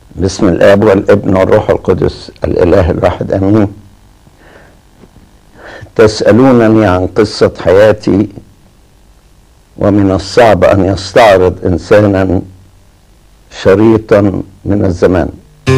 بسم الاب والابن والروح القدس الاله الواحد امين تسالونني عن قصه حياتي ومن الصعب ان يستعرض انسانا شريطا من الزمان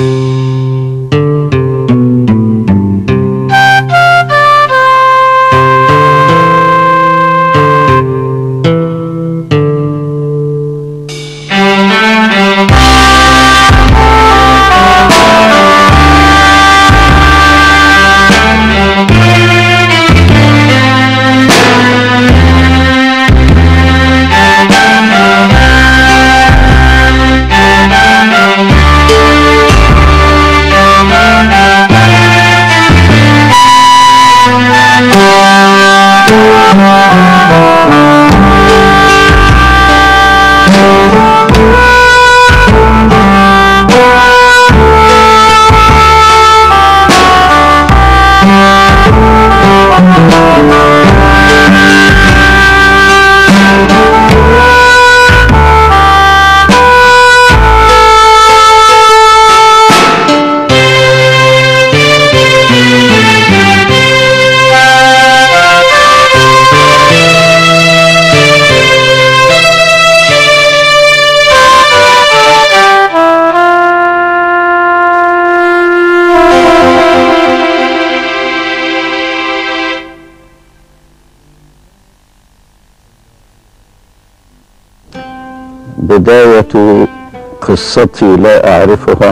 بداية قصتي لا أعرفها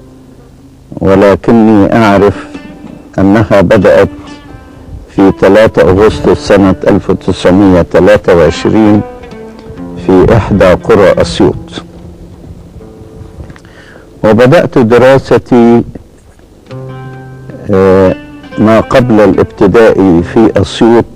ولكني أعرف أنها بدأت في 3 أغسطس سنة 1923 في إحدى قرى أسيوط وبدأت دراستي آه، ما قبل الابتدائي في أسيوط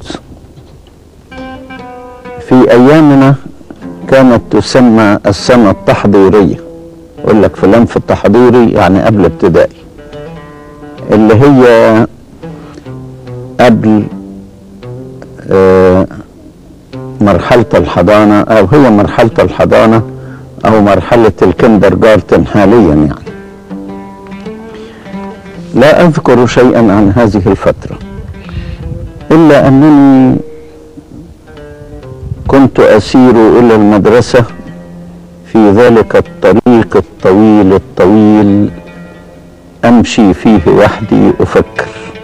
في أيامنا كانت تسمى السنة التحضيرية يقول لك فلان في التحضيري يعني قبل ابتدائي اللي هي قبل آه، مرحلة الحضانة أو هي مرحلة الحضانة أو مرحلة الكندر جارتن حاليا يعني لا أذكر شيئا عن هذه الفترة إلا أنني كنت أسير إلى المدرسة في ذلك الطريق الطويل الطويل أمشي فيه وحدي أفكر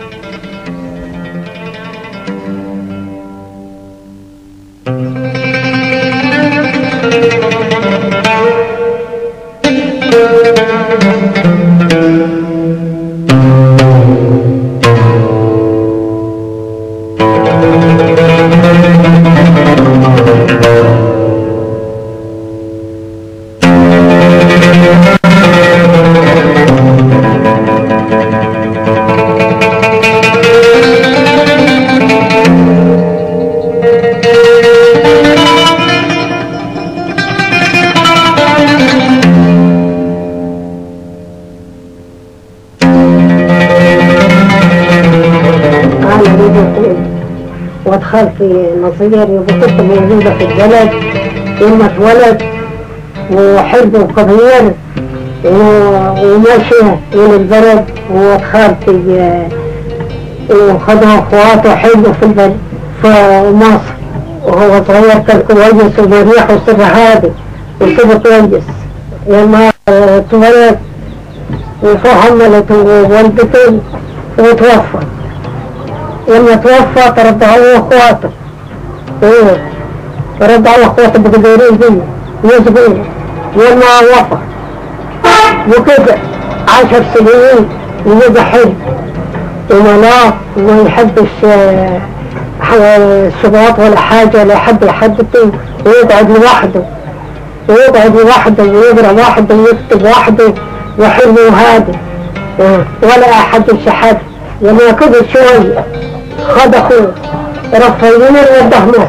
أنا بيجي وادخل في نصير يبقى كنت موجودة في البلد يوم ما اتولد وحب وكبير و- وماشية إلى البلد وادخل في وخدوا اخواته حبوا في البلد في مصر وهو صغير كان كويس ومريح وسر هادي وكده كويس لما اتولد وفهملت والدته وتوفى لما توفى ترضعوا اخواته ايه ترضعوا اخواته بقدرين دي يسبقوا لما وفى وكده عشر سنين ويبقى حلو وملاك وما يحبش آه، ح- الشباط ولا حاجة ولا يحب يحدثه ويقعد لوحده ويقعد لوحده ويقرا وحده ويكتب وحده وحلو وهادي آه، ولا أحد حد لما كبر شوية خد أخوه رفعينه ووده مصر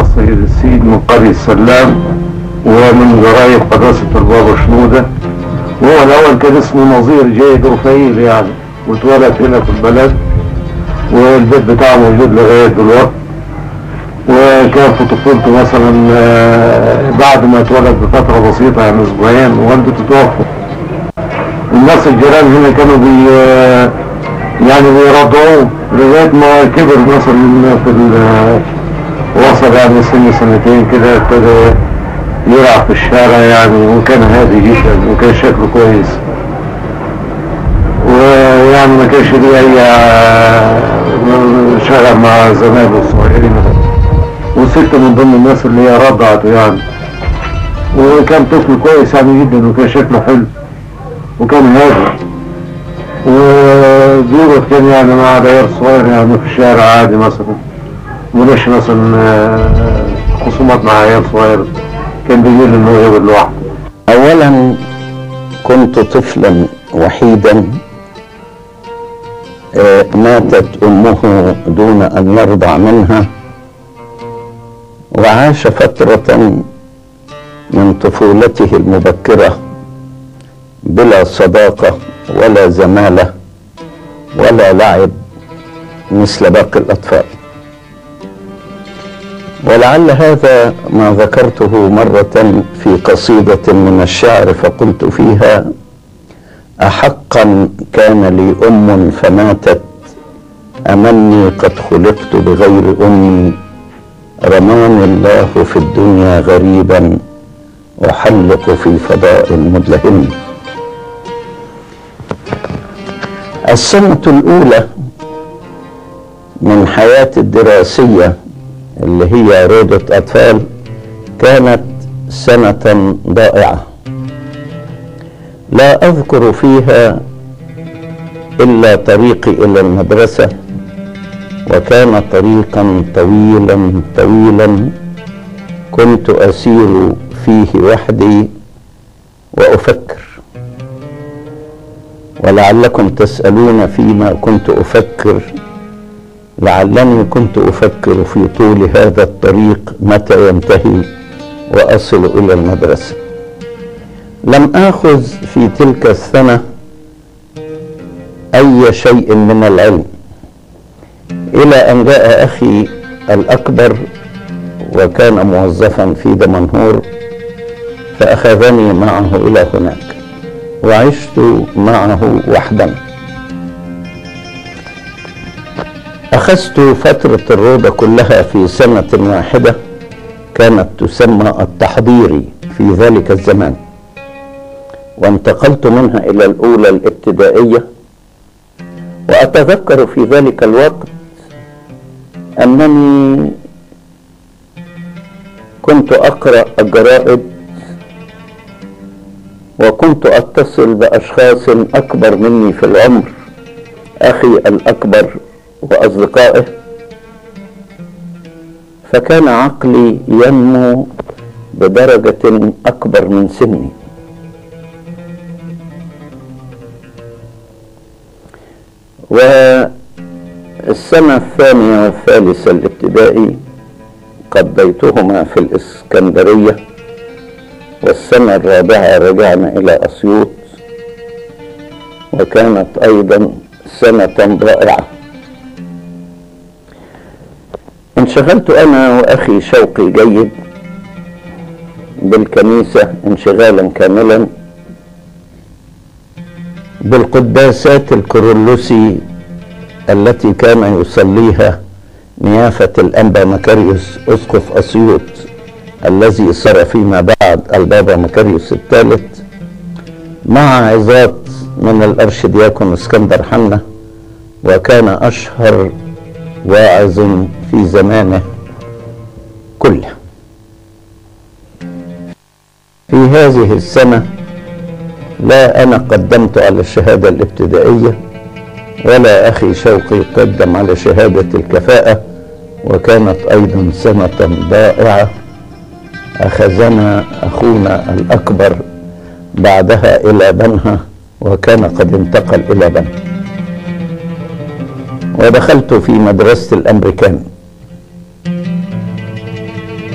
السيد السيد من قرية سلام ومن جرايد قداسة البابا شنودة وهو الأول كان اسمه نظير جيد رفايل يعني واتولد هنا في البلد والبيت بتاعه موجود لغاية دلوقتي وكان في طفولته مثلا آه، بعد ما اتولد بفترة بسيطة يعني أسبوعين والدته توفت الناس الجيران هنا كانوا بي يعني بيرضعوه لغاية ما كبر مثلا في ال- وصل يعني سن سنتين كده ابتدى يلعب في الشارع يعني وكان هادي جدا وكان شكله كويس ويعني ما كانش ليه اي شغل مع زمايله الصغيرين وست من ضمن الناس اللي هي رضعته يعني وكان طفل كويس يعني جدا وكان شكله حلو وكان هادي ودوره كان يعني مع عيال صغير يعني في الشارع عادي مثلا ملوش مثلا آه، خصومات مع عيال صغير كان بيجي له انه يقعد لوحده اولا كنت طفلا وحيدا آه، ماتت امه دون ان يرضع منها وعاش فتره من طفولته المبكره بلا صداقه ولا زماله ولا لعب مثل باقي الاطفال ولعل هذا ما ذكرته مرة في قصيدة من الشعر فقلت فيها أحقا كان لي أم فماتت أمني قد خلقت بغير أمي رماني الله في الدنيا غريبا أحلق في فضاء مدلهم السنة الأولى من حياتي الدراسية اللي هي روضة أطفال كانت سنة ضائعة لا أذكر فيها إلا طريقي إلى المدرسة وكان طريقا طويلا طويلا كنت أسير فيه وحدي وأفكر ولعلكم تسألون فيما كنت أفكر لعلني كنت افكر في طول هذا الطريق متى ينتهي واصل الى المدرسه لم اخذ في تلك السنه اي شيء من العلم الى ان جاء اخي الاكبر وكان موظفا في دمنهور فاخذني معه الى هناك وعشت معه وحدنا أخذت فترة الروضة كلها في سنة واحدة كانت تسمى التحضيري في ذلك الزمان وانتقلت منها إلى الأولى الابتدائية وأتذكر في ذلك الوقت أنني كنت أقرأ الجرائد وكنت أتصل بأشخاص أكبر مني في العمر أخي الأكبر وأصدقائه فكان عقلي ينمو بدرجة أكبر من سني والسنة الثانية والثالثة الابتدائي قضيتهما في الإسكندرية والسنة الرابعة رجعنا إلى أسيوط وكانت أيضا سنة رائعة انشغلت أنا وأخي شوقي جيد بالكنيسة انشغالا كاملا بالقداسات الكورولوسي التي كان يصليها نيافة الأنبا مكاريوس أسقف أسيوط الذي صار فيما بعد البابا مكاريوس الثالث مع عظات من الأرشدياكون اسكندر حنة وكان أشهر واعظ في زمانه كله في هذه السنة لا أنا قدمت على الشهادة الابتدائية ولا أخي شوقي قدم على شهادة الكفاءة وكانت أيضا سنة ضائعة أخذنا أخونا الأكبر بعدها إلى بنها وكان قد انتقل إلى بنها ودخلت في مدرسة الأمريكان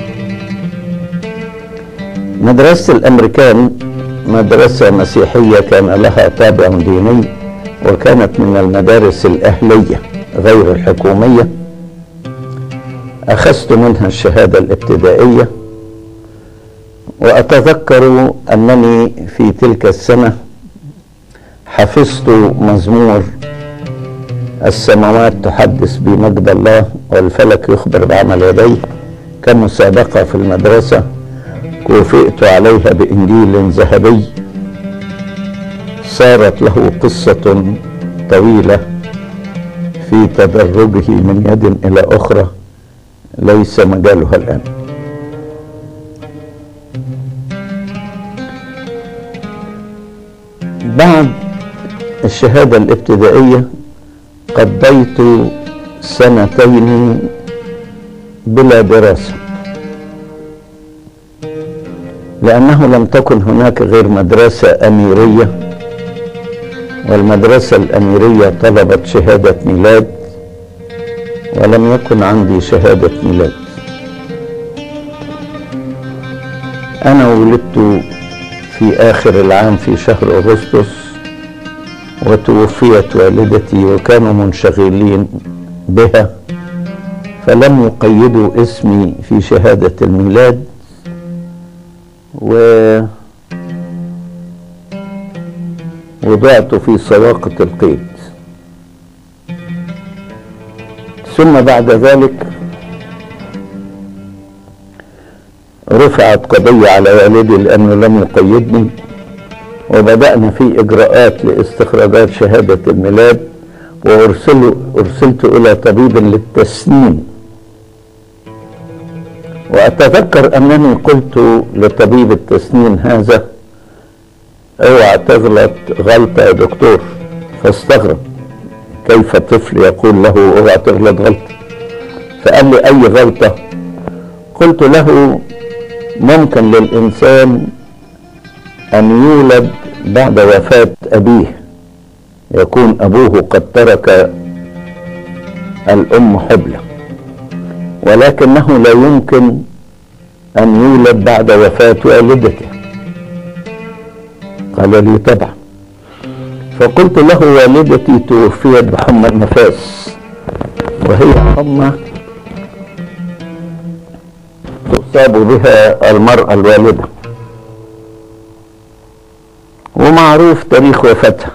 مدرسة الأمريكان مدرسة مسيحية كان لها طابع ديني وكانت من المدارس الأهلية غير الحكومية أخذت منها الشهادة الابتدائية وأتذكر أنني في تلك السنة حفظت مزمور السماوات تحدث بمجد الله والفلك يخبر بعمل يديه كمسابقة في المدرسة كوفئت عليها بإنجيل ذهبي صارت له قصة طويلة في تدرجه من يد إلى أخرى ليس مجالها الآن بعد الشهادة الابتدائية قضيت سنتين بلا دراسة لأنه لم تكن هناك غير مدرسة أميرية والمدرسة الأميرية طلبت شهادة ميلاد ولم يكن عندي شهادة ميلاد أنا ولدت في آخر العام في شهر أغسطس وتوفيت والدتي وكانوا منشغلين بها فلم يقيدوا اسمي في شهادة الميلاد و وضعت في سواقة القيد ثم بعد ذلك رفعت قضية على والدي لأنه لم يقيدني وبدأنا في إجراءات لاستخراجات شهادة الميلاد وأرسل أرسلت إلى طبيب للتسنين وأتذكر أنني قلت لطبيب التسنين هذا اوعى تغلط غلطة يا دكتور فاستغرب كيف طفل يقول له اوعى تغلط غلطة فقال لي أي غلطة قلت له ممكن للإنسان أن يولد بعد وفاة أبيه يكون أبوه قد ترك الأم حبلة ولكنه لا يمكن أن يولد بعد وفاة والدته قال لي طبعا فقلت له والدتي توفيت بحمى النفاس وهي حمى تصاب بها المرأة الوالدة ومعروف تاريخ وفاتها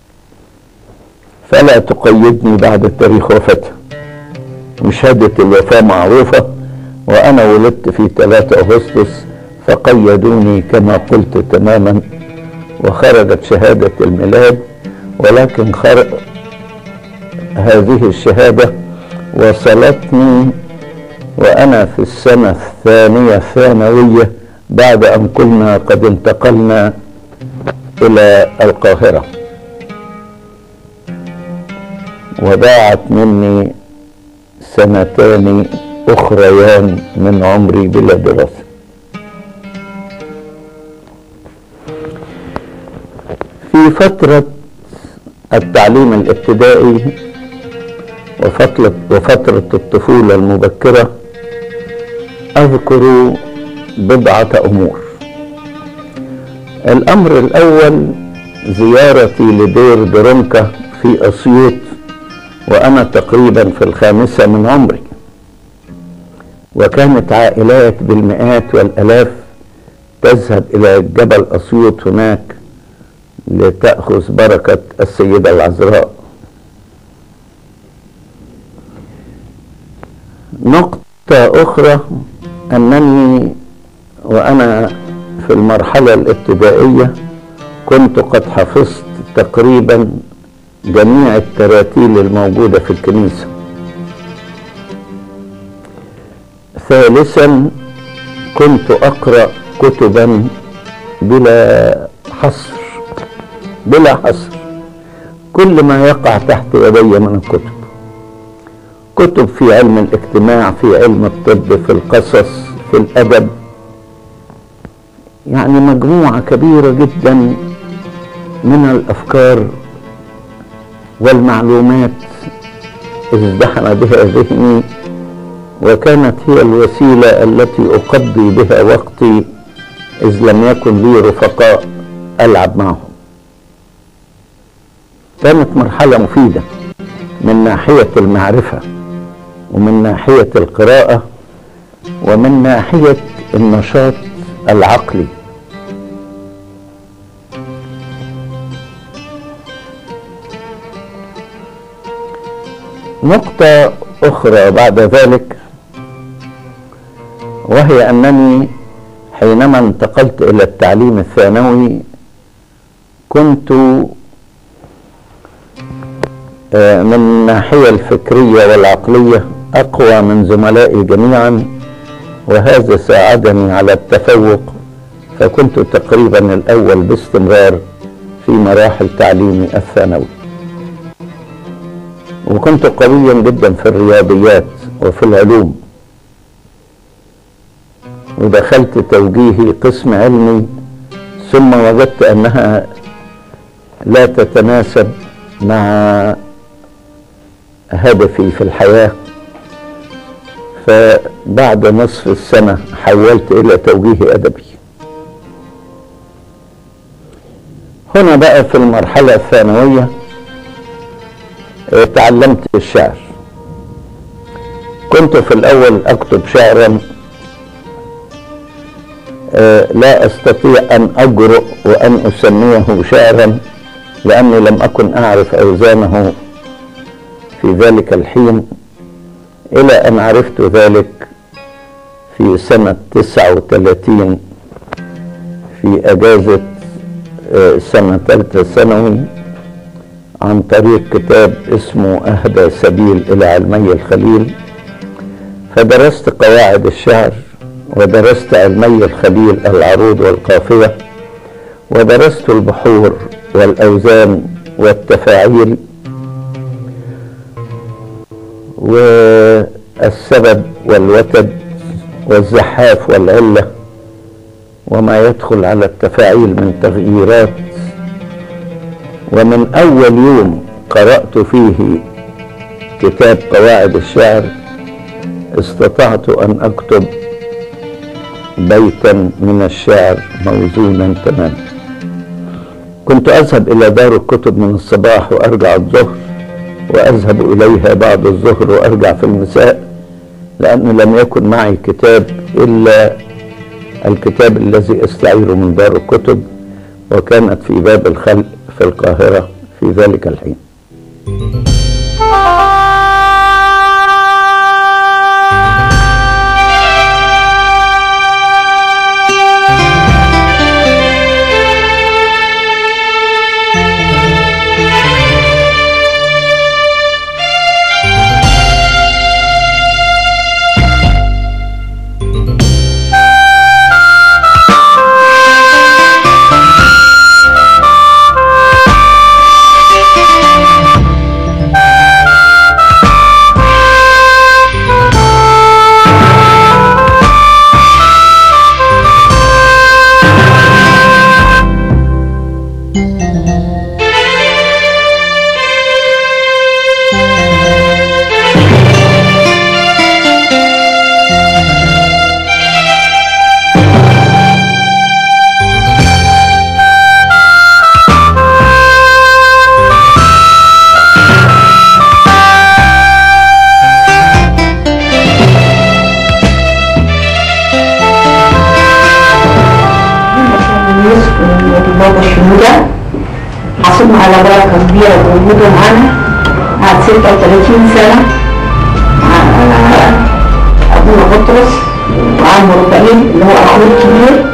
فلا تقيدني بعد تاريخ وفاتها وشهادة الوفاة معروفة وأنا ولدت في 3 أغسطس فقيدوني كما قلت تماما وخرجت شهادة الميلاد ولكن خرج هذه الشهادة وصلتني وأنا في السنة الثانية ثانوية بعد أن كنا قد انتقلنا إلى القاهرة وضاعت مني سنتان أخريان من عمري بلا دراسة في فترة التعليم الابتدائي وفترة, وفترة الطفولة المبكرة أذكر بضعة أمور الأمر الأول زيارتي لدير درونكا في أسيوط وأنا تقريبا في الخامسة من عمري وكانت عائلات بالمئات والألاف تذهب إلى جبل أسيوط هناك لتأخذ بركة السيدة العذراء نقطة أخرى أنني وأنا في المرحلة الابتدائية كنت قد حفظت تقريبا جميع التراتيل الموجودة في الكنيسة ثالثا كنت أقرأ كتبا بلا حصر بلا حصر كل ما يقع تحت يدي من الكتب كتب في علم الاجتماع في علم الطب في القصص في الأدب يعني مجموعة كبيرة جدا من الأفكار والمعلومات ازدحم بها ذهني وكانت هي الوسيلة التي أقضي بها وقتي إذ لم يكن لي رفقاء ألعب معهم كانت مرحلة مفيدة من ناحية المعرفة ومن ناحية القراءة ومن ناحية النشاط العقلي نقطة أخرى بعد ذلك وهي أنني حينما انتقلت إلى التعليم الثانوي كنت آه، من الناحية الفكرية والعقلية أقوى من زملائي جميعا وهذا ساعدني على التفوق فكنت تقريبا الأول باستمرار في مراحل تعليمي الثانوي وكنت قويا جدا في الرياضيات وفي العلوم ودخلت توجيهي قسم علمي ثم وجدت انها لا تتناسب مع هدفي في الحياه فبعد نصف السنه حولت الى توجيه ادبي هنا بقى في المرحله الثانويه تعلمت الشعر كنت في الاول اكتب شعرا آه، لا استطيع ان اجرؤ وان اسميه شعرا لاني لم اكن اعرف اوزانه في ذلك الحين الى ان عرفت ذلك في سنة تسعة وثلاثين في اجازة آه، سنة ثالثة ثانوي عن طريق كتاب اسمه اهدى سبيل الى علمي الخليل فدرست قواعد الشعر ودرست علمي الخليل العروض والقافية ودرست البحور والأوزان والتفاعيل والسبب والوتد والزحاف والعلة وما يدخل على التفاعيل من تغييرات ومن أول يوم قرأت فيه كتاب قواعد الشعر استطعت أن أكتب بيتا من الشعر موزونا تماما كنت أذهب إلى دار الكتب من الصباح وأرجع الظهر وأذهب إليها بعد الظهر وأرجع في المساء لأن لم يكن معي كتاب إلا الكتاب الذي استعيره من دار الكتب وكانت في باب الخلق في القاهرة في ذلك الحين بابا شنودة حصلنا على بركة كبيرة بوجوده معانا قعد 36 سنة مع أبونا بطرس وعمه رفائيل اللي هو أخوه الكبير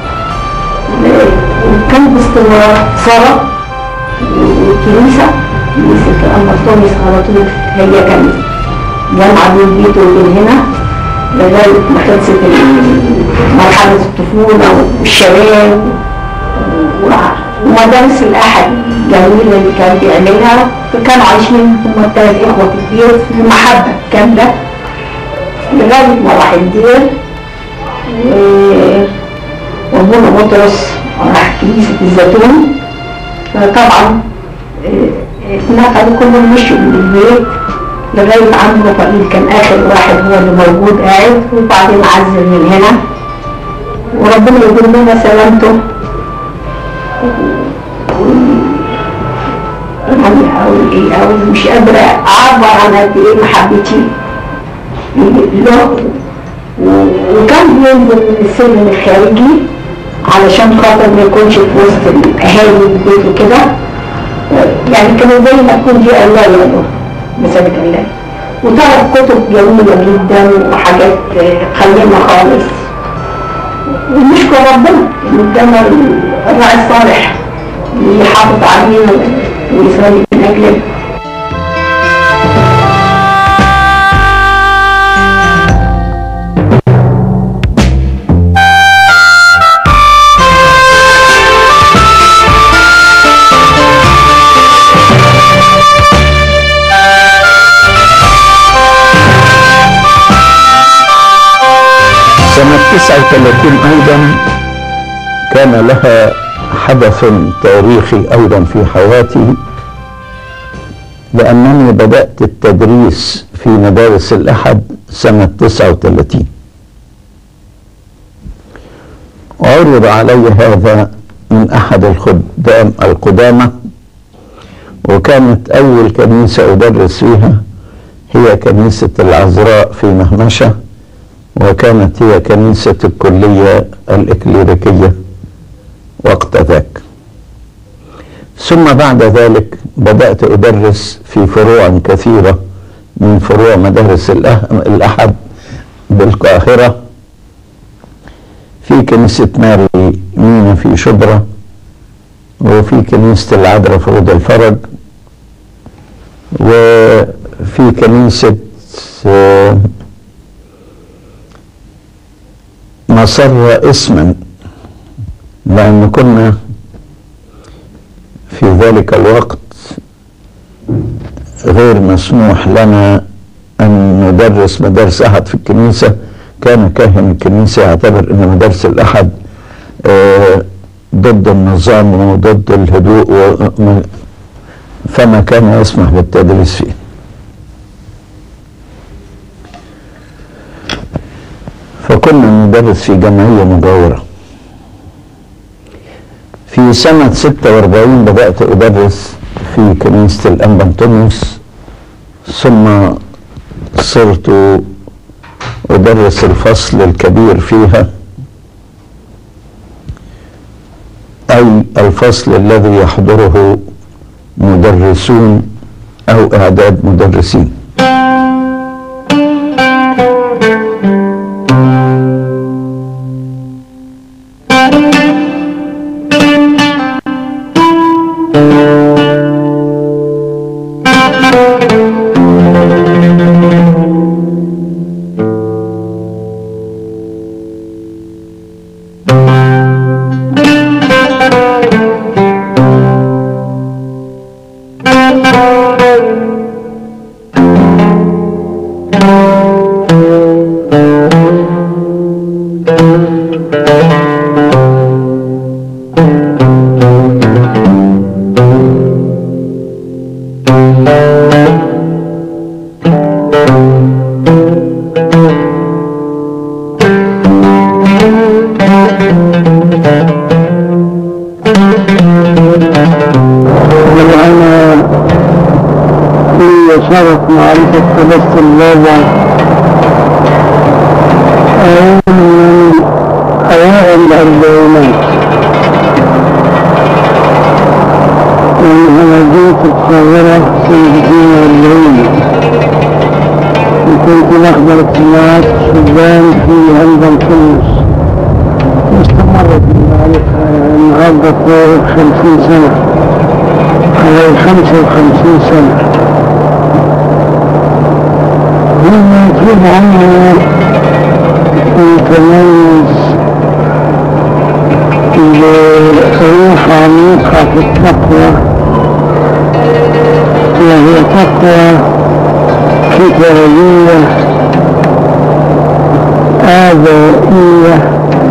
وكان باستمرار صلاة والكنيسة كنيسة الأمبرتونيس على طول هي كانت جامعة بين بيته وبين هنا لغاية ما خلصت مرحلة الطفولة والشباب ومدارس الأحد جميلة اللي كان بيعملها فكانوا عايشين هم الثلاث إخوة في البيت في محبة كاملة لغاية ما راح الدير و- وأبونا بطرس راح كنيسة الزيتون فطبعا آه، اتنقلوا كلهم مشوا من البيت لغاية عم رفائيل كان آخر واحد هو اللي موجود قاعد وبعدين عزل من هنا وربنا ربنا يجيب لنا سلامته يعني أقول إيه أقول مش قادرة أعبر عن قد إيه محبتي له و- وكان بينزل من السلم الخارجي علشان خاطر ما يكونش في وسط الأهالي البيت وكده يعني كانوا زي ما تكون دي الله له مسابقة الله وطلب كتب جميلة جدا وحاجات آه، قيمة خالص ونشكر ربنا ان ادانا الراعي الصالح اللي حافظ علينا ويصلي من اجلنا سنة 39 أيضا كان لها حدث تاريخي أيضا في حياتي لأنني بدأت التدريس في مدارس الأحد سنة 39 وعرض علي هذا من أحد الخدام القدامى وكانت أول كنيسة أدرس فيها هي كنيسة العذراء في مهمشة وكانت هي كنيسة الكلية الإكليريكية وقت ذاك ثم بعد ذلك بدأت أدرس في فروع كثيرة من فروع مدارس الأه- الأحد بالقاهرة في كنيسة ماري مينا في شبرا وفي كنيسة العذراء في رود الفرج وفي كنيسة آه، مصر اسما لأن كنا في ذلك الوقت غير مسموح لنا أن ندرس مدارس أحد في الكنيسة كان كاهن الكنيسة يعتبر أن مدارس الأحد آه، ضد النظام وضد الهدوء و- فما كان يسمح بالتدريس فيه فكنا ندرس في جمعية مجاورة في سنة 46 بدأت أدرس في كنيسة الأنبا أنطونيوس ثم صرت أدرس الفصل الكبير فيها أي الفصل الذي يحضره مدرسون أو إعداد مدرسين وأنا لي شرف معرفة ثلاثة البابا أيام من أوائل الأربعينات وأنا جيت القاهرة سنة 42 وكنت بحضر اجتماعات شبان في هندم تونس واستمرت المعرفة يعني النهارده فوق 50 سنة حوالي 55 سنة هو طول عمره متميز بروح عميقة في التقوى وهي تقوى كتابية آبائية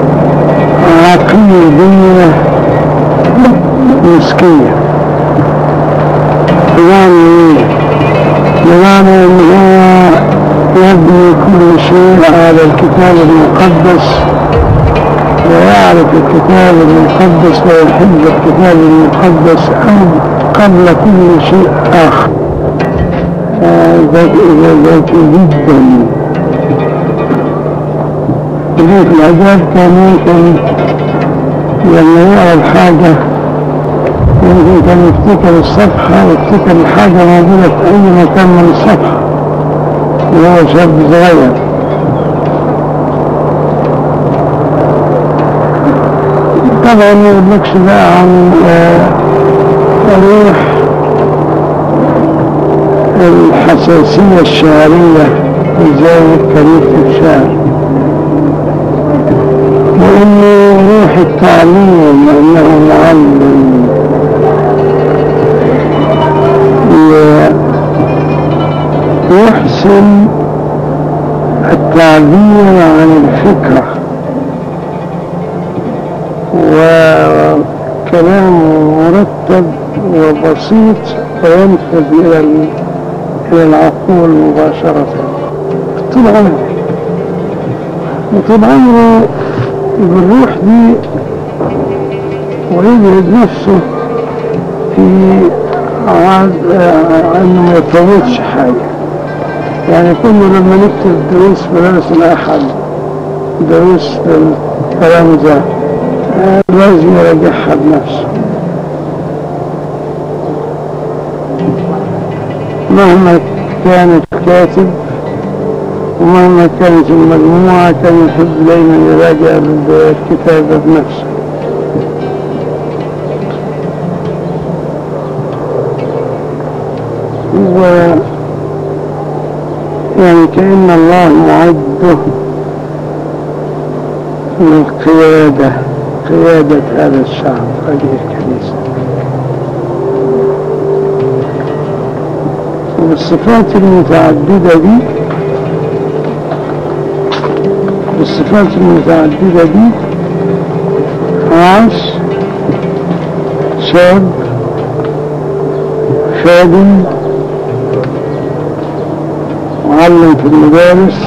عقيدية مسكية يعني بمعنى ان هو يبني كل شيء على الكتاب المقدس ويعرف الكتاب المقدس ويحب الكتاب المقدس أو قبل كل شيء آخر آه، ذكي ذكي جدا اللي في العجاب كان ممكن لما يقرا الحاجة يمكن كان يفتكر الصفحة ويفتكر الحاجة موجودة في أي مكان من الصفحة وهو شاب صغير طبعا ما يقولكش بقى عن آه، روح الحساسية الشعرية ازاي كان يكتب شعر وانه روح التعليم انه معلم ي- يحسن التعبير عن الفكرة وكلام مرتب وبسيط وينفذ إلى ال- إلى العقول مباشرة طول عمره وطول عمره بالروح دي ويجهد نفسه في عاد آه، انه ما يفوتش حاجه يعني كنا لما نكتب دروس مدارس الاحد دروس الكلام ده آه، لازم يراجعها بنفسه مهما كان الكاتب ومهما كانت المجموعة كان يحب دايما يراجع الكتابة بنفسه و يعني كأن الله معده للقيادة قيادة هذا الشعب هذه الكنيسة والصفات المتعددة دي الصفات المتعددة دي عاش شاب خادم معلم في المدارس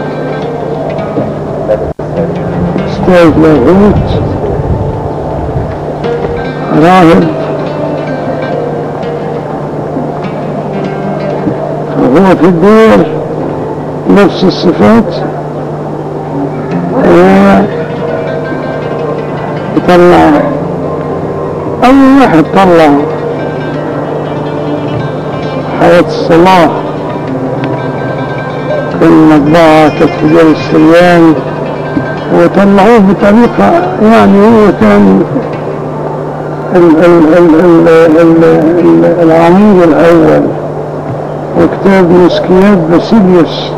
استاذ لاهوت راهب وهو في الدور نفس الصفات يطلع أول واحد طلع حياة الصلاح في المطبعة كتجار السريان وطلعوه بطريقة يعني هو كان ال ال ال ال ال ال العميد الأول وكتاب مسكيات باسيليوس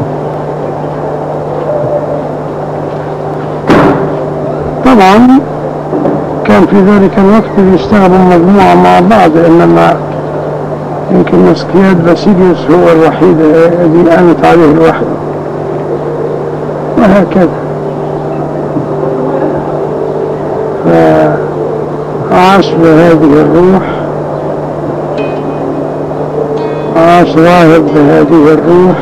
طبعا كان في ذلك الوقت بيشتغلوا مجموعة مع بعض إنما يمكن مسكيات باسيليوس هو الوحيد الذي قامت عليه لوحده وهكذا فعاش بهذه الروح عاش راهب بهذه الروح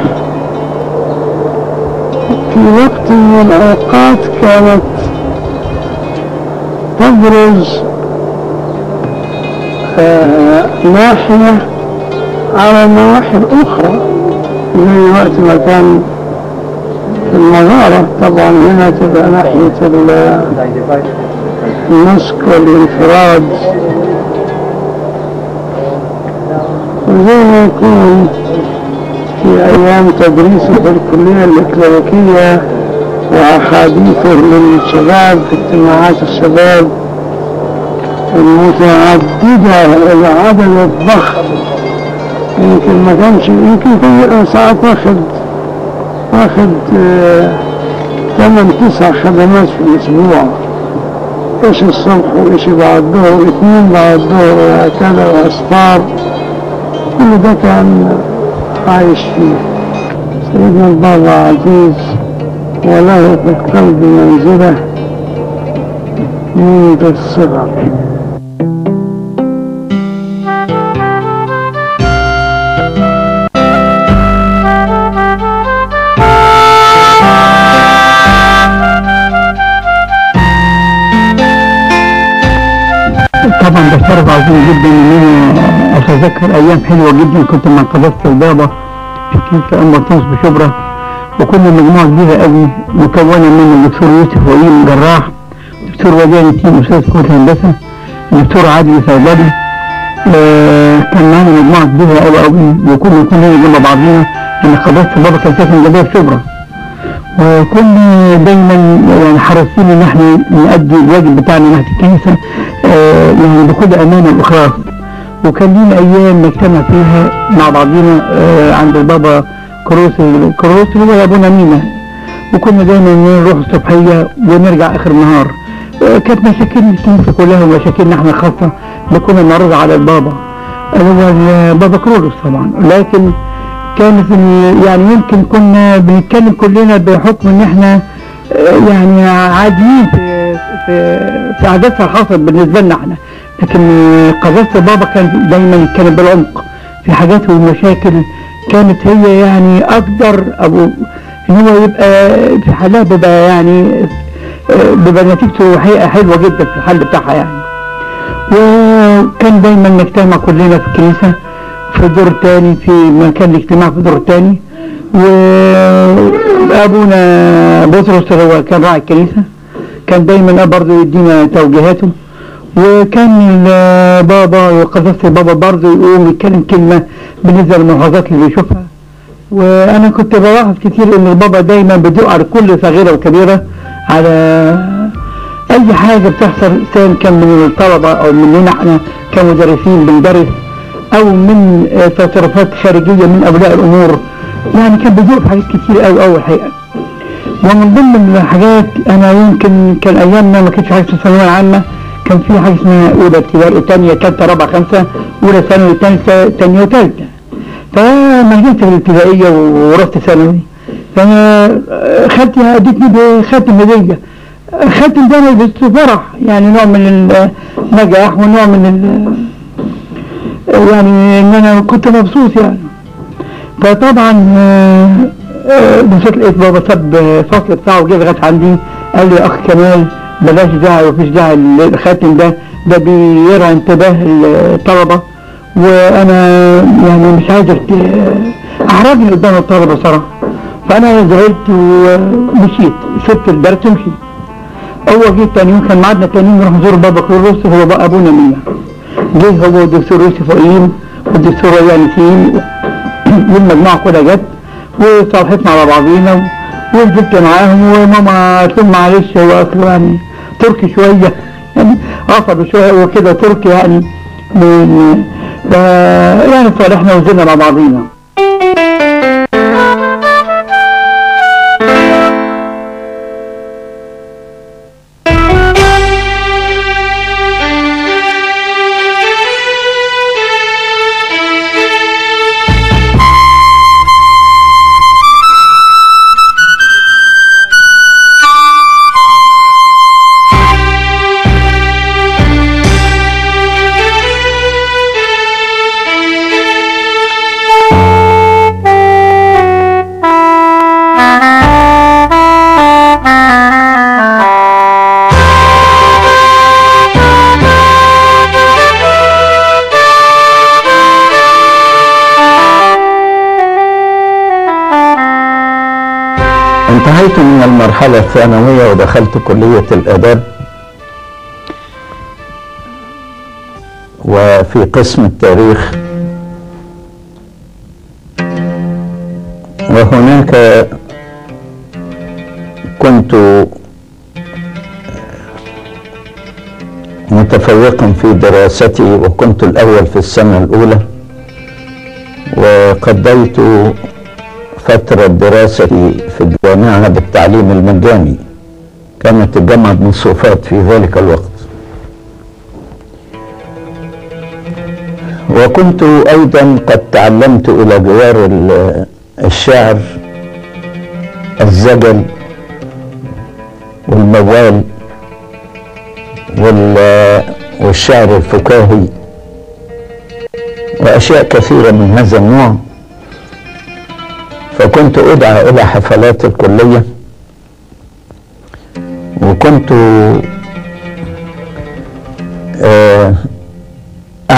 في وقت من الأوقات كانت تبرز آه، ناحية على النواحي الأخرى زي وقت ما كان في المغارة طبعا هنا تبقى ناحية ال- النسك والانفراد وزي ما يكون في أيام تدريسه في الكلية الإكليريكية وأحاديثه للشباب في اجتماعات الشباب المتعددة العدد الضخم يمكن ما كانش يمكن كان ساعات واخد واخد آه، ثمان تسع خدمات في الأسبوع إيش الصبح وإيش بعد الظهر واثنين بعد الظهر وهكذا وأسفار كل ده كان عايش فيه سيدنا البابا عزيز وله في القلب منزلة منذ الصغر طبعا ده شرف عظيم جدا ان انا اتذكر ايام حلوه جدا كنت مع قداسه البابا في كنيسه ام مرتوس بشبرا وكنا مجموعه كبيره قوي مكونه من الدكتور يوسف وليم جراح دكتور وداني تيم استاذ كليه هندسه دكتور عادل صيدلي آه، كان معانا مجموعه كبيره قوي قوي وكنا كلنا جنب بعضينا ان قداسه البابا كان ساكن جنبيا في شبرا وكنا دايما يعني حريصين ان احنا نأدي الواجب بتاعنا ناحيه الكنيسه آه، يعني بكل امانه واخلاص وكان لينا ايام نجتمع فيها مع بعضينا آه، عند البابا كروس كروس اللي هو ابونا مينا وكنا دايما نروح الصبحيه ونرجع اخر النهار آه، كانت مشاكل الكنيسه كلها ومشاكلنا احنا خاصه اللي كنا نعرضها على البابا اللي هو البابا كرولوس طبعا لكن كانت ال- يعني يمكن كنا بنتكلم كلنا بحكم ان احنا آه، يعني عاديين في في في عاداتها الخاصه بالنسبه لنا احنا لكن آه، قداسه البابا كان دايما يتكلم بالعمق في حاجات والمشاكل كانت هي يعني اقدر او ان هو يبقى في حالها بيبقى يعني آه، بيبقى نتيجته حقيقه حلوه جدا في الحل بتاعها يعني وكان دايما نجتمع كلنا في الكنيسة في الدور الثاني في مكان الاجتماع في الدور الثاني وأبونا بطرس اللي هو كان راعي الكنيسة كان دايما برضه يدينا توجيهاته وكان البابا وقداسة البابا برضه يقوم يتكلم كلمة بالنسبة للملاحظات اللي بيشوفها وانا كنت بلاحظ كتير ان البابا دايما بيدق على كل صغيره وكبيره على اي حاجه بتحصل سواء كان من الطلبه او مننا احنا كمدرسين بندرس او من آه، تصرفات خارجيه من اولياء الامور يعني كان بيدق في حاجات كتير قوي قوي الحقيقه ومن ضمن الحاجات انا يمكن كان ايامنا ما كانش حاجه اسمها ثانويه عامه كان في حاجه اسمها اولى ابتدائي ثانيه ثالثه رابعه خمسه اولى ثانوي ثالثه ثانيه وثالثه فما جيت الابتدائيه ورحت ثانوي فانا خدت اديتني بخاتم هديه خاتم ده انا لبسته فرح يعني نوع من النجاح ونوع من ال يعني ان انا كنت مبسوط يعني فطبعا آه، آه، بصيت لقيت بابا ساب الفصل بتاعه جه لغايه عندي قال لي يا اخ كمال بلاش داعي ومفيش داعي للخاتم ده ده بيرى انتباه الطلبه وانا يعني مش عايزك ت- احرجني قدام الطلبه صراحه فانا زعلت ومشيت سبت الدرس ومشيت هو جه تاني يوم كان ميعادنا تاني يوم نروح نزور بابا كرولوس هو بقى ابونا مينا جه هو والدكتور يوسف قيم والدكتور ريان نسيم والمجموعه كلها جت وصالحتنا على بعضينا ونزلت معاهم وماما قالت لهم معلش هو اصله يعني تركي شويه يعني عصبي شويه وكده تركي يعني من ف- يعني صالحنا ونزلنا مع بعضينا انتهيت من المرحلة الثانوية ودخلت كلية الآداب وفي قسم التاريخ وهناك كنت متفوقا في دراستي وكنت الأول في السنة الأولى وقضيت فترة دراستي في الجامعة بالتعليم المجاني كانت الجامعة ابن صوفات في ذلك الوقت وكنت أيضا قد تعلمت إلى جوار ال- الشعر الزجل والموال وال- والشعر الفكاهي وأشياء كثيرة من هذا النوع فكنت أدعى إلى حفلات الكلية وكنت آه،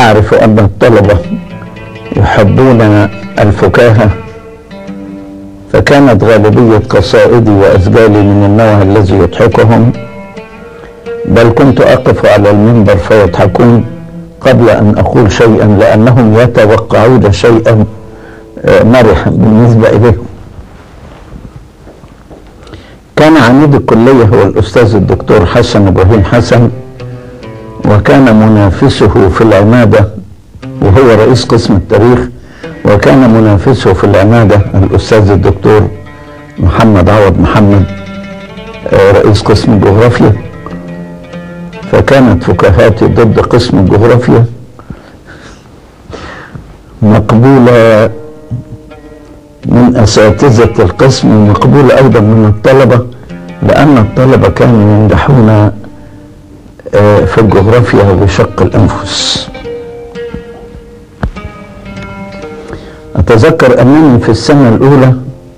أعرف أن الطلبة يحبون الفكاهة فكانت غالبية قصائدي وأسجالي من النوع الذي يضحكهم بل كنت أقف على المنبر فيضحكون قبل أن أقول شيئا لأنهم يتوقعون شيئا آه، مرحا بالنسبة إليهم كان عميد الكلية هو الأستاذ الدكتور حسن إبراهيم حسن وكان منافسه في العمادة وهو رئيس قسم التاريخ وكان منافسه في العمادة الأستاذ الدكتور محمد عوض محمد آه، رئيس قسم الجغرافيا فكانت فكاهاتي ضد قسم الجغرافيا مقبولة من أساتذة القسم ومقبولة أيضا من الطلبة لأن الطلبة كانوا ينجحون آه، في الجغرافيا بشق الأنفس أتذكر أنني في السنة الأولى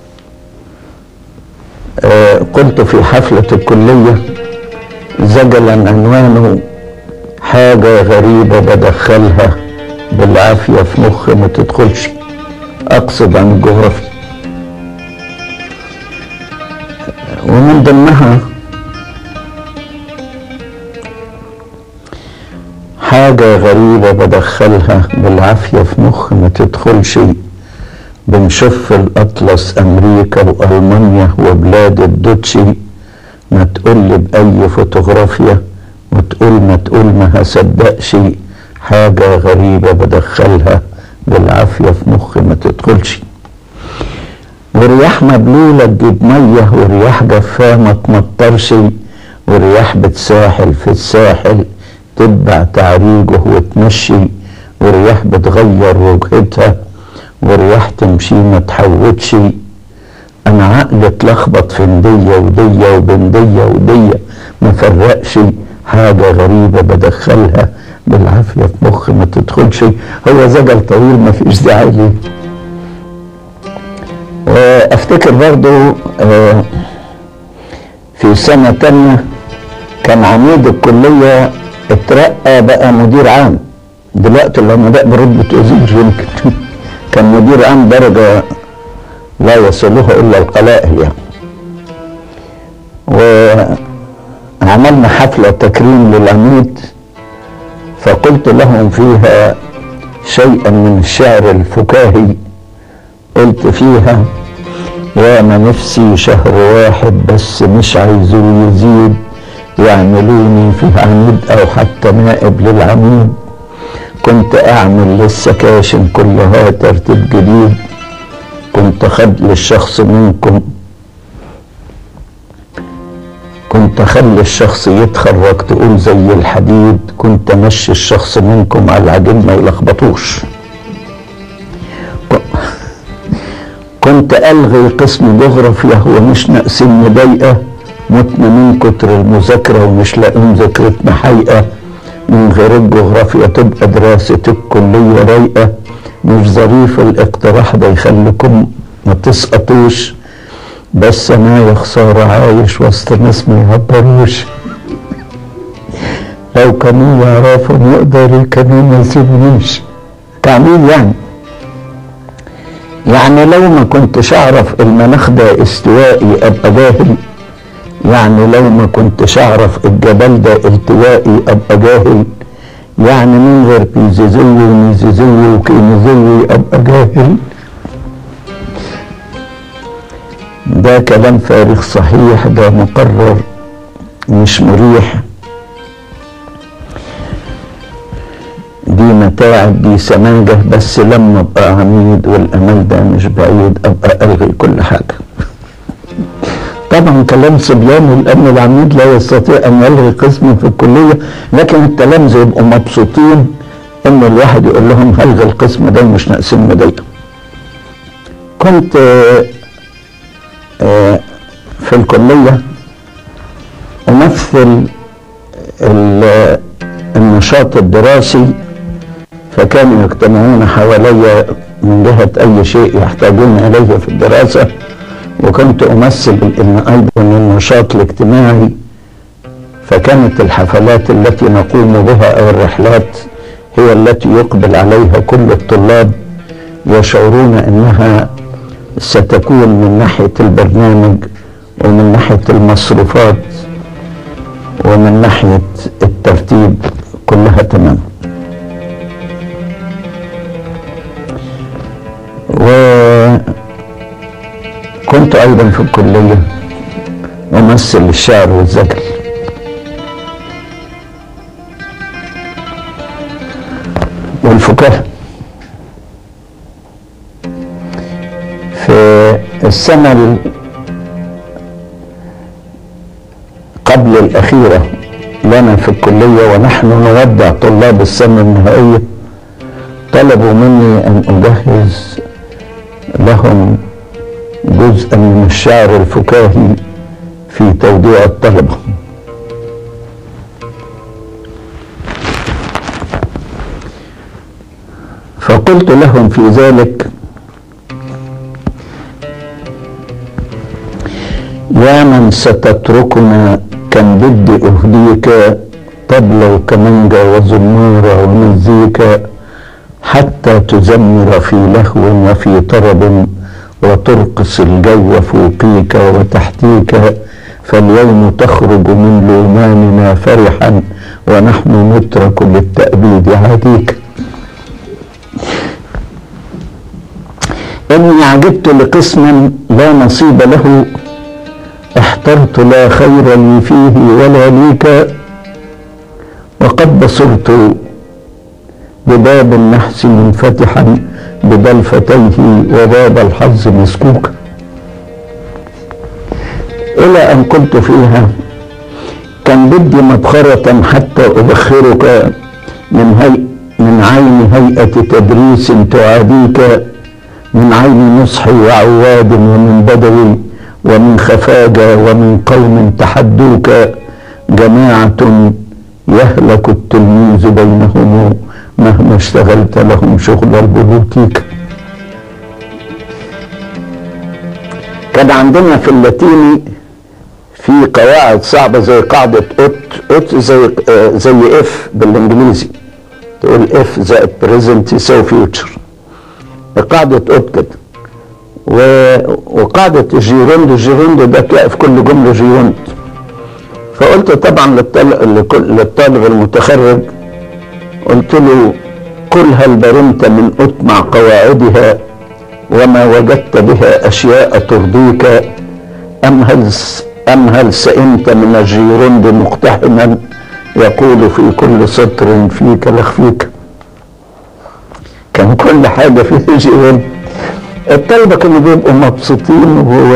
آه، قلت في حفلة الكلية زجلا عنوانه حاجة غريبة بدخلها بالعافية في مخي ما تدخلش أقصد عن الجغرافيا ومن ضمنها حاجة غريبة بدخلها بالعافية في مخ ما تدخلش بنشوف الأطلس أمريكا وألمانيا وبلاد الدوتشي ما تقول لي بأي فوتوغرافيا وتقول ما تقول ما هصدقش حاجة غريبة بدخلها بالعافية في مخي ما تدخلش ورياح مبلولة تجيب مية ورياح جافة ما تمطرش ورياح بتساحل في الساحل تتبع تعريجه وتمشي ورياح بتغير وجهتها ورياح تمشي ما تحوتش انا عقلي اتلخبط في ندية ودية وبندية ودية ما فرقش حاجة غريبة بدخلها بالعافية في مخي ما تدخلش هو زجل طويل ما فيش داعي ليه وافتكر برضو آه، في سنة تانية كان عميد الكلية اترقى بقى مدير عام دلوقتي العمداء برتبة وزير يمكن كان مدير عام درجة لا يصلها إلا القلائل يعني وعملنا حفلة تكريم للعميد فقلت لهم فيها شيئا من الشعر الفكاهي قلت فيها يا ما نفسي شهر واحد بس مش عايزه يزيد يعملوني فيه عميد او حتى نائب للعميد كنت اعمل للسكاشن كلها ترتيب جديد كنت اخلي الشخص منكم كنت اخلي الشخص يتخرج تقول زي الحديد كنت امشي الشخص منكم على العجين ما يلخبطوش كنت الغي قسم جغرافيا ومش ناقصين مضايقه متنا من كتر المذاكره ومش لاقيين مذاكرتنا حقيقه من غير الجغرافيا تبقى دراسه الكليه رايقه مش ظريف الاقتراح ده يخليكم ما تسقطوش بس انا يا خساره عايش وسط ناس ما يعبروش لو كانوا يعرفوا يقدروا كانوا ما يسيبونيش تعميل يعني يعني لو ما كنتش اعرف المناخ ده استوائي ابقى جاهل يعني لو ما كنتش اعرف الجبل ده التوائي ابقى جاهل يعني من غير بيزيزوي وميزيزوي وكينيزوي ابقى جاهل ده كلام فارغ صحيح ده مقرر مش مريح دي متاعب دي سماجة بس لما ابقى عميد والامل ده مش بعيد ابقى الغي كل حاجة طبعا كلام صبيان لان العميد لا يستطيع ان يلغي قسم في الكلية لكن التلامذة يبقوا مبسوطين ان الواحد يقول لهم هلغي القسم ده ومش ناقصين مضايقة كنت آه، آه، في الكلية أمثل ال- النشاط الدراسي فكانوا يجتمعون حوالي من جهة أي شيء يحتاجون إليه في الدراسة وكنت أمثل إن أيضا النشاط الاجتماعي فكانت الحفلات التي نقوم بها أو الرحلات هي التي يقبل عليها كل الطلاب يشعرون انها ستكون من ناحيه البرنامج ومن ناحيه المصروفات ومن ناحيه الترتيب كلها تمام وكنت ايضا في الكليه امثل الشعر والزجل والفكاهه في السنه ال- قبل الأخيرة لنا في الكلية ونحن نودع طلاب السنة النهائية طلبوا مني أن أجهز لهم جزءا من الشعر الفكاهي في توديع الطلبة فقلت لهم في ذلك يا من ستتركنا كم بدي أهديك طبلة وكمانجة وزمارة ومزيكا حتى تزمر في لهو وفي طرب وترقص الجو فوقيك وتحتيك فاليوم تخرج من لوماننا فرحا ونحن نترك للتأبيد عاديك إني عجبت لقسم لا نصيب له احترت لا خير لي فيه ولا ليك وقد بصرت بباب النحس منفتحا بضلفتيه وباب الحظ مسكوك إلى أن قلت فيها كان بدي مبخرة حتى أبخرك من هي من عين هيئة تدريس تعاديك من عين نصح وعواد ومن بدوي ومن خفاجة ومن قوم تحدوك جماعة يهلك التلميذ بينهم مهما اشتغلت لهم شغل البلوتيك كان عندنا في اللاتيني في قواعد صعبة زي قاعدة اوت اوت زي آه، زي اف بالانجليزي تقول اف زائد بريزنت يساوي فيوتشر قاعدة اوت كده و- وقاعدة الجيروند الجيروند ده تلاقي في كل جملة جيروند فقلت طبعا للطالب, لكل- للطالب المتخرج قلت له قل هل برمت من أت مع قواعدها وما وجدت بها أشياء ترضيك أم هل س- أم هل سئمت من الجيروند مقتحما يقول في كل سطر فيك لخفيك كان كل حاجة فيه جيروند الطلبة كانوا بيبقوا مبسوطين و...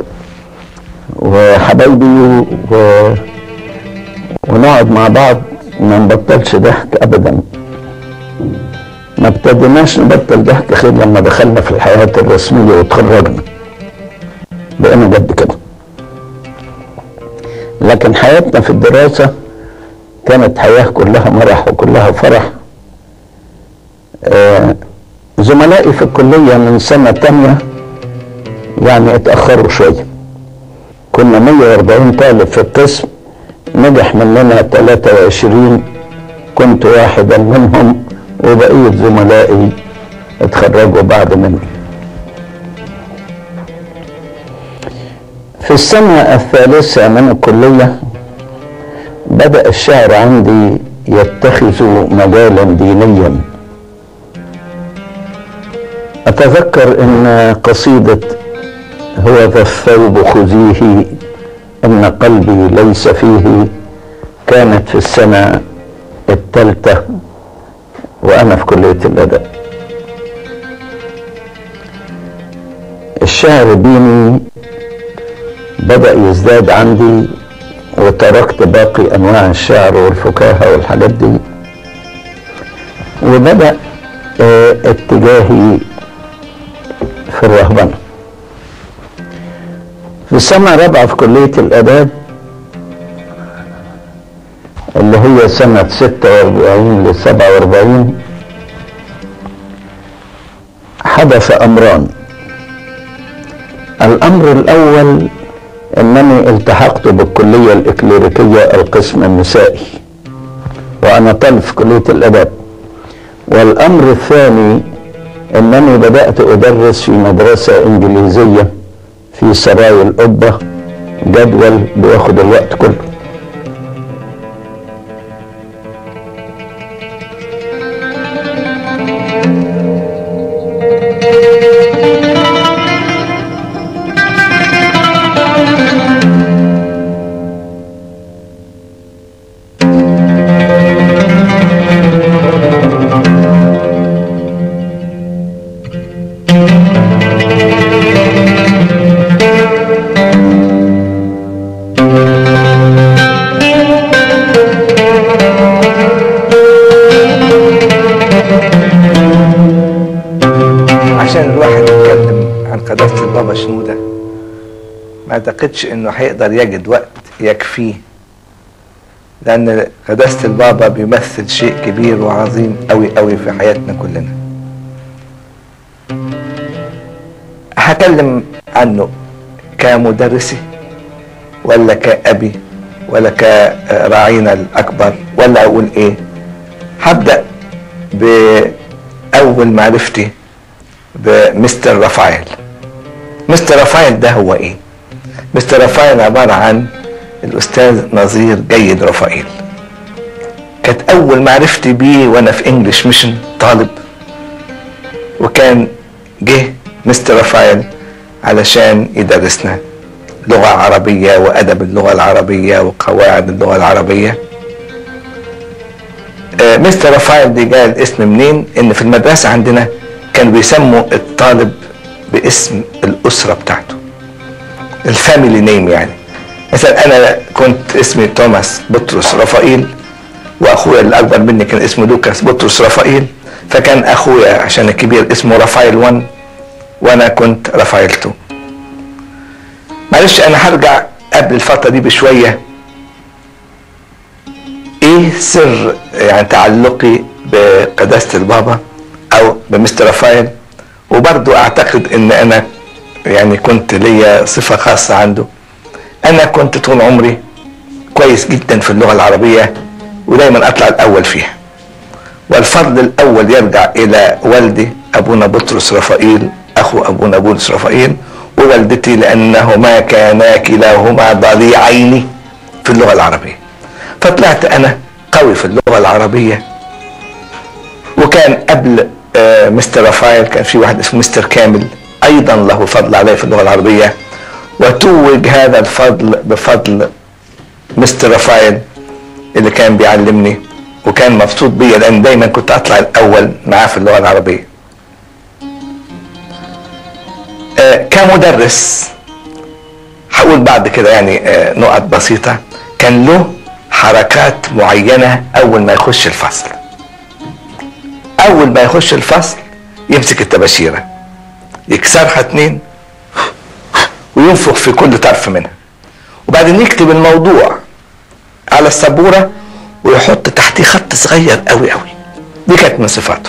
وحبايبي و... و... ونقعد مع بعض ما نبطلش ضحك ابدا ما ابتديناش نبطل ضحك غير لما دخلنا في الحياة الرسمية وتخرجنا بقينا جد كده لكن حياتنا في الدراسة كانت حياة كلها مرح وكلها فرح آه زملائي في الكلية من سنة تانية يعني اتأخروا شوية كنا 140 طالب في القسم نجح مننا 23 كنت واحدا منهم وبقية زملائي اتخرجوا بعد مني في السنة الثالثة من الكلية بدأ الشعر عندي يتخذ مجالا دينيا أتذكر أن قصيدة هو ذا الثوب خذيه إن قلبي ليس فيه كانت في السنة الثالثة وأنا في كلية الأدب الشعر ديني بدأ يزداد عندي وتركت باقي أنواع الشعر والفكاهة والحاجات دي وبدأ آه، اتجاهي في الرهبنة في السنة الرابعة في كلية الآداب اللي هي سنة 46 ل 47 حدث أمران الأمر الأول أنني التحقت بالكلية الإكليريكية القسم النسائي وأنا طالب في كلية الآداب والأمر الثاني أنني بدأت أدرس في مدرسة إنجليزية في سراي القبة جدول بياخد الوقت كله عشان الواحد يتكلم عن قداسة البابا شنودة ما اعتقدش انه هيقدر يجد وقت يكفيه لان قداسة البابا بيمثل شيء كبير وعظيم قوي قوي في حياتنا كلنا هكلم عنه كمدرسي ولا كأبي ولا كراعينا الأكبر ولا أقول إيه هبدأ بأول معرفتي بمستر رافائيل مستر رافائيل ده هو ايه مستر رافائيل عبارة عن الأستاذ نظير جيد رافائيل كانت أول معرفتي بيه وأنا في إنجلش ميشن طالب وكان جه مستر رافائيل علشان يدرسنا لغة عربية وأدب اللغة العربية وقواعد اللغة العربية آه، مستر رافائيل دي جاء الاسم منين ان في المدرسة عندنا كانوا بيسموا الطالب باسم الأسرة بتاعته الفاميلي نيم يعني مثلا أنا كنت اسمي توماس بطرس رافائيل وأخويا الأكبر مني كان اسمه لوكاس بطرس رافائيل فكان أخويا عشان الكبير اسمه رافائيل 1 وأنا كنت رافائيل 2 معلش أنا هرجع قبل الفترة دي بشوية ايه سر يعني تعلقي بقداسة البابا او بمستر رافائيل وبرضو اعتقد ان انا يعني كنت ليا صفة خاصة عنده انا كنت طول عمري كويس جدا في اللغة العربية ودايما اطلع الاول فيها والفضل الاول يرجع الى والدي ابونا بطرس رافائيل اخو ابونا بولس رافائيل ووالدتي لانهما كانا كلاهما ضليعين في اللغة العربية فطلعت انا قوي في اللغه العربيه وكان قبل آه، مستر رافائيل كان في واحد اسمه مستر كامل ايضا له فضل علي في اللغه العربيه وتوج هذا الفضل بفضل مستر رافائيل اللي كان بيعلمني وكان مبسوط بيا لان دايما كنت اطلع الاول معاه في اللغه العربيه آه، كمدرس هقول بعد كده يعني آه، نقط بسيطه كان له حركات معينة أول ما يخش الفصل أول ما يخش الفصل يمسك التباشيرة يكسرها اتنين وينفخ في كل طرف منها وبعدين يكتب الموضوع على السبورة ويحط تحتيه خط صغير قوي قوي دي كانت من صفاته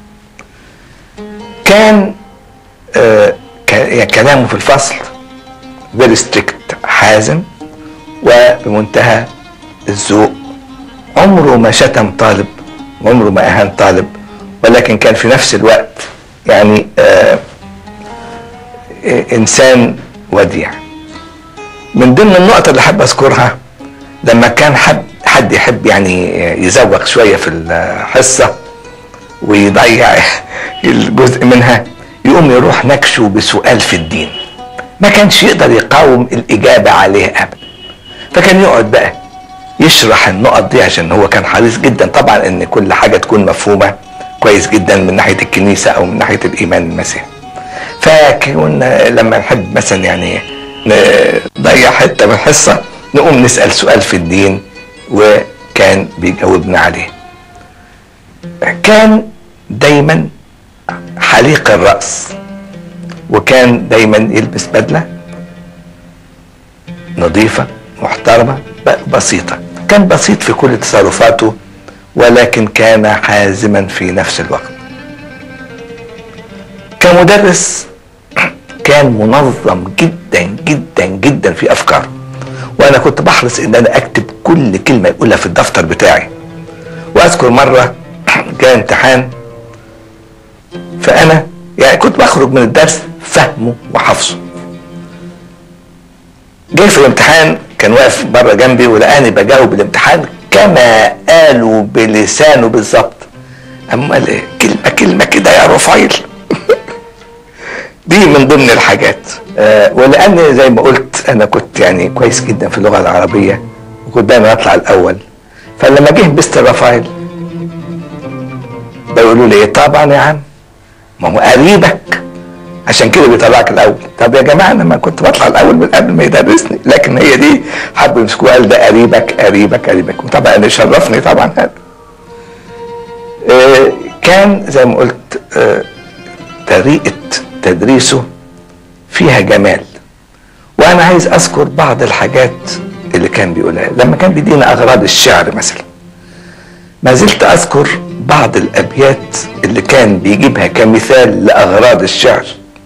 كان آه كان- يعني كلامه في الفصل فيري ستريكت حازم وبمنتهى الذوق عمره ما شتم طالب عمره ما اهان طالب ولكن كان في نفس الوقت يعني آه آه، انسان وديع من ضمن النقط اللي حابب اذكرها لما كان حد حد يحب يعني يزوق شويه في الحصه ويضيع الجزء منها يقوم يروح نكشه بسؤال في الدين ما كانش يقدر يقاوم الاجابه عليه ابدا فكان يقعد بقى يشرح النقط دي عشان هو كان حريص جدا طبعا ان كل حاجه تكون مفهومه كويس جدا من ناحيه الكنيسه او من ناحيه الايمان المسيحي فكنا لما نحب مثلا يعني نضيع حته من الحصه نقوم نسال سؤال في الدين وكان بيجاوبنا عليه كان دايما حليق الراس وكان دايما يلبس بدله نظيفه محترمه ب- بسيطه كان بسيط في كل تصرفاته ولكن كان حازما في نفس الوقت كمدرس كان منظم جدا جدا جدا في افكاره وانا كنت بحرص ان انا اكتب كل كلمه يقولها في الدفتر بتاعي واذكر مره جاء امتحان فانا يعني كنت بخرج من الدرس فهمه وحفظه جه في الامتحان كان واقف بره جنبي ولقاني بجاوب الامتحان كما قالوا بلسانه بالظبط قام قال ايه كلمه كلمه كده يا رفايل دي من ضمن الحاجات آه ولان زي ما قلت انا كنت يعني كويس جدا في اللغه العربيه وكنت دايما اطلع الاول فلما جه مستر رافائيل بيقولوا لي إيه؟ طبعا يا عم ما هو قريبك عشان كده بيطلعك الاول طب يا جماعه انا ما كنت بطلع الاول من قبل ما يدرسني لكن هي دي حبوا يمسكوها قال ده قريبك قريبك قريبك وطبعا اللي شرفني طبعا هذا آه كان زي ما قلت آه طريقه تدريسه فيها جمال وانا عايز اذكر بعض الحاجات اللي كان بيقولها لما كان بيدينا اغراض الشعر مثلا ما زلت اذكر بعض الابيات اللي كان بيجيبها كمثال لاغراض الشعر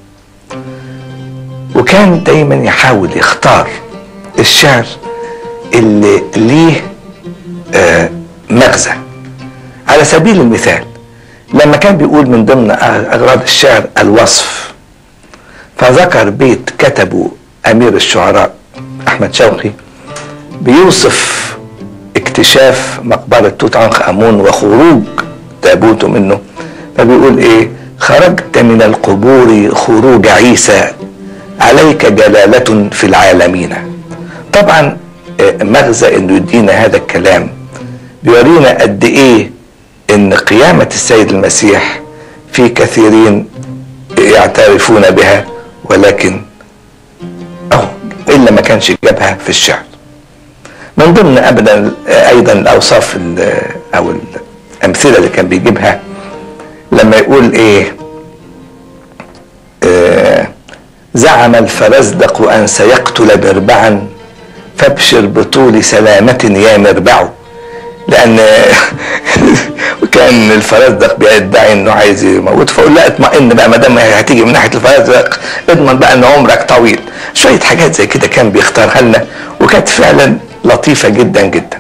وكان دايما يحاول يختار الشعر اللي ليه آه مغزى على سبيل المثال لما كان بيقول من ضمن اغراض الشعر الوصف فذكر بيت كتبه امير الشعراء احمد شوقي بيوصف اكتشاف مقبرة توت عنخ امون وخروج تابوته منه فبيقول ايه خرجت من القبور خروج عيسى عليك جلالة في العالمين طبعا مغزى انه يدينا هذا الكلام بيورينا قد ايه ان قيامة السيد المسيح في كثيرين يعترفون بها ولكن أو إلا ما كانش جابها في الشعر من ضمن أبدا أيضا الأوصاف أو الأمثلة اللي كان بيجيبها لما يقول إيه آه زعم الفرزدق أن سيقتل بربعا فابشر بطول سلامة يا مربع لأن وكان الفرزدق بيدعي انه عايز يموت فقول لا اطمئن بقى ما دام هتيجي من ناحيه الفرزدق اضمن بقى ان عمرك طويل شويه حاجات زي كده كان بيختارها لنا وكانت فعلا لطيفه جدا جدا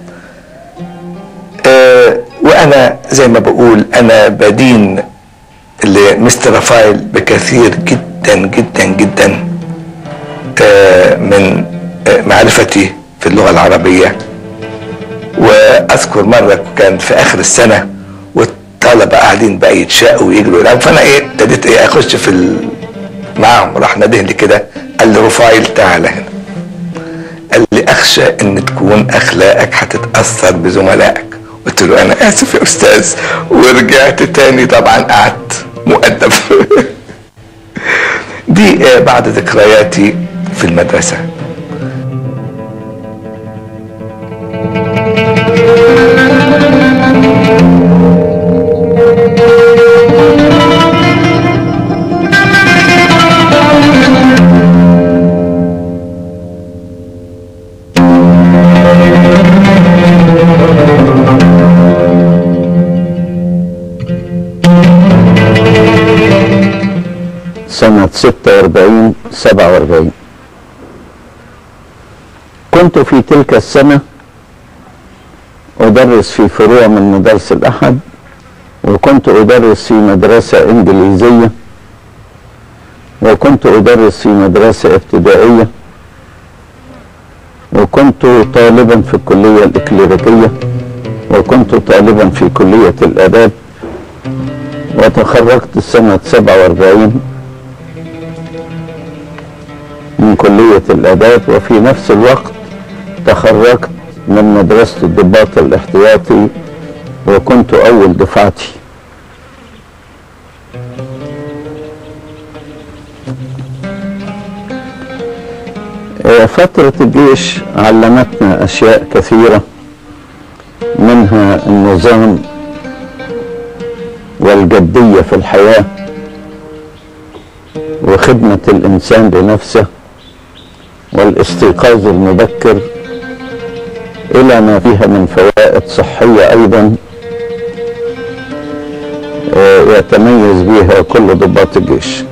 أه وانا زي ما بقول انا بدين لمستر رافائيل بكثير جدا جدا جدا أه من أه معرفتي في اللغه العربيه واذكر مره كان في اخر السنه والطلبه قاعدين بقى يتشاقوا ويجروا فانا ايه ابتديت ايه اخش في ال... معاهم راح ناديه لي كده قال لي رفايل تعالى هنا قال لي اخشى ان تكون اخلاقك هتتاثر بزملائك قلت له انا اسف يا استاذ ورجعت تاني طبعا قعدت مؤدب دي بعض ذكرياتي في المدرسه سنة 46 47 كنت في تلك السنة أدرس في فروع من مدارس الأحد وكنت أدرس في مدرسة إنجليزية وكنت أدرس في مدرسة ابتدائية وكنت طالبا في الكلية الإكليريكية وكنت طالبا في كلية الآداب وتخرجت سنة 47 من كلية الآداب وفي نفس الوقت تخرجت من مدرسة الضباط الاحتياطي وكنت أول دفعتي فترة الجيش علمتنا أشياء كثيرة منها النظام والجدية في الحياة وخدمة الإنسان لنفسه والاستيقاظ المبكر إلى ما فيها من فوائد صحية أيضا يتميز بها كل ضباط الجيش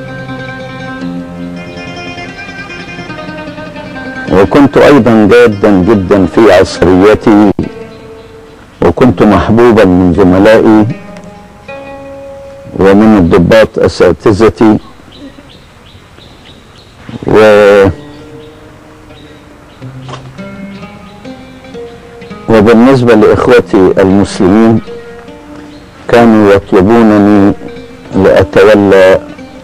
وكنت أيضا جادا جدا في عصريتي وكنت محبوبا من زملائي و ومن الضباط اساتذتي و وبالنسبة لإخوتي المسلمين كانوا يطلبونني لأتولى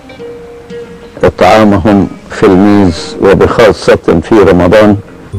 إطعامهم في الميز وبخاصة في رمضان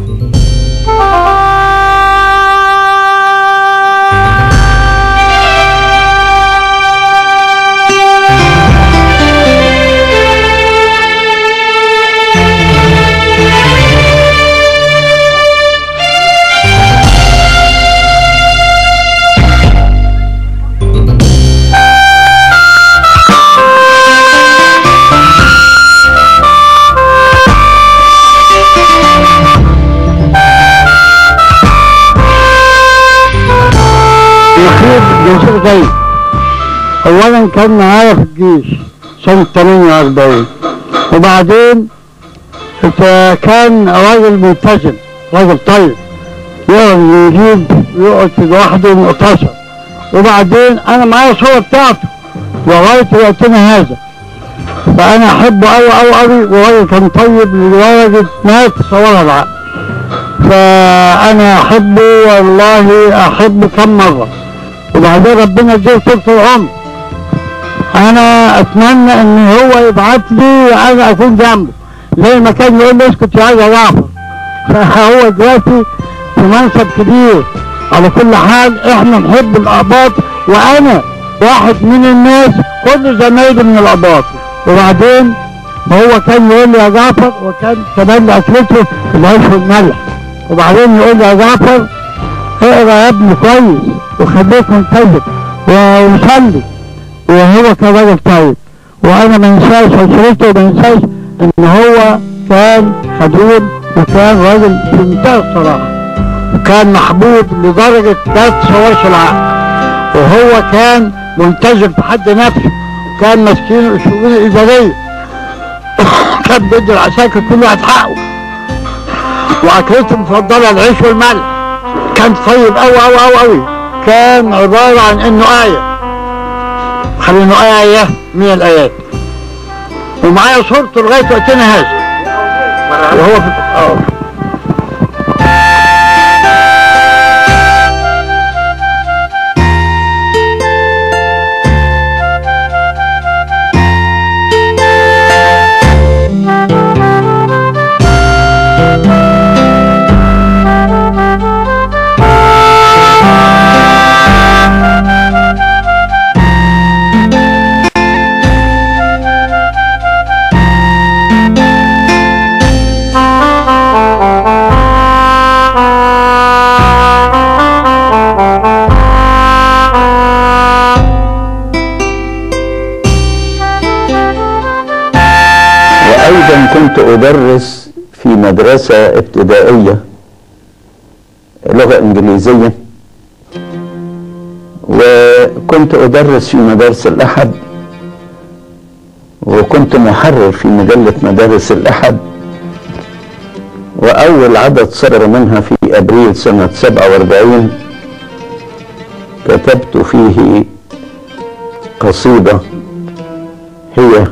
يخيب جزء طيب اولا كان معايا في الجيش سنة 48 وبعدين ف- كان راجل ملتزم راجل طيب يقعد يجيب يقعد لوحده مقتصر وبعدين انا معايا صورة بتاعته لغاية وقتنا هذا فانا احبه قوي قوي قوي وراجل كان طيب لدرجة مات صورها العقل فانا احبه والله احبه كم مرة وبعدين ربنا يديه طول العمر انا اتمنى ان هو يبعت لي انا اكون جنبه زي ما كان يقول لي اسكت يا عايز جعفر فهو دلوقتي في منصب كبير على كل حال احنا نحب الاباط وانا واحد من الناس كل زمايلي من الاباط وبعدين هو كان يقول لي يا جعفر وكان كمان اكلته العيش والملح وبعدين يقول لي يا جعفر اقرا يا ابني كويس وخليك منتبه وصلي وهو كان راجل طيب وانا ما انساش عشرته وما انساش ان هو كان خدوم وكان راجل في منتهى الصراحه وكان محبوب لدرجه لا تتصورش العقل وهو كان ملتزم في حد نفسه كان ماسكين الشؤون الاداريه كان بيدي العساكر كل واحد حقه واكلته المفضله العيش والملح كان طيب قوي قوي قوي قوي كان عباره عن انه ايه خلينا آية من الآيات ومعايا صورته لغاية وقتنا هذا وهو في آه. وأيضا كنت أدرس في مدرسة ابتدائية لغة إنجليزية وكنت أدرس في مدارس الأحد وكنت محرر في مجلة مدارس الأحد وأول عدد صدر منها في أبريل سنة 47 كتبت فيه قصيدة هي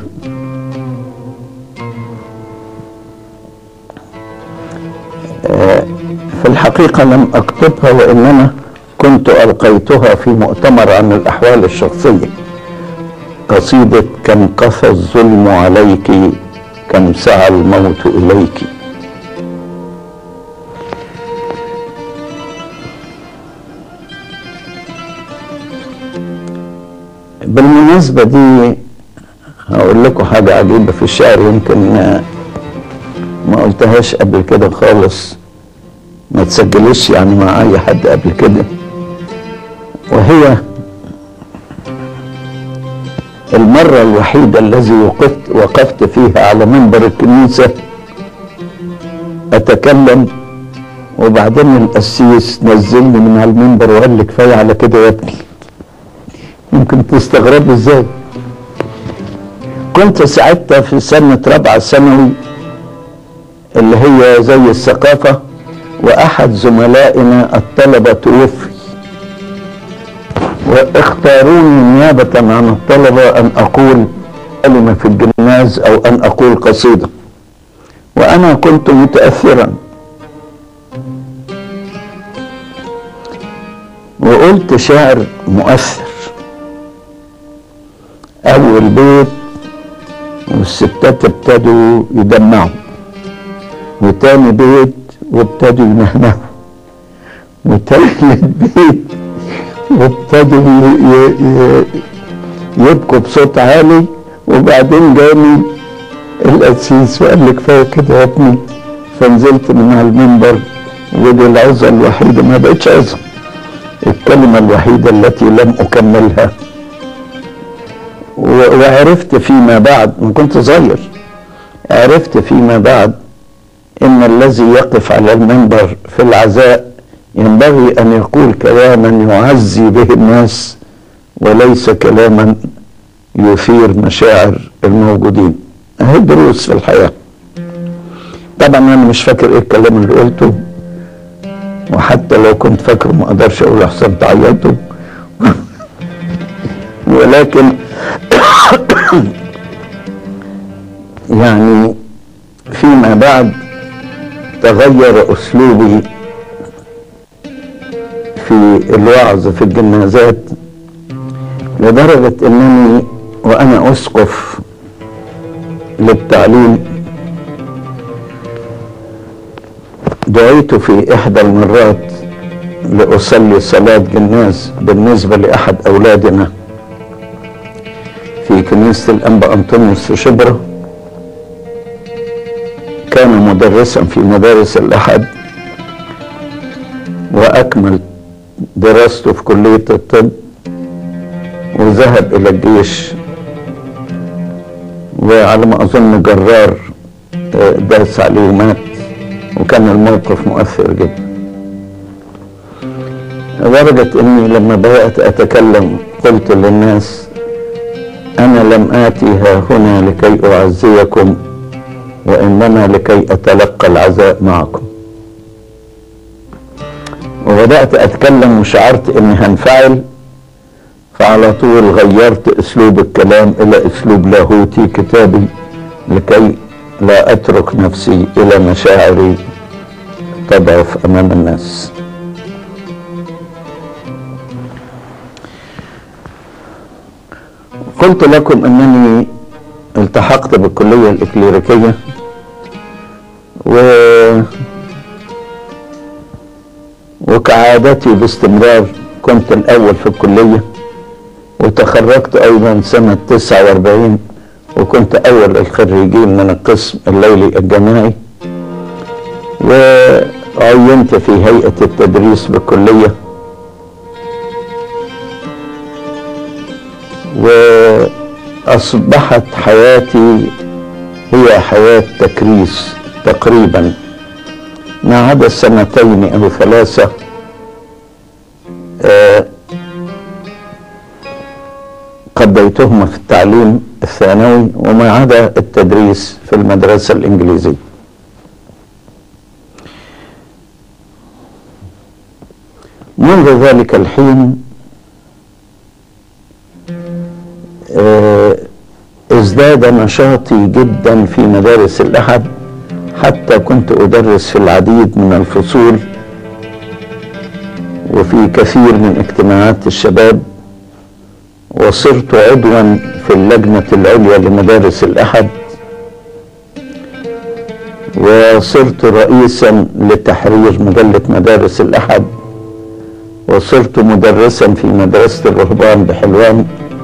في الحقيقة لم أكتبها وإنما كنت ألقيتها في مؤتمر عن الأحوال الشخصية قصيدة كم قفى الظلم عليك كم سعى الموت إليك بالمناسبة دي هقول لكم حاجة عجيبة في الشعر يمكن آه، ما قلتهاش قبل كده خالص ما تسجلش يعني مع اي حد قبل كده وهي المرة الوحيدة الذي وقفت وقفت فيها على منبر الكنيسة أتكلم وبعدين القسيس نزلني من على المنبر وقال لي كفاية على كده يا ابني يمكن تستغرب ازاي كنت ساعتها في سنة رابعة ثانوي اللي هي زي الثقافة وأحد زملائنا الطلبة توفي واختاروني نيابة عن الطلبة أن أقول كلمة في الجناز أو أن أقول قصيدة وأنا كنت متأثرا وقلت شعر مؤثر أول بيت والستات ابتدوا يدمعوا وتاني بيت وابتدوا ينهنهوا وتالت بيت وابتدوا ي- ي- ي- يبكوا بصوت عالي وبعدين جاني القسيس وقال لي كفايه كده يا ابني فنزلت من على المنبر ودي العظه الوحيده ما بقتش عظه الكلمه الوحيده التي لم اكملها و- وعرفت فيما بعد ما كنت صغير عرفت فيما بعد ان الذي يقف على المنبر في العزاء ينبغي ان يقول كلاما يعزي به الناس وليس كلاما يثير مشاعر الموجودين اهي دروس في الحياه طبعا انا مش فاكر ايه الكلام اللي قلته وحتى لو كنت فاكره ما اقدرش اقول احسن تعيطوا ولكن يعني فيما بعد تغير اسلوبي في الوعظ في الجنازات لدرجة انني وانا اسقف للتعليم دعيت في احدى المرات لاصلي صلاة جناز بالنسبة لاحد اولادنا في كنيسة الانبا انطونيوس في شبرا كان مدرسا في مدارس الاحد واكمل دراسته في كلية الطب وذهب إلى الجيش وعلى ما أظن جرار آه، داس عليه ومات وكان الموقف مؤثر جدا لدرجة إني لما بدأت أتكلم قلت للناس أنا لم آتي ها هنا لكي أعزيكم وإنما لكي أتلقى العزاء معكم وبدأت أتكلم وشعرت إني هنفعل فعلى طول غيرت اسلوب الكلام الى اسلوب لاهوتي كتابي لكي لا اترك نفسي الى مشاعري تضعف امام الناس قلت لكم انني التحقت بالكليه الاكليريكيه و وكعادتي باستمرار كنت الاول في الكليه وتخرجت ايضا سنة 49 وكنت اول الخريجين من القسم الليلي الجامعي وعينت في هيئة التدريس بالكلية واصبحت حياتي هي حياة تكريس تقريبا ما عدا سنتين او ثلاثة آه قضيتهما في التعليم الثانوي وما عدا التدريس في المدرسة الإنجليزية منذ ذلك الحين آه، ازداد نشاطي جدا في مدارس الأحد حتى كنت أدرس في العديد من الفصول وفي كثير من اجتماعات الشباب وصرت عضوا في اللجنة العليا لمدارس الأحد وصرت رئيسا لتحرير مجلة مدارس الأحد وصرت مدرسا في مدرسة الرهبان بحلوان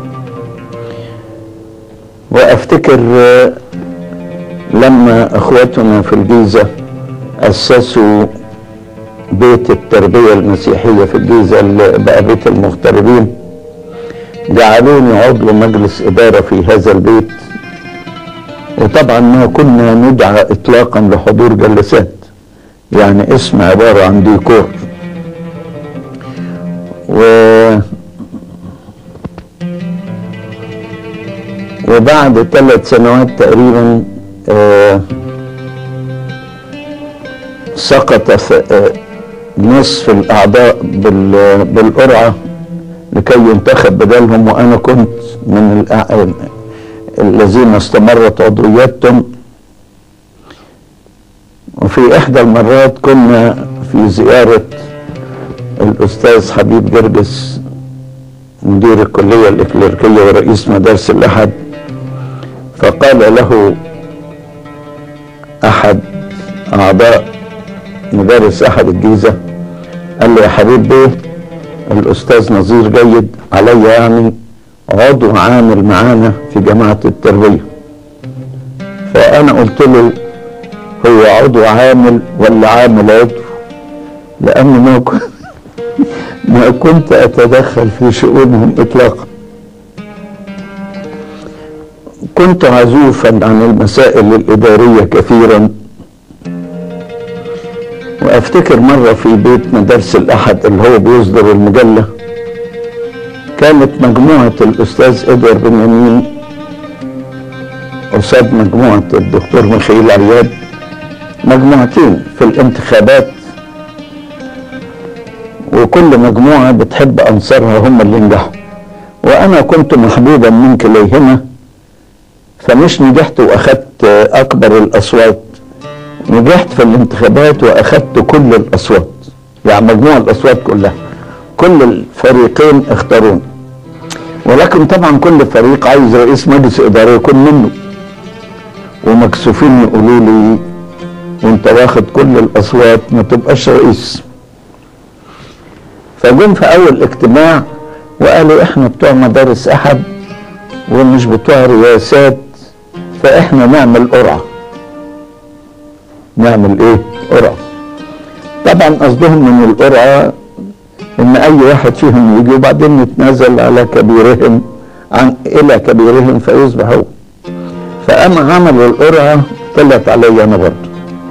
وأفتكر آه، لما أخواتنا في الجيزة أسسوا بيت التربية المسيحية في الجيزة اللي بقى بيت المغتربين جعلوني عضو مجلس إدارة في هذا البيت وطبعا ما كنا ندعى إطلاقا لحضور جلسات يعني اسم عبارة عن ديكور و وبعد ثلاث سنوات تقريبا آه سقط ث- آه، نصف الأعضاء بال- بالقرعة لكي ينتخب بدلهم وانا كنت من الأع- الذين استمرت عضويتهم وفي احدى المرات كنا في زيارة الاستاذ حبيب جرجس مدير الكلية الإكليريكية ورئيس مدارس الأحد فقال له أحد أعضاء مدارس أحد الجيزة قال له يا حبيب بيه الأستاذ نظير جيد علي يعني عضو عامل معانا في جماعة التربية فأنا قلت له هو عضو عامل ولا عامل عضو لأني ما كنت ما كنت أتدخل في شؤونهم إطلاقا كنت عزوفا عن المسائل الإدارية كثيرا وأفتكر مرة في بيت مدارس الأحد اللي هو بيصدر المجلة كانت مجموعة الأستاذ إدوار بنيامين قصاد مجموعة الدكتور ميخائيل عرياد مجموعتين في الانتخابات وكل مجموعة بتحب أنصارها هم اللي ينجحوا وأنا كنت محبوبا من كليهما فمش نجحت وأخدت أكبر الأصوات نجحت في الانتخابات وأخدت كل الأصوات يعني مجموع الأصوات كلها كل الفريقين اختاروني ولكن طبعا كل فريق عايز رئيس مجلس إدارة يكون منه ومكسوفين يقولوا لي وانت واخد كل الأصوات ما تبقاش رئيس فجم في اول اجتماع وقالوا احنا بتوع مدارس احد ومش بتوع رئاسات فاحنا نعمل قرعه نعمل ايه قرعه طبعا قصدهم من القرعه ان اي واحد فيهم يجي وبعدين نتنازل على كبيرهم عن الى كبيرهم فيصبح هو فاما عملوا القرعه طلعت علي انا برضه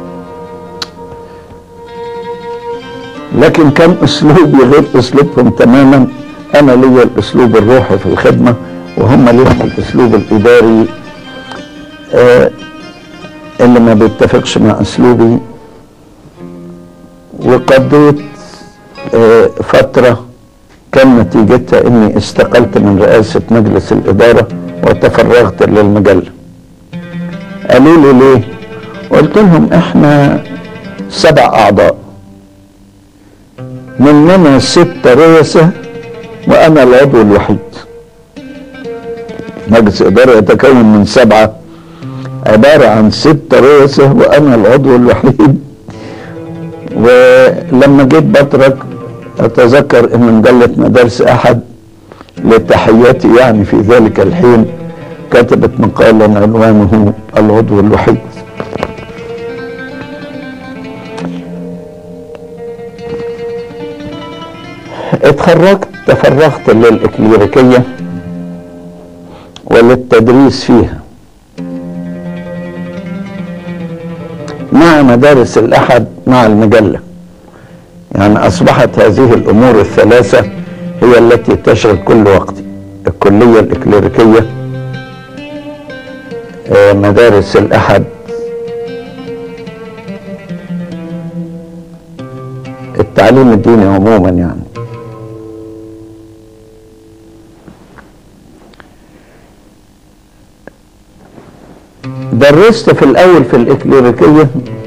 لكن كان اسلوبي غير اسلوبهم تماما انا ليا الاسلوب الروحي في الخدمه وهم ليهم الاسلوب الاداري آه اللي ما بيتفقش مع اسلوبي وقضيت آه فتره كان نتيجتها اني استقلت من رئاسه مجلس الاداره وتفرغت للمجله قالوا لي ليه قلت لهم احنا سبع اعضاء مننا ستة رئاسة وأنا العضو الوحيد مجلس إدارة يتكون من سبعة عبارة عن ستة رئاسة وأنا العضو الوحيد ولما جيت بترك أتذكر إن مجلة مدارس أحد لتحياتي يعني في ذلك الحين كتبت مقالا عنوانه العضو الوحيد اتخرجت تفرغت للإكليريكية وللتدريس فيها مع مدارس الأحد مع المجلة يعني أصبحت هذه الأمور الثلاثة هي التي تشغل كل وقتي الكلية الإكليريكية آه، مدارس الأحد التعليم الديني عموما يعني درست في الأول في الإكليريكية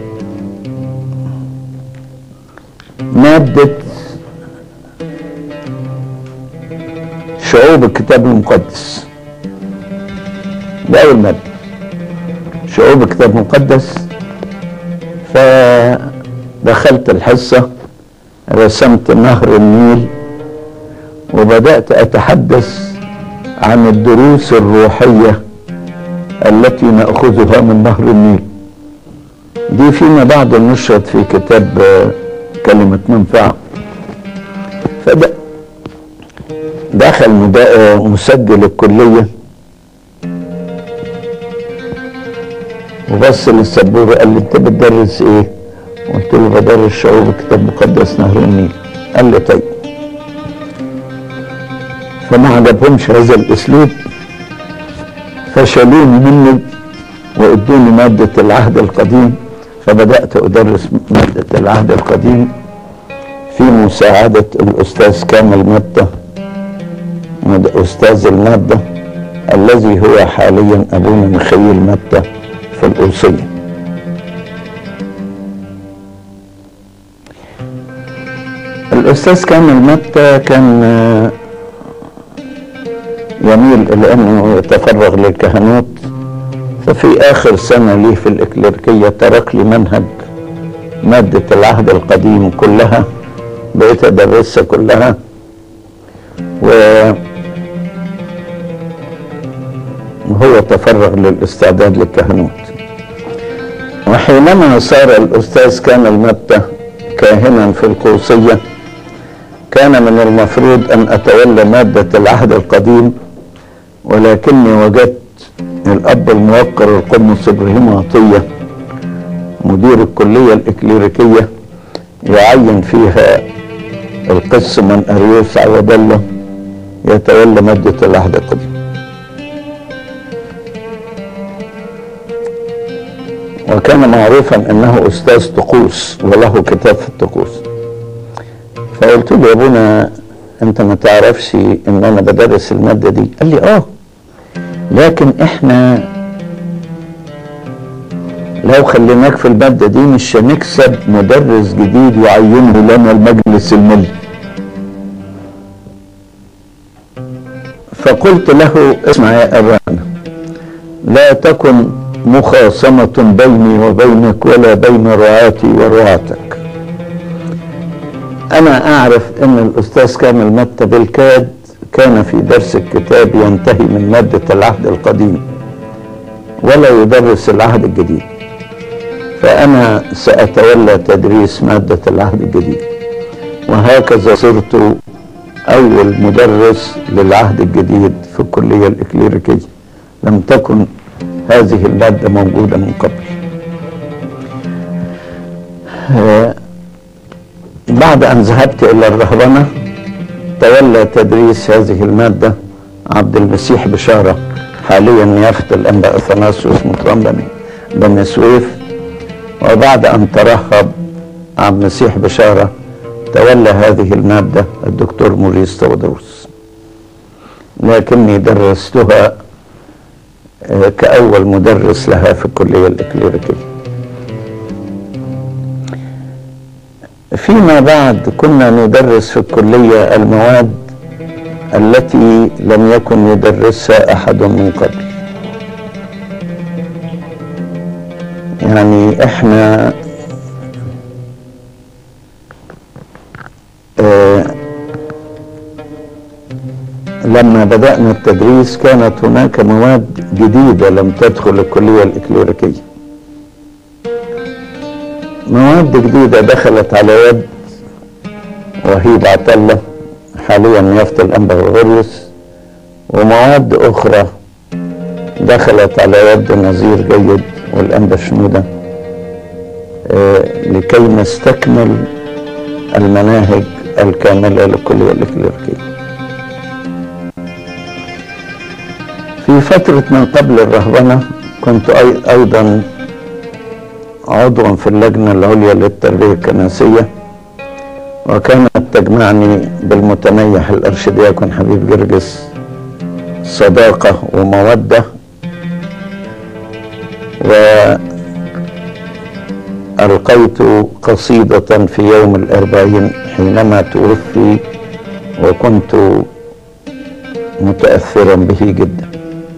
مادة شعوب الكتاب المقدس ده أول مادة شعوب الكتاب المقدس فدخلت الحصة رسمت نهر النيل وبدأت أتحدث عن الدروس الروحية التي نأخذها من نهر النيل دي فيما بعد نشرت في كتاب آه، كلمة منفعة فده دخل مدا- آه، مسجل الكلية وبص للسبورة قال لي انت بتدرس ايه؟ قلت له بدرس شعوب كتاب مقدس نهر النيل قال لي طيب فما عجبهمش هذا الاسلوب فشالوني منه وادوني مادة العهد القديم فبدأت أدرس مادة العهد القديم في مساعدة الأستاذ كامل متى مد- أستاذ المادة الذي هو حاليا أبونا مخيل متى في الأوصية الأستاذ كامل متى كان آه، يميل إلى أنه يتفرغ للكهنوت ففي آخر سنة ليه في الإكليركية ترك لي منهج مادة العهد القديم كلها بقيت أدرسها كلها و وهو تفرغ للاستعداد للكهنوت وحينما صار الأستاذ كامل متى كاهنا في القوسية كان من المفروض أن أتولى مادة العهد القديم ولكني وجدت الأب الموقر القدس إبراهيم عطية مدير الكلية الإكليريكية يعين فيها القس من أريوس عوض الله يتولى مادة العهد القديم وكان معروفا انه استاذ طقوس وله كتاب في الطقوس فقلت له يا ابونا انت ما تعرفش ان انا بدرس الماده دي قال لي اه لكن احنا لو خليناك في الماده دي مش هنكسب مدرس جديد يعينه لنا المجلس الملي فقلت له اسمع يا ابانا لا تكن مخاصمة بيني وبينك ولا بين رعاتي ورعاتك أنا أعرف أن الأستاذ كامل متى بالكاد كان في درس الكتاب ينتهي من مادة العهد القديم ولا يدرس العهد الجديد فأنا سأتولى تدريس مادة العهد الجديد وهكذا صرت أول مدرس للعهد الجديد في الكلية الإكليريكية لم تكن هذه المادة موجودة من قبل آه، بعد أن ذهبت إلى الرهبنة تولى تدريس هذه المادة عبد المسيح بشارة حاليا نيافة الأنبا أثناسيوس مترمبني بني سويف وبعد أن ترهب عبد المسيح بشارة تولى هذه المادة الدكتور موريس تودروس لكني درستها آه، كأول مدرس لها في الكلية الإكليريكية فيما بعد كنا ندرس في الكلية المواد التي لم يكن يدرسها أحد من قبل يعني احنا آه لما بدأنا التدريس كانت هناك مواد جديدة لم تدخل الكلية الإكليريكية مواد جديدة دخلت على يد وهيب عطلة حاليا نيافة الأنبا غريوس ومواد أخرى دخلت على يد نظير جيد والأنبا شنودة آه، لكي نستكمل المناهج الكاملة للكلية الإكليريكية في فترة ما قبل الرهبنة كنت أي- أيضا عضوا في اللجنة العليا للتربية الكنسية وكانت تجمعني بالمتنيح الأرشدياكون حبيب جرجس صداقة ومودة وألقيت قصيدة في يوم الأربعين حينما توفي وكنت متأثرا به جدا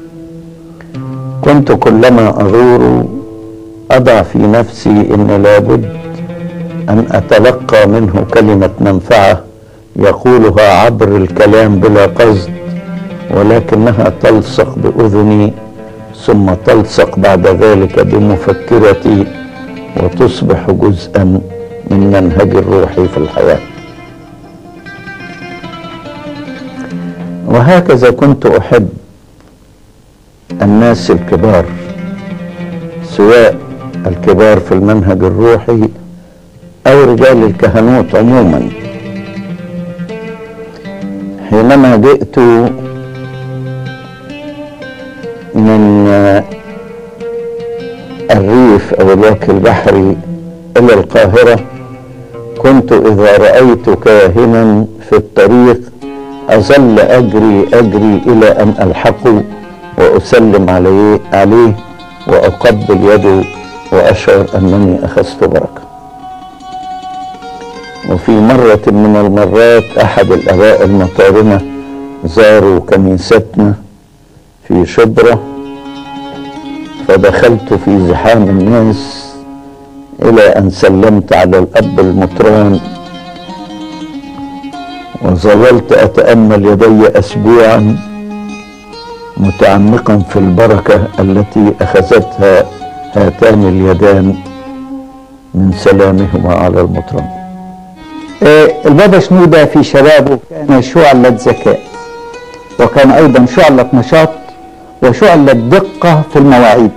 كنت كلما أغور أضع في نفسي أن لابد أن أتلقى منه كلمة منفعة يقولها عبر الكلام بلا قصد ولكنها تلصق بأذني ثم تلصق بعد ذلك بمفكرتي وتصبح جزءا من منهج الروحي في الحياه وهكذا كنت احب الناس الكبار سواء الكبار في المنهج الروحي او رجال الكهنوت عموما حينما جئت من آه، الريف او الوجه البحري الى القاهره كنت اذا رايت كاهنا في الطريق أظل أجري أجري إلى أن ألحقه وأسلم عليه عليه وأقبل يده وأشعر أنني أخذت بركة وفي مرة من المرات أحد الآباء المطارنة زاروا كنيستنا في شبرا فدخلت في زحام الناس إلى أن سلمت على الأب المطران وظللت أتأمل يدي أسبوعا متعمقا في البركة التي أخذتها هاتان اليدان من سلامهما على المطران آه، البابا شنودة في شبابه كان شعلة ذكاء وكان أيضا شعلة نشاط وشعلة دقة في المواعيد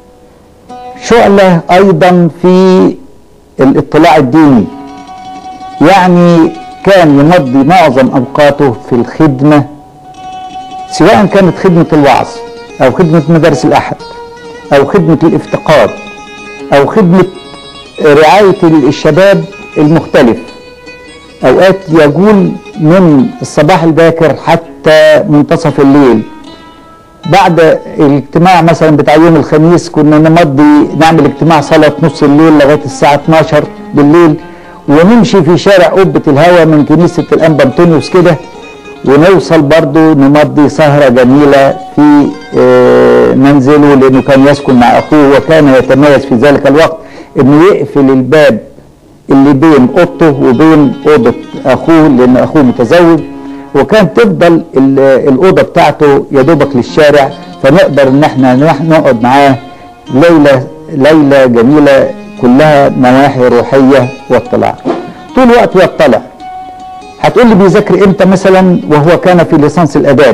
شعلة أيضا في الاطلاع الديني يعني كان يمضي معظم أوقاته في الخدمة سواء كانت خدمة الوعظ أو خدمة مدارس الأحد أو خدمة الافتقاد أو خدمة رعاية الشباب المختلف أوقات يجول من الصباح الباكر حتى منتصف الليل بعد الاجتماع مثلا بتاع يوم الخميس كنا نمضي نعمل اجتماع صلاة نص الليل لغاية الساعة 12 بالليل ونمشي في شارع قبة الهوى من كنيسة الأنبا أنطونيوس كده ونوصل برضو نمضي سهرة جميلة في آه، منزله لأنه كان يسكن مع أخوه وكان يتميز في ذلك الوقت أنه يقفل الباب اللي بين اوضته وبين اوضه اخوه لان اخوه متزوج وكان تفضل ال- الاوضه بتاعته يا دوبك للشارع فنقدر ان احنا نح- نقعد معاه ليله ليله جميله كلها نواحي روحيه واطلاع طول الوقت يطلع هتقول لي بيذاكر امتى مثلا وهو كان في ليسانس الاداب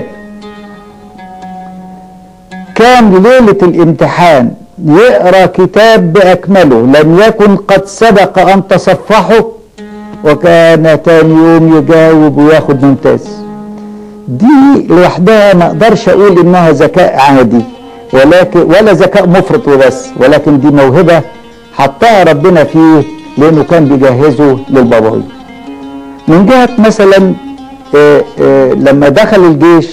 كان ليلة الامتحان يقرأ كتاب بأكمله لم يكن قد سبق أن تصفحه وكان تاني يوم يجاوب وياخد ممتاز دي لوحدها ما اقدرش اقول انها ذكاء عادي ولكن ولا ذكاء مفرط وبس ولكن دي موهبة حطها ربنا فيه لانه كان بيجهزه للبابوي من جهة مثلا آه، آه، لما دخل الجيش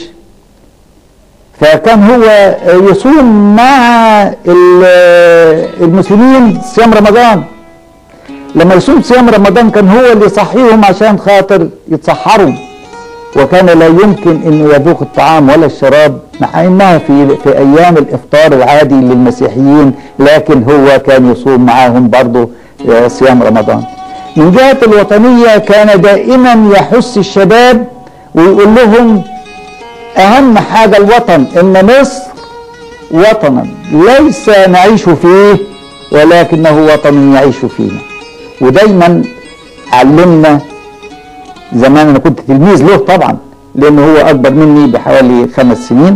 فكان هو يصوم مع ال- المسلمين صيام رمضان لما يصوم صيام رمضان كان هو اللي يصحيهم عشان خاطر يتسحروا وكان لا يمكن انه يذوق الطعام ولا الشراب مع انها في في ايام الافطار العادي للمسيحيين لكن هو كان يصوم معاهم برضه آه، صيام رمضان من جهة الوطنية كان دائما يحث الشباب ويقول لهم أهم حاجة الوطن إن مصر وطنا ليس نعيش فيه ولكنه وطن يعيش فينا ودايما علمنا زمان أنا كنت تلميذ له طبعا لأنه هو أكبر مني بحوالي خمس سنين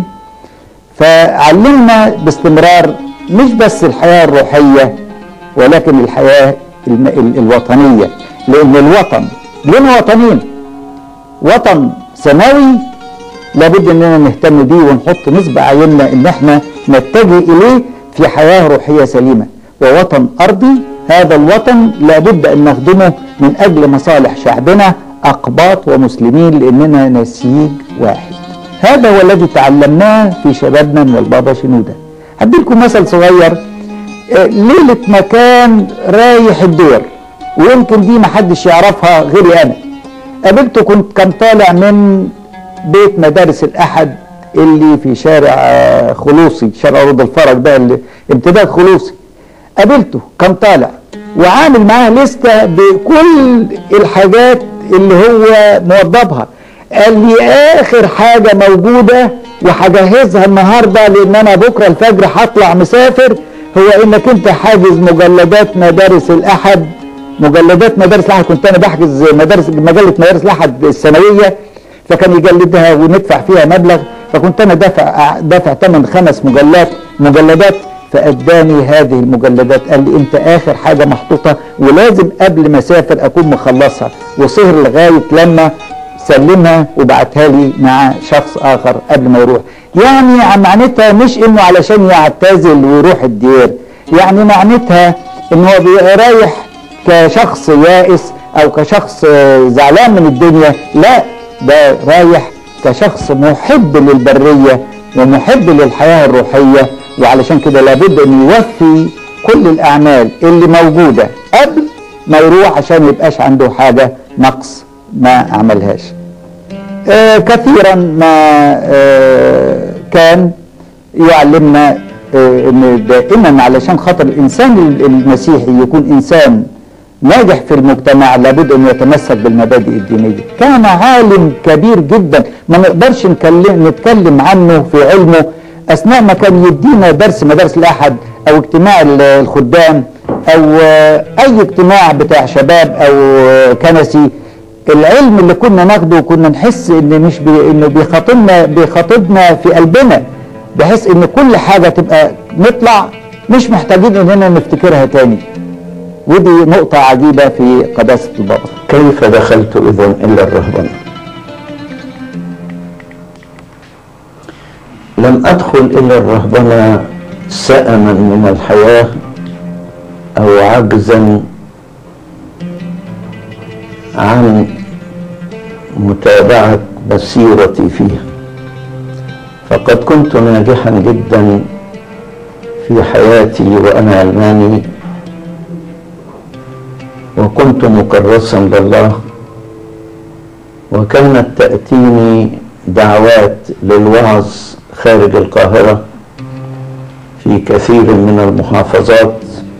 فعلمنا باستمرار مش بس الحياة الروحية ولكن الحياة الم- ال- الوطنية لأن الوطن لنا وطنين وطن سماوي لابد اننا نهتم بيه ونحط نسبة عيننا ان احنا نتجه اليه في حياة روحية سليمة ووطن ارضي هذا الوطن لابد ان نخدمه من اجل مصالح شعبنا اقباط ومسلمين لاننا نسيج واحد هذا هو الذي تعلمناه في شبابنا من البابا شنودة هديلكم مثل صغير آه، ليلة ما كان رايح الدور ويمكن دي محدش يعرفها غيري انا قابلته كنت كان طالع من بيت مدارس الاحد اللي في شارع آه، خلوصي شارع رود الفرج ده اللي امتداد خلوصي قابلته كان طالع وعامل معاه لستة بكل الحاجات اللي هو موضبها قال لي اخر حاجة موجودة وهجهزها النهاردة لان انا بكرة الفجر هطلع مسافر هو انك انت حاجز مجلدات مدارس الاحد مجلدات مدارس الاحد كنت انا بحجز مدارس مجله مدارس الاحد السنويه فكان يجلدها وندفع فيها مبلغ فكنت انا دافع دافع ثمن خمس مجلات مجلدات فاداني هذه المجلدات قال لي انت اخر حاجه محطوطه ولازم قبل ما اسافر اكون مخلصها وسهر لغايه لما سلمها وبعتها لي مع شخص اخر قبل ما يروح يعني عن معناتها مش انه علشان يعتزل ويروح الدير يعني معناتها انه هو بي- رايح كشخص يائس او كشخص آه، زعلان من الدنيا لا ده رايح كشخص محب للبرية ومحب للحياة الروحية وعلشان كده لابد أن يوفي كل الأعمال اللي موجودة قبل ما يروح عشان ما يبقاش عنده حاجة نقص ما عملهاش آه كثيرا ما آه كان يعلمنا آه ان دائما علشان خاطر الانسان المسيحي يكون انسان ناجح في المجتمع لابد ان يتمسك بالمبادئ الدينيه كان عالم كبير جدا ما نقدرش نكلم نتكلم عنه في علمه اثناء ما كان يدينا درس مدارس الاحد او اجتماع الخدام او اي اجتماع بتاع شباب او كنسي العلم اللي كنا ناخده كنا نحس ان مش بي انه بيخاطبنا بيخاطبنا في قلبنا بحيث ان كل حاجه تبقى نطلع مش محتاجين اننا نفتكرها تاني ودي نقطة عجيبة في قداسة البابا كيف دخلت إذا إلى الرهبنة لم أدخل إلى الرهبنة سأما من الحياة أو عجزا عن متابعة بصيرتي فيها فقد كنت ناجحا جدا في حياتي وأنا علماني وكنت مكرسا لله وكانت تأتيني دعوات للوعظ خارج القاهرة في كثير من المحافظات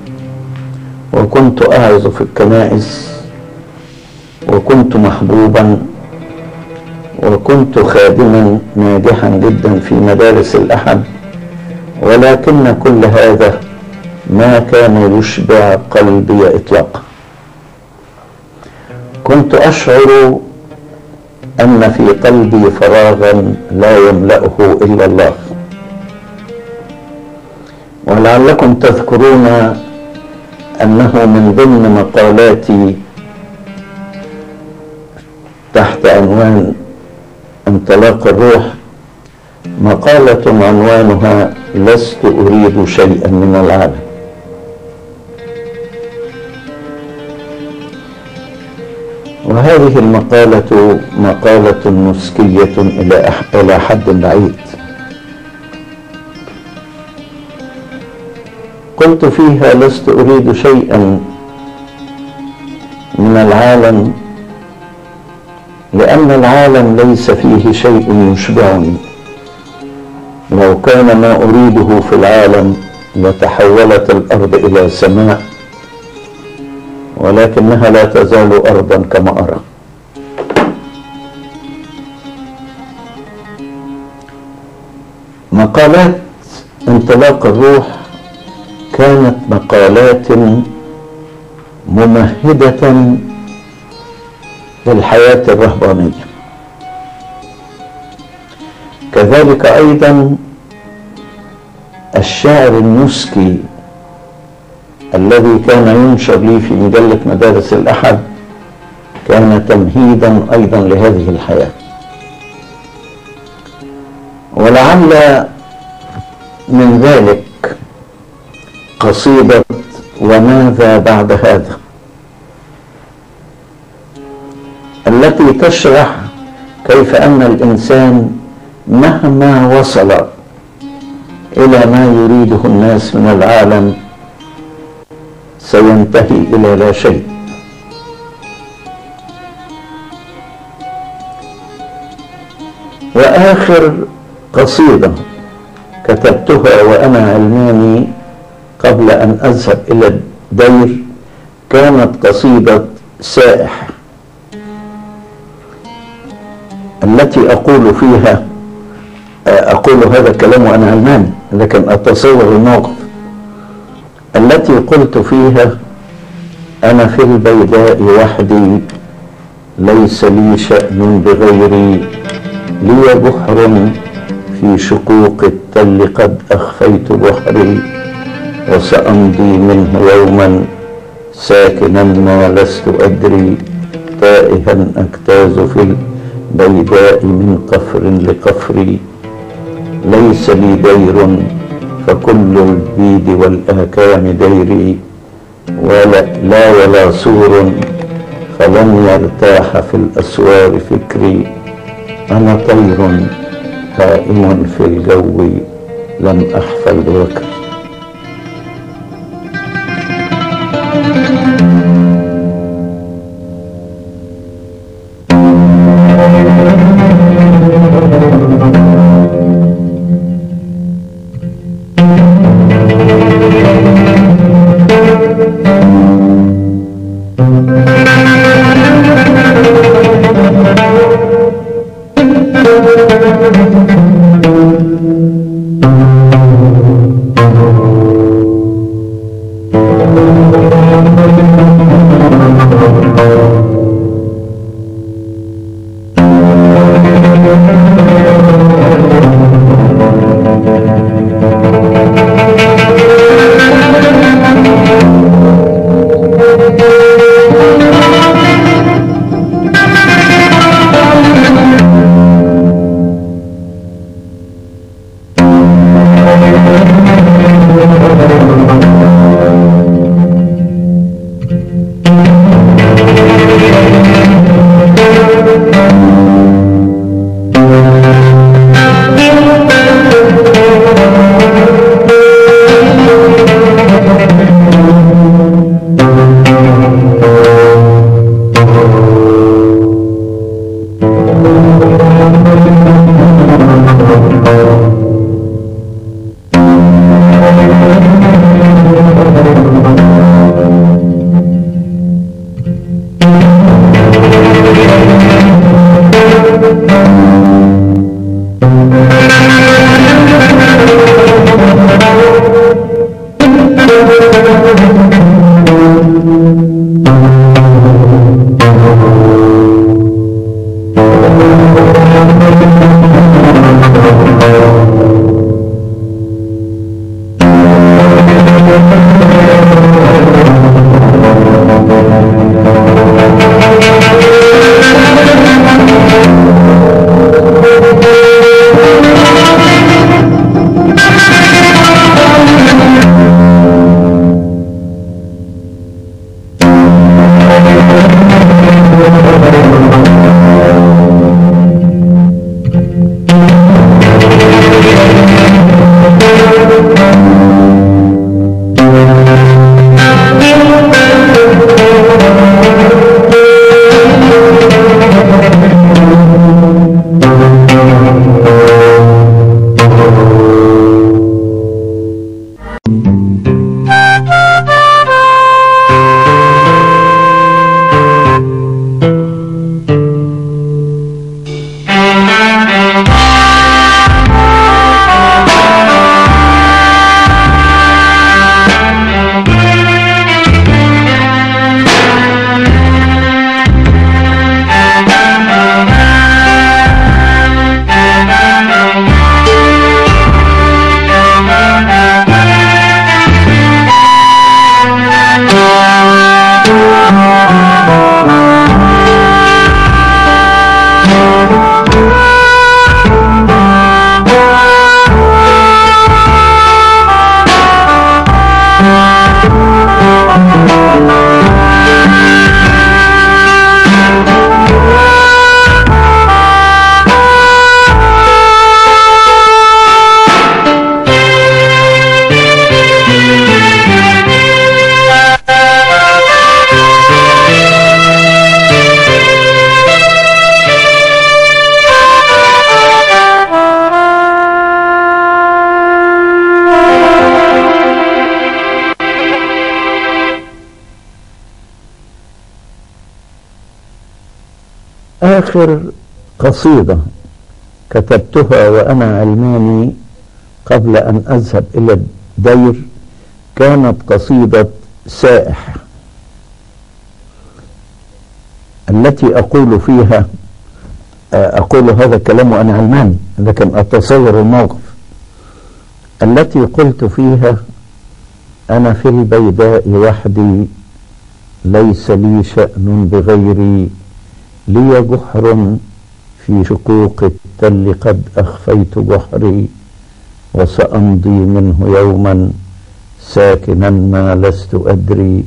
وكنت أعظ في الكنائس وكنت محبوبا وكنت خادما ناجحا جدا في مدارس الأحد ولكن كل هذا ما كان يشبع قلبي إطلاقا كنت أشعر أن في قلبي فراغا لا يملأه إلا الله ولعلكم تذكرون أنه من ضمن مقالاتي تحت عنوان انطلاق الروح مقالة عنوانها لست أريد شيئا من العالم وهذه المقالة مقالة نسكية إلى إلى حد بعيد قلت فيها لست أريد شيئا من العالم لأن العالم ليس فيه شيء يشبعني لو كان ما أريده في العالم لتحولت الأرض إلى سماء ولكنها لا تزال أرضا كما أرى مقالات انطلاق الروح كانت مقالات ممهدة للحياة الرهبانية كذلك أيضا الشعر النسكي الذي كان ينشر لي في مجلة مدارس الأحد كان تمهيدا أيضا لهذه الحياة ولعل من ذلك قصيدة وماذا بعد هذا التي تشرح كيف أن الإنسان مهما وصل إلى ما يريده الناس من العالم سينتهي إلى لا شيء وآخر قصيدة كتبتها وأنا علماني قبل أن أذهب إلى الدير كانت قصيدة سائح التي أقول فيها أقول هذا الكلام وأنا علماني لكن أتصور الموقف التي قلت فيها أنا في البيداء وحدي ليس لي شأن بغيري لي بحر في شقوق التل قد أخفيت بحري وسأمضي منه يوما ساكنا ما لست أدري تائها أجتاز في البيداء من قفر لقفر ليس لي دير فكل البيد والآكام ديري ولا لا ولا سور فلن يرتاح في الأسوار فكري أنا طير هائم في الجو لم أحفل بوكر آخر قصيدة كتبتها وأنا علماني قبل أن أذهب إلى الدير كانت قصيدة سائح التي أقول فيها أقول هذا الكلام وأنا علماني لكن أتصور الموقف التي قلت فيها أنا في البيداء وحدي ليس لي شأن بغيري لي جحر في شقوق التل قد أخفيت جحري وسأمضي منه يوما ساكنا ما لست أدري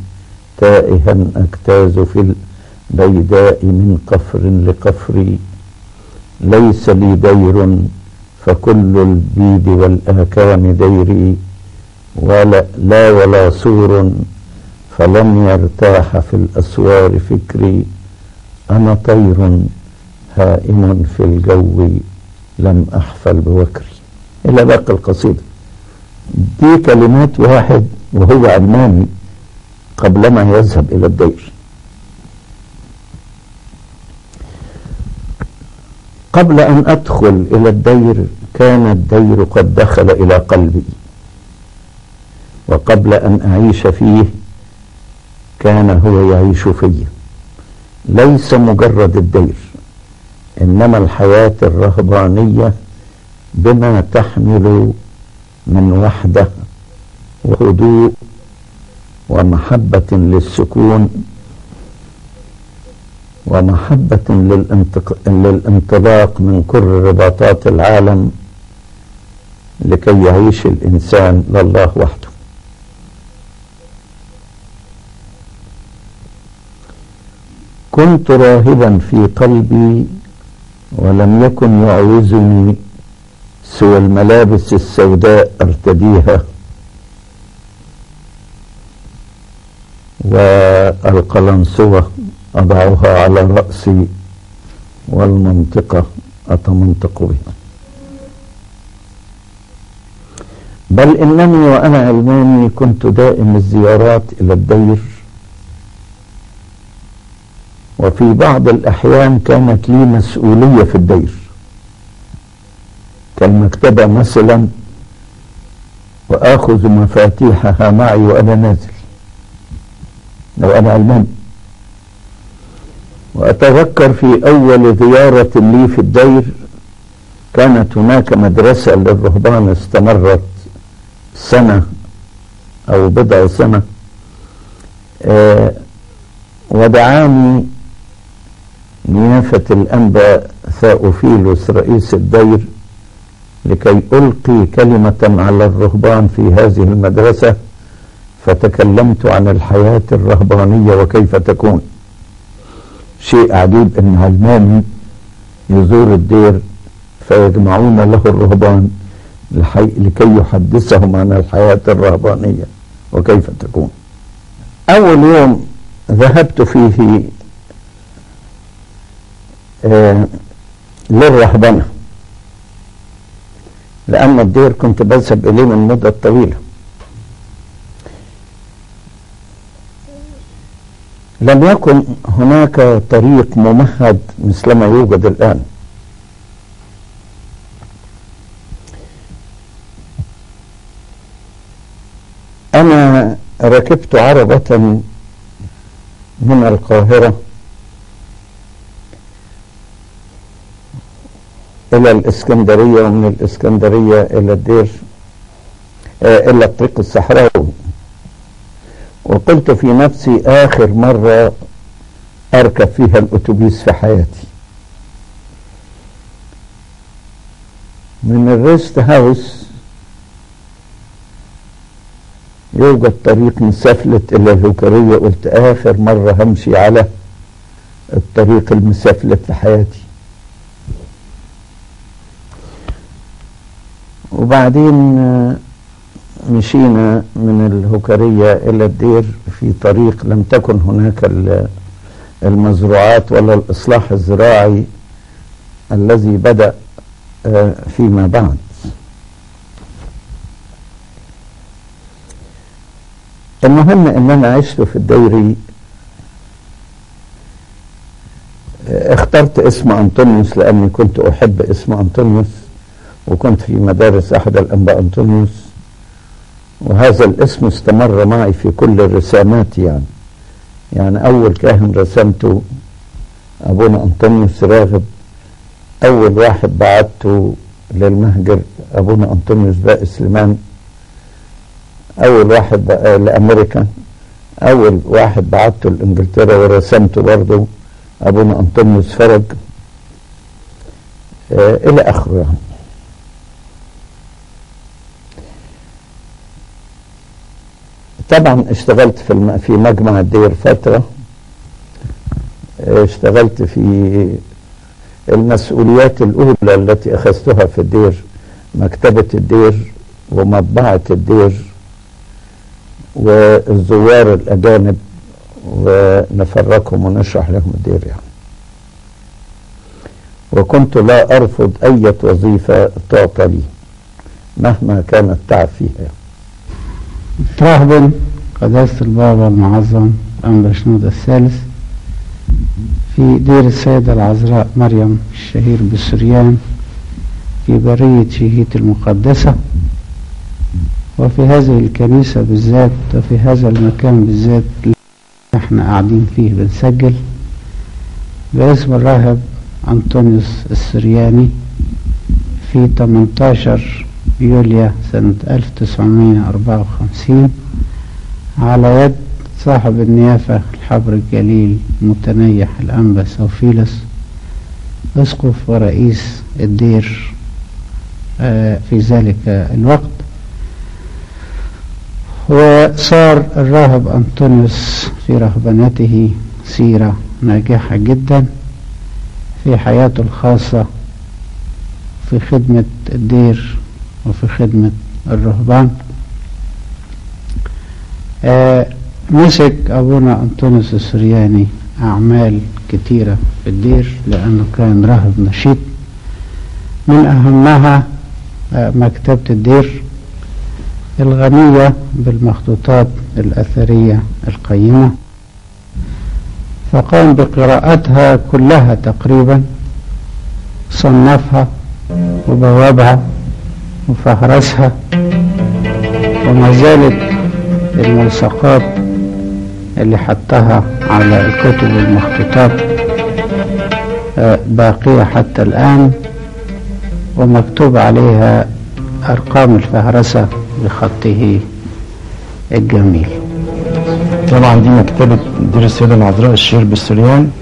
تائها أجتاز في البيداء من قفر لقفر ليس لي دير فكل البيد والآكام ديري ولا لا ولا سور فلن يرتاح في الأسوار فكري أنا طير هائم في الجو لم أحفل بوكري إلى باقي القصيدة دي كلمات واحد وهو علماني قبلما يذهب إلى الدير قبل أن أدخل إلى الدير كان الدير قد دخل إلى قلبي وقبل أن أعيش فيه كان هو يعيش فيه ليس مجرد الدير إنما الحياة الرهبانية بما تحمل من وحدة وهدوء ومحبة للسكون ومحبة للانتق... للانطلاق من كل رباطات العالم لكي يعيش الإنسان لله وحده كنت راهبا في قلبي ولم يكن يعوزني سوى الملابس السوداء ارتديها والقلنسوة أضعها على رأسي والمنطقة أتمنطق بها بل إنني وأنا علماني كنت دائم الزيارات إلى الدير وفي بعض الأحيان كانت لي مسؤولية في الدير كالمكتبة مثلا وآخذ مفاتيحها معي وأنا نازل لو أنا علماني وأتذكر في أول زيارة لي في الدير كانت هناك مدرسة للرهبان استمرت سنة أو بضع سنة آه ودعاني نيافة الأنبا ثاؤفيلوس رئيس الدير لكي ألقي كلمة على الرهبان في هذه المدرسة فتكلمت عن الحياة الرهبانية وكيف تكون شيء عجيب ان علماني يزور الدير فيجمعون له الرهبان لحي... لكي يحدثهم عن الحياة الرهبانية وكيف تكون أول يوم ذهبت فيه آه للرهبنة لأن الدير كنت بذهب إليه من مدة طويلة لم يكن هناك طريق ممهد مثلما يوجد الآن أنا ركبت عربة من القاهرة إلى الإسكندرية ومن الإسكندرية إلى الدير آه إلى الطريق الصحراوي وقلت في نفسي آخر مرة أركب فيها الأتوبيس في حياتي من الريست هاوس يوجد طريق مسافلت إلى الهوكرية قلت آخر مرة همشي على الطريق المسافلت في حياتي وبعدين مشينا من الهكرية إلى الدير في طريق لم تكن هناك المزروعات ولا الإصلاح الزراعي الذي بدأ فيما بعد المهم ان انا عشت في الديري اخترت اسم انطونيوس لاني كنت احب اسم انطونيوس وكنت في مدارس احد الانباء انطونيوس وهذا الاسم استمر معي في كل الرسامات يعني يعني اول كاهن رسمته ابونا انطونيوس راغب اول واحد بعته للمهجر ابونا انطونيوس باقي سليمان اول واحد بقى لامريكا اول واحد بعته لانجلترا ورسمته برضه ابونا انطونيوس فرج آه الى اخره يعني طبعا اشتغلت في الم... في مجمع الدير فتره اشتغلت في المسؤوليات الأولى التي أخذتها في الدير مكتبة الدير ومطبعة الدير والزوار الأجانب ونفرجهم ونشرح لهم الدير يعني وكنت لا أرفض أي وظيفة تعطى لي مهما كان التعب فيها ترهبن قداسة البابا المعظم أنبا شنود الثالث في دير السيدة العذراء مريم الشهير بالسريان في برية شيهيت المقدسة وفي هذه الكنيسة بالذات وفي هذا المكان بالذات اللي احنا قاعدين فيه بنسجل باسم الراهب أنطونيوس السرياني في 18 يوليو سنة 1954 على يد صاحب النيافة الحبر الجليل متنيح الأنبا سوفيلس أسقف ورئيس الدير آه، في ذلك الوقت وصار الراهب أنطونيوس في رهبنته سيرة ناجحة جدا في حياته الخاصة في خدمة الدير وفي خدمة الرهبان آه مسك أبونا أنطونيوس السرياني أعمال كتيرة في الدير لأنه كان راهب نشيط من أهمها آه مكتبة الدير الغنية بالمخطوطات الأثرية القيمة فقام بقراءتها كلها تقريبا صنفها وبوابها وفهرسها وما زالت الملصقات اللي حطها على الكتب والمخطوطات آه، باقية حتى الآن ومكتوب عليها أرقام الفهرسة بخطه الجميل طبعا دي مكتبة دير السيدة العذراء الشير بالسريان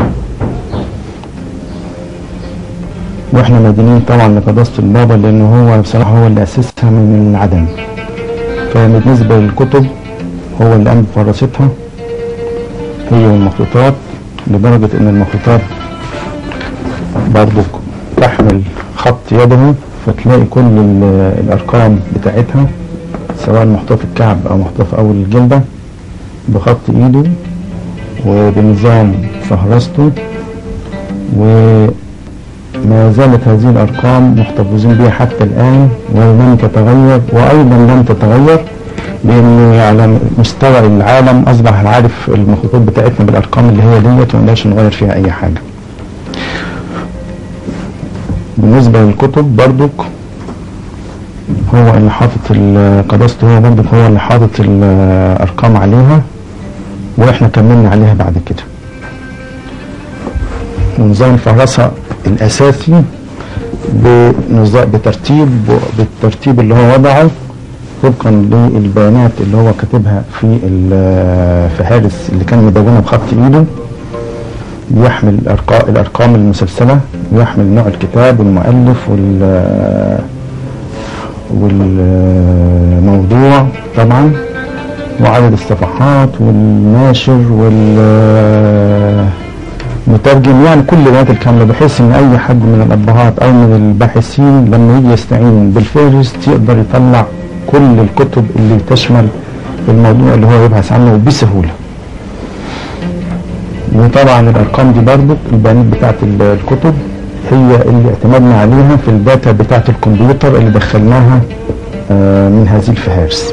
واحنا مدينين طبعا لقداسة البابا لان هو بصراحة هو اللي اسسها من العدم فبالنسبة للكتب هو اللي قام بفراستها هي والمخطوطات لدرجة ان المخطوطات برضو تحمل خط يده فتلاقي كل ال- الارقام بتاعتها سواء محطوط في الكعب او محطوط في اول الجلده بخط ايده وبنظام فهرسته وما زالت هذه الارقام محتفظين بها حتى الان ولم تتغير وايضا لم تتغير لانه على مستوى العالم اصبح عارف المخطوطات بتاعتنا بالارقام اللي هي ديت ومنقدرش نغير فيها اي حاجه بالنسبه للكتب برضك هو اللي حاطط ال- قداسته هو برضك هو اللي حاطط الارقام عليها واحنا كملنا عليها بعد كده ونظام الفهرسة الاساسي بنظام بترتيب بالترتيب اللي هو وضعه طبقا للبيانات اللي هو كاتبها في الفهارس اللي كان مدونة بخط ايده يحمل الأرقام, الأرقام المسلسلة ويحمل نوع الكتاب والمؤلف وال والموضوع طبعا وعدد الصفحات والناشر والمترجم يعني كل البيانات الكاملة بحيث ان اي حد من الابهات او من الباحثين لما يجي يستعين بالفهرست يقدر يطلع كل الكتب اللي تشمل الموضوع اللي هو يبحث عنه بسهولة وطبعا الارقام دي برضو البيانات بتاعت ال- الكتب هي اللي اعتمدنا عليها في الداتا بتاعت الكمبيوتر اللي دخلناها آه، من هذه الفهارس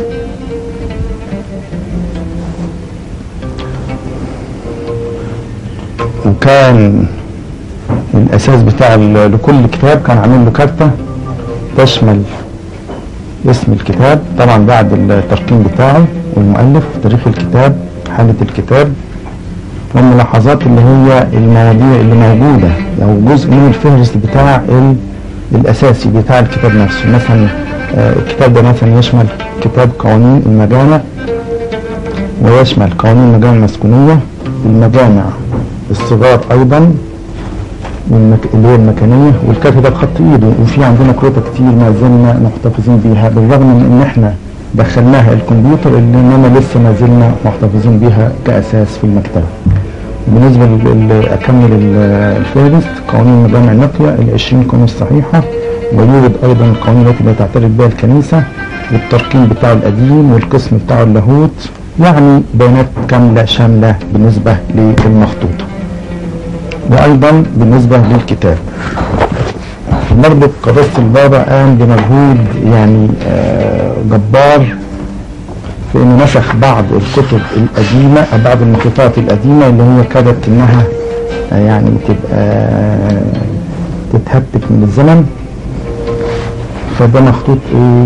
وكان الاساس بتاع ال- لكل كتاب كان عامل له كارته تشمل اسم الكتاب طبعا بعد الترقيم بتاعه والمؤلف تاريخ الكتاب حالة الكتاب والملاحظات اللي هي المواضيع اللي موجودة أو جزء من الفهرست بتاع ال- الأساسي بتاع الكتاب نفسه مثلا آه، الكتاب ده مثلا يشمل كتاب قوانين المجامع ويشمل قوانين المجامع المسكونية المجامع الصغار أيضا والمك... اللي هي المكانية والكاتب ده بخط ايده وفي عندنا كروته كتير ما زلنا محتفظين بيها بالرغم من ان احنا دخلناها الكمبيوتر انما لسه ما زلنا محتفظين بيها كاساس في المكتبة بالنسبة لل- أكمل ال- الفهرست قوانين مجامع النقية العشرين قانون الصحيحة ويوجد أيضا القوانين التي لا تعترف بها الكنيسة والترقيم بتاعه القديم والقسم بتاعه اللاهوت يعني بيانات كاملة شاملة بالنسبة للمخطوطة وأيضا بالنسبة للكتاب برضه قداسة البابا قام بمجهود يعني آه، جبار في انه نسخ بعض الكتب القديمة أو بعض المخطوطات القديمة اللي هي كادت انها آه، يعني تبقى آه، تتهتك من الزمن فده مخطوط ايه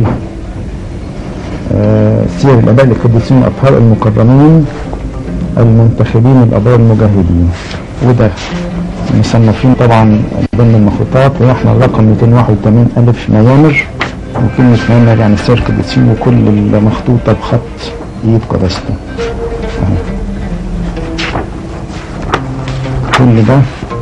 آه، سير الاباء القديسين الاطهار المكرمين المنتخبين الابرار المجاهدين وده مصنفين طبعا ضمن المخطوطات واحنا الرقم 281 الف ميامر وكلمة ميامر يعني سير قديسين وكل المخطوطة بخط ايد قداسته أهو. كل ده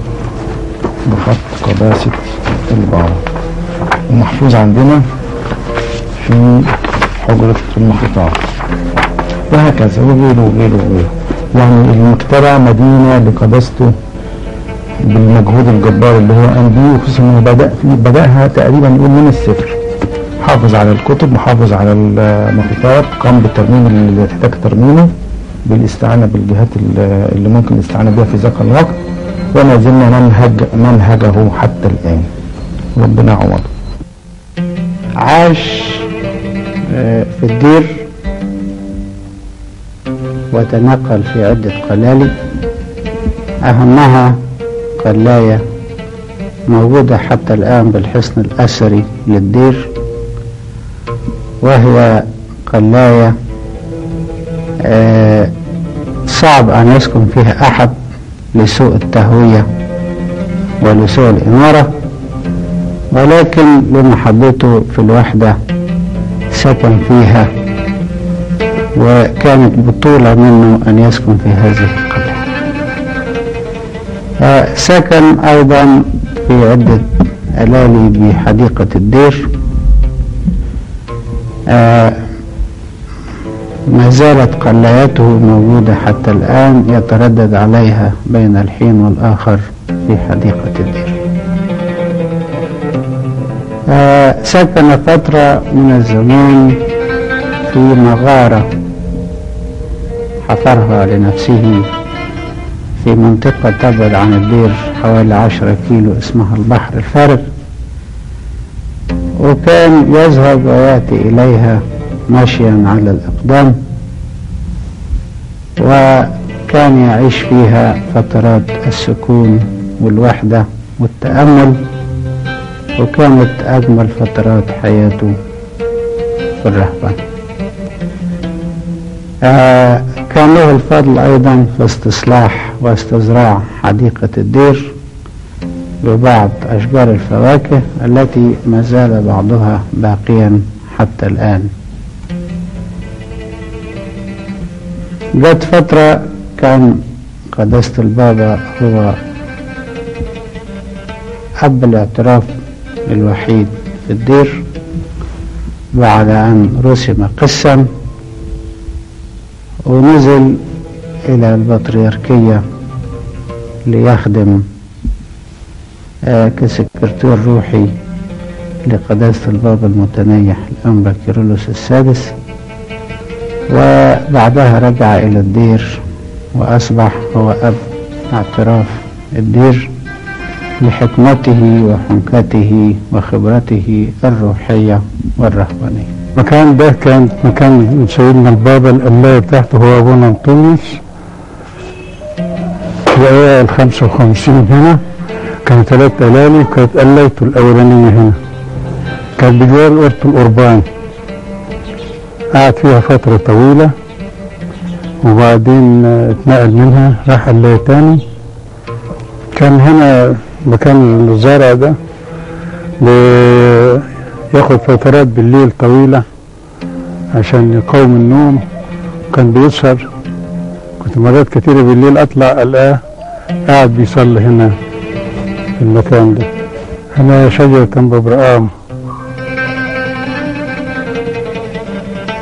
بخط قداسة البابا ومحفوظ عندنا في حجرة المخطوطات وهكذا وغيره وغيره وغيره يعني المكتبة مدينة لقداسته بالمجهود الجبار اللي هو قام بيه وخصوصا انه بدأ في بدأها تقريبا يقول من الصفر حافظ على الكتب محافظ على المخطوطات قام بالترميم اللي تحتاج ترميمه بالاستعانة بالجهات اللي اللي ممكن الاستعانة بها في ذاك الوقت وما زلنا منهج منهجه حتى الآن ربنا عوضه عاش آه، في الدير وتنقل في عدة قلالي أهمها قلاية موجودة حتى الآن بالحصن الأثري للدير وهي قلاية آه، صعب أن يسكن فيها أحد لسوء التهوية ولسوء الإنارة ولكن لمحبته في الوحدة سكن فيها وكانت بطولة منه أن يسكن في هذه القلعة آه، سكن أيضا في عدة ألالي بحديقة الدير آه، ما زالت قلايته موجودة حتى الآن يتردد عليها بين الحين والآخر في حديقة الدير آه، سكن فترة من الزمان في مغارة حفرها لنفسه في منطقة تبعد عن الدير حوالي عشرة كيلو اسمها البحر الفارغ وكان يذهب ويأتي إليها ماشيا على الأقدام وكان يعيش فيها فترات السكون والوحدة والتأمل وكانت أجمل فترات حياته في الرهبنة آه كان له الفضل أيضا في استصلاح واستزراع حديقة الدير ببعض أشجار الفواكه التي ما زال بعضها باقيا حتى الآن جت فترة كان قداسة البابا هو أب الاعتراف الوحيد في الدير بعد أن رسم قسا ونزل إلى البطريركية ليخدم آه، كسكرتير روحي لقداسة البابا المتنيح الأنبا كيرلس السادس وبعدها رجع إلى الدير وأصبح هو أب اعتراف الدير لحكمته وحنكته وخبرته الروحية والرهبانية المكان ده كان مكان سيدنا البابا القلاية بتاعته هو أبونا أنطونيوس الآية الخمسة وخمسين هنا كان ثلاث ألالي وكانت قلايته الأولانية هنا كانت بجوار أورة القربان قعد فيها فترة طويلة وبعدين آه، اتنقل منها راح قلاية تاني كان هنا مكان الزرع ده ل- ياخد فترات بالليل طويلة عشان يقاوم النوم كان بيسهر كنت مرات كتيرة بالليل أطلع ألقاه قاعد بيصلي هنا في المكان ده هنا شجرة ببرقام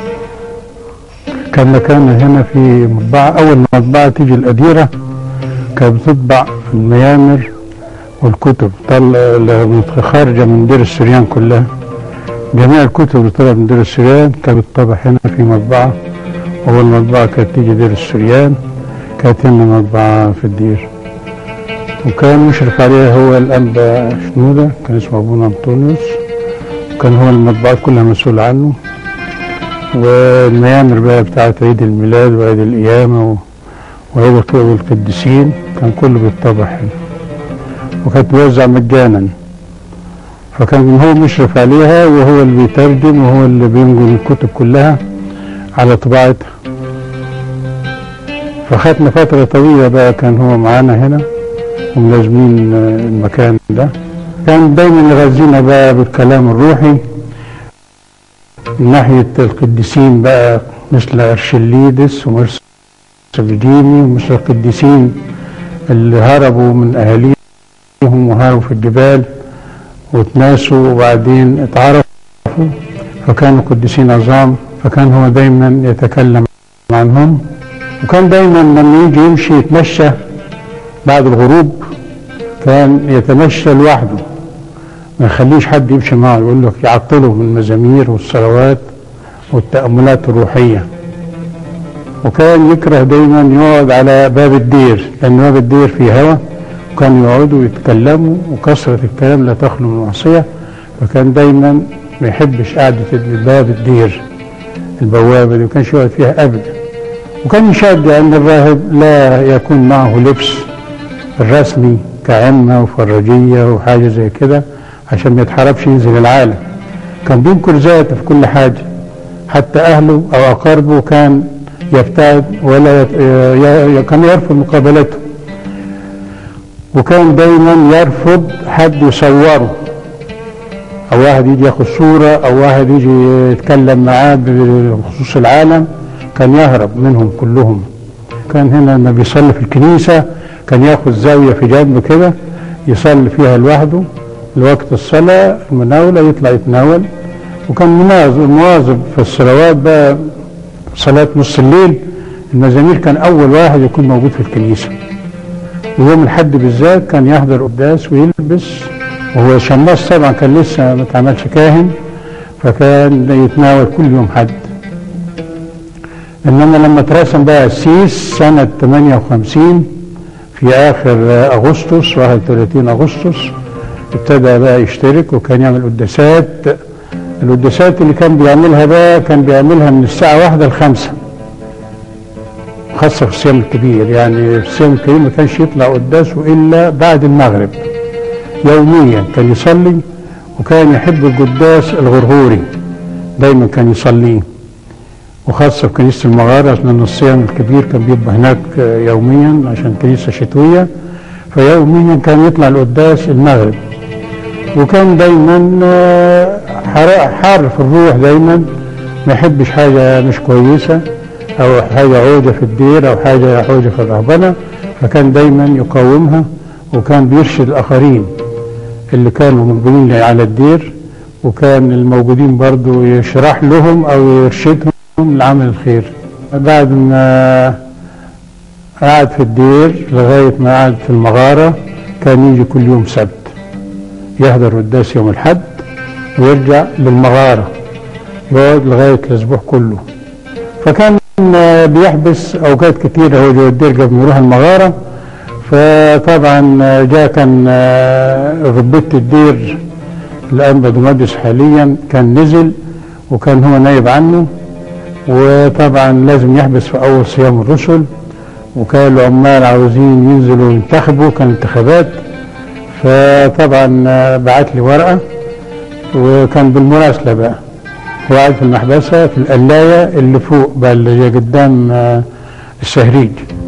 كان مكاننا هنا في مطبعة أول ما مطبعة تيجي الأديرة كانت بتطبع الميامر والكتب طل... خارجة من دير السريان كلها جميع الكتب اللي طلعت من دير السريان كانت بتطبع هنا في مطبعة أول مطبعة كانت تيجي دير السريان كانت هنا مطبعة في الدير وكان مشرف عليها هو الأنبا شنودة كان اسمه أبونا أنطونيوس وكان هو المطبعات كلها مسؤول عنه والميامر بقى بتاعت عيد الميلاد وعيد القيامة و... وعيد القيامة القديسين كان كله بيتطبع هنا وكانت توزع مجانا فكان هو مشرف عليها وهو اللي بيترجم وهو اللي بينقل الكتب كلها على طباعتها فخدنا فترة طويلة بقى كان هو معانا هنا وملازمين المكان ده كان دايما يغذينا بقى بالكلام الروحي من ناحية القديسين بقى مثل أرشليدس ومرسى فيجيني ومثل القديسين اللي هربوا من أهاليهم وهربوا في الجبال واتناسوا وبعدين اتعرفوا فكانوا قديسين عظام فكان هو دايما يتكلم عنهم وكان دايما لما يجي يمشي يتمشى بعد الغروب كان يتمشى لوحده ما يخليش حد يمشي معه يقول لك يعطله من المزامير والصلوات والتأملات الروحية وكان يكره دايما يقعد على باب الدير لأن باب الدير فيه هوا وكانوا يقعدوا يتكلموا وكثرة الكلام لا تخلو من معصية فكان دايما ما يحبش قعدة باب الدير البوابة دي ما كانش يقعد فيها أبدا وكان يشجع أن الراهب لا يكون معه لبس الرسمي كعمة وفراجية وحاجة زي كده عشان ما يتحربش ينزل العالم كان بينكر ذاته في كل حاجة حتى أهله أو أقاربه كان يبتعد ولا يت... ي... كان يرفض مقابلته وكان دايما يرفض حد يصوره أو واحد يجي ياخد صورة أو واحد يجي يتكلم معاه بخصوص العالم كان يهرب منهم كلهم كان هنا لما بيصلي في الكنيسة كان ياخد زاوية في جنب كده يصلي فيها لوحده لوقت الصلاة المناولة يطلع يتناول وكان مواظب في الصلوات بقى صلاة نص الليل المزامير كان أول واحد يكون موجود في الكنيسة ويوم الحد بالذات كان يحضر قداس ويلبس وهو شماس طبعا كان لسه ما اتعملش كاهن فكان يتناول كل يوم حد انما لما اترسم بقى السيس سنة 58 في اخر اغسطس 31 اغسطس ابتدى بقى يشترك وكان يعمل قداسات القداسات اللي كان بيعملها بقى كان بيعملها من الساعة واحدة لخمسة خاصة في الصيام الكبير يعني في الصيام الكبير ما كانش يطلع قداسه إلا بعد المغرب يوميا كان يصلي وكان يحب القداس الغرغوري دايما كان يصليه وخاصة في كنيسة المغارة لأن الصيام الكبير كان بيبقى هناك يوميا عشان كنيسة شتوية فيوميا كان يطلع القداس المغرب وكان دايما حار في الروح دايما ما يحبش حاجة مش كويسة أو حاجة عوجة في الدير أو حاجة عوجة في الرهبنة فكان دايما يقاومها وكان بيرشد الآخرين اللي كانوا موجودين على الدير وكان الموجودين برضو يشرح لهم أو يرشدهم لعمل الخير بعد ما قعد في الدير لغاية ما قعد في المغارة كان يجي كل يوم سبت يحضر قداس يوم الحد ويرجع للمغارة يقعد لغاية الأسبوع كله فكان بيحبس أوقات كتيرة هو جوه الدير قبل ما يروح المغارة فطبعا جاء كان ربيت الدير الأنبا دمادس حاليا كان نزل وكان هو نايب عنه وطبعا لازم يحبس في أول صيام الرسل وكان العمال عاوزين ينزلوا ينتخبوا كان انتخابات فطبعا بعت لي ورقة وكان بالمراسلة بقى هو قاعد في المحبسة في القلاية اللي فوق بقى اللي هي قدام الشهريج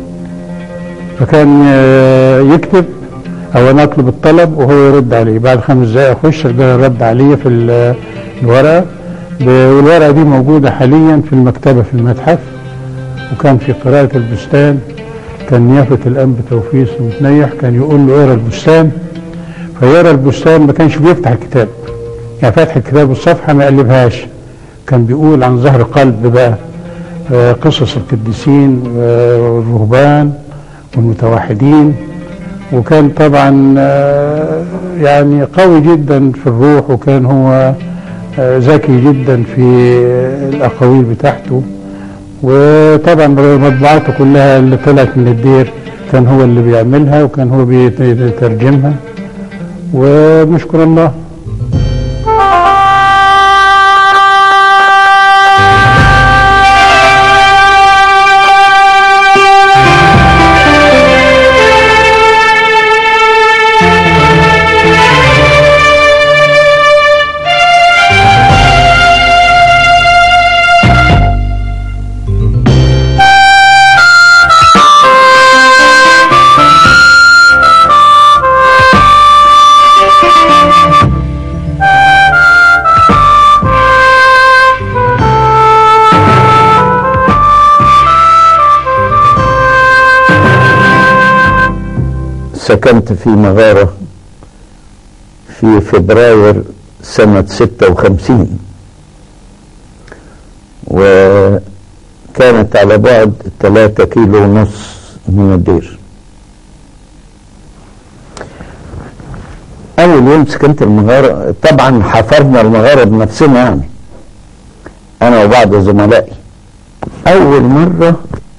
فكان يكتب او انا اطلب الطلب وهو يرد عليه بعد خمس دقائق اخش الجار رد عليا في الورقة والورقة دي موجودة حاليا في المكتبة في المتحف وكان في قراءة البستان كان نيافة الأنب توفيق المتنيح كان يقول له اقرا البستان فيقرا البستان ما كانش بيفتح الكتاب يعني فاتح الكتاب والصفحة ما يقلبهاش كان بيقول عن ظهر قلب بقى قصص القديسين والرهبان والمتوحدين وكان طبعا آه، يعني قوي جدا في الروح وكان هو آه، ذكي جدا في الأقاويل بتاعته وطبعا مطبوعاته كلها اللي طلعت من الدير كان هو اللي بيعملها وكان هو بيترجمها ونشكر الله سكنت في مغارة في فبراير سنة 56 وكانت على بعد 3 كيلو ونص من الدير أول يوم سكنت المغارة طبعا حفرنا المغارة بنفسنا يعني أنا وبعض زملائي أول مرة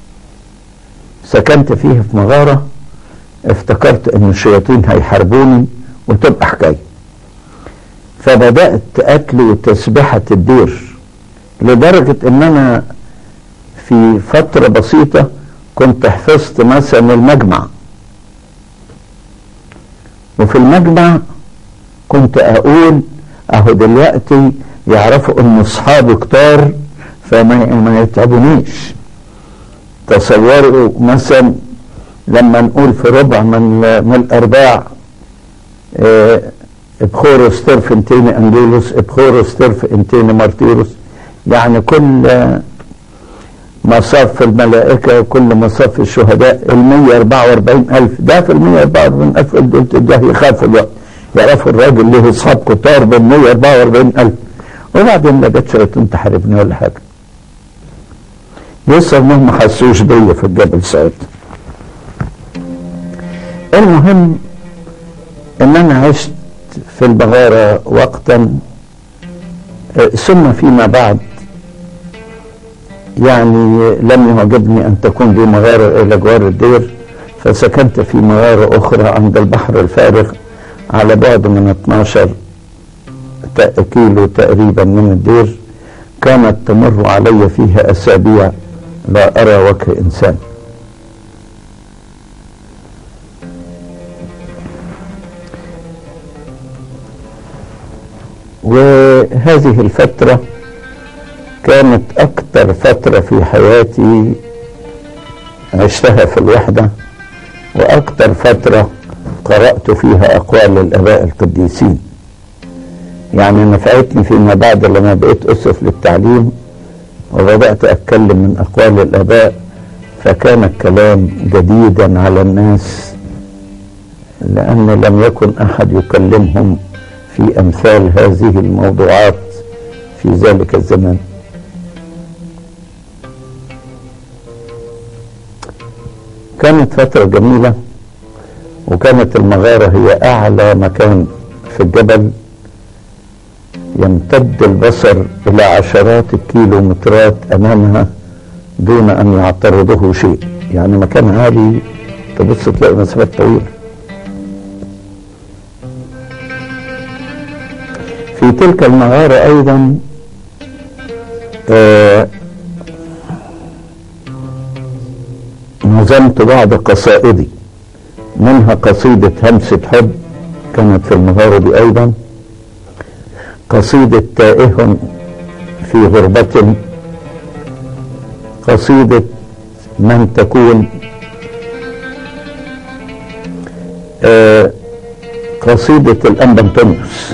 سكنت فيها في مغارة افتكرت ان الشياطين هيحاربوني وتبقى حكايه فبدات اتلو تسبحه الدير لدرجه ان انا في فتره بسيطه كنت حفظت مثلا المجمع وفي المجمع كنت اقول اهو دلوقتي يعرفوا ان اصحابي كتار فما ما يتعبونيش تصوروا مثلا لما نقول في ربع من من الارباع آه، بخورس ترف انتيني انجيلوس بخورس ترف انتيني مارتيروس يعني كل آه، مصاف الملائكة كل مصاف الشهداء ال 144 ألف ده في ال 144 ألف قلت ده يخافوا الوقت يعرفوا الراجل له أصحاب كتار بال 144 ألف وبعدين ما جت شياطين تحاربني ولا حاجة لسه انهم ما حسوش بيا في الجبل ساعتها المهم ان انا عشت في البغارة وقتا آه، ثم فيما بعد يعني لم يعجبني ان تكون لي مغارة الى جوار الدير فسكنت في مغارة اخرى عند البحر الفارغ على بعد من 12 تا- كيلو تقريبا من الدير كانت تمر علي فيها اسابيع لا ارى وجه انسان وهذه الفترة كانت أكثر فترة في حياتي عشتها في الوحدة وأكثر فترة قرأت فيها أقوال الآباء القديسين يعني نفعتني فيما بعد لما بقيت أسف للتعليم وبدأت أتكلم من أقوال الآباء فكان الكلام جديدا على الناس لأن لم يكن أحد يكلمهم في أمثال هذه الموضوعات في ذلك الزمان كانت فترة جميلة وكانت المغارة هي أعلى مكان في الجبل يمتد البصر إلى عشرات الكيلومترات أمامها دون أن يعترضه شيء يعني مكان عالي تبص تلاقي مسافات طويلة في تلك المغارة أيضا آه، نظمت بعض قصائدي منها قصيدة همسة حب كانت في المغارة دي أيضا قصيدة تائه في غربة قصيدة من تكون آه، قصيدة الأنبنتونيوس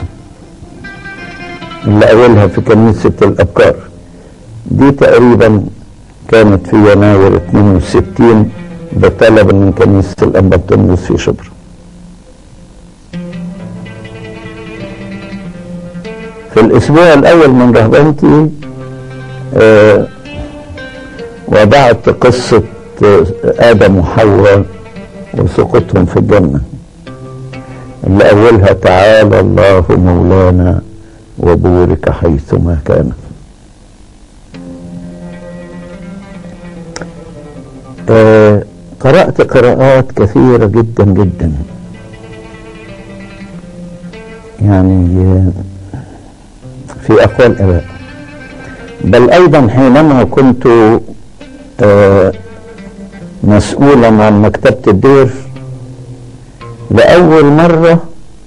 اللي أولها في كنيسة الأبكار دي تقريبا كانت في يناير 62 بطلب من كنيسة الأنبنتونيوس في شبرا في الأسبوع الأول من رهبنتي آه وضعت قصة آه، آدم وحواء وسقوطهم في الجنة اللي أولها تعالى الله مولانا وبورك حيثما كان آه قرأت قراءات كثيرة جدا جدا يعني آه، في أقوال آباء بل أيضا حينما كنت آه، مسؤولا عن مكتبة الدير لأول مرة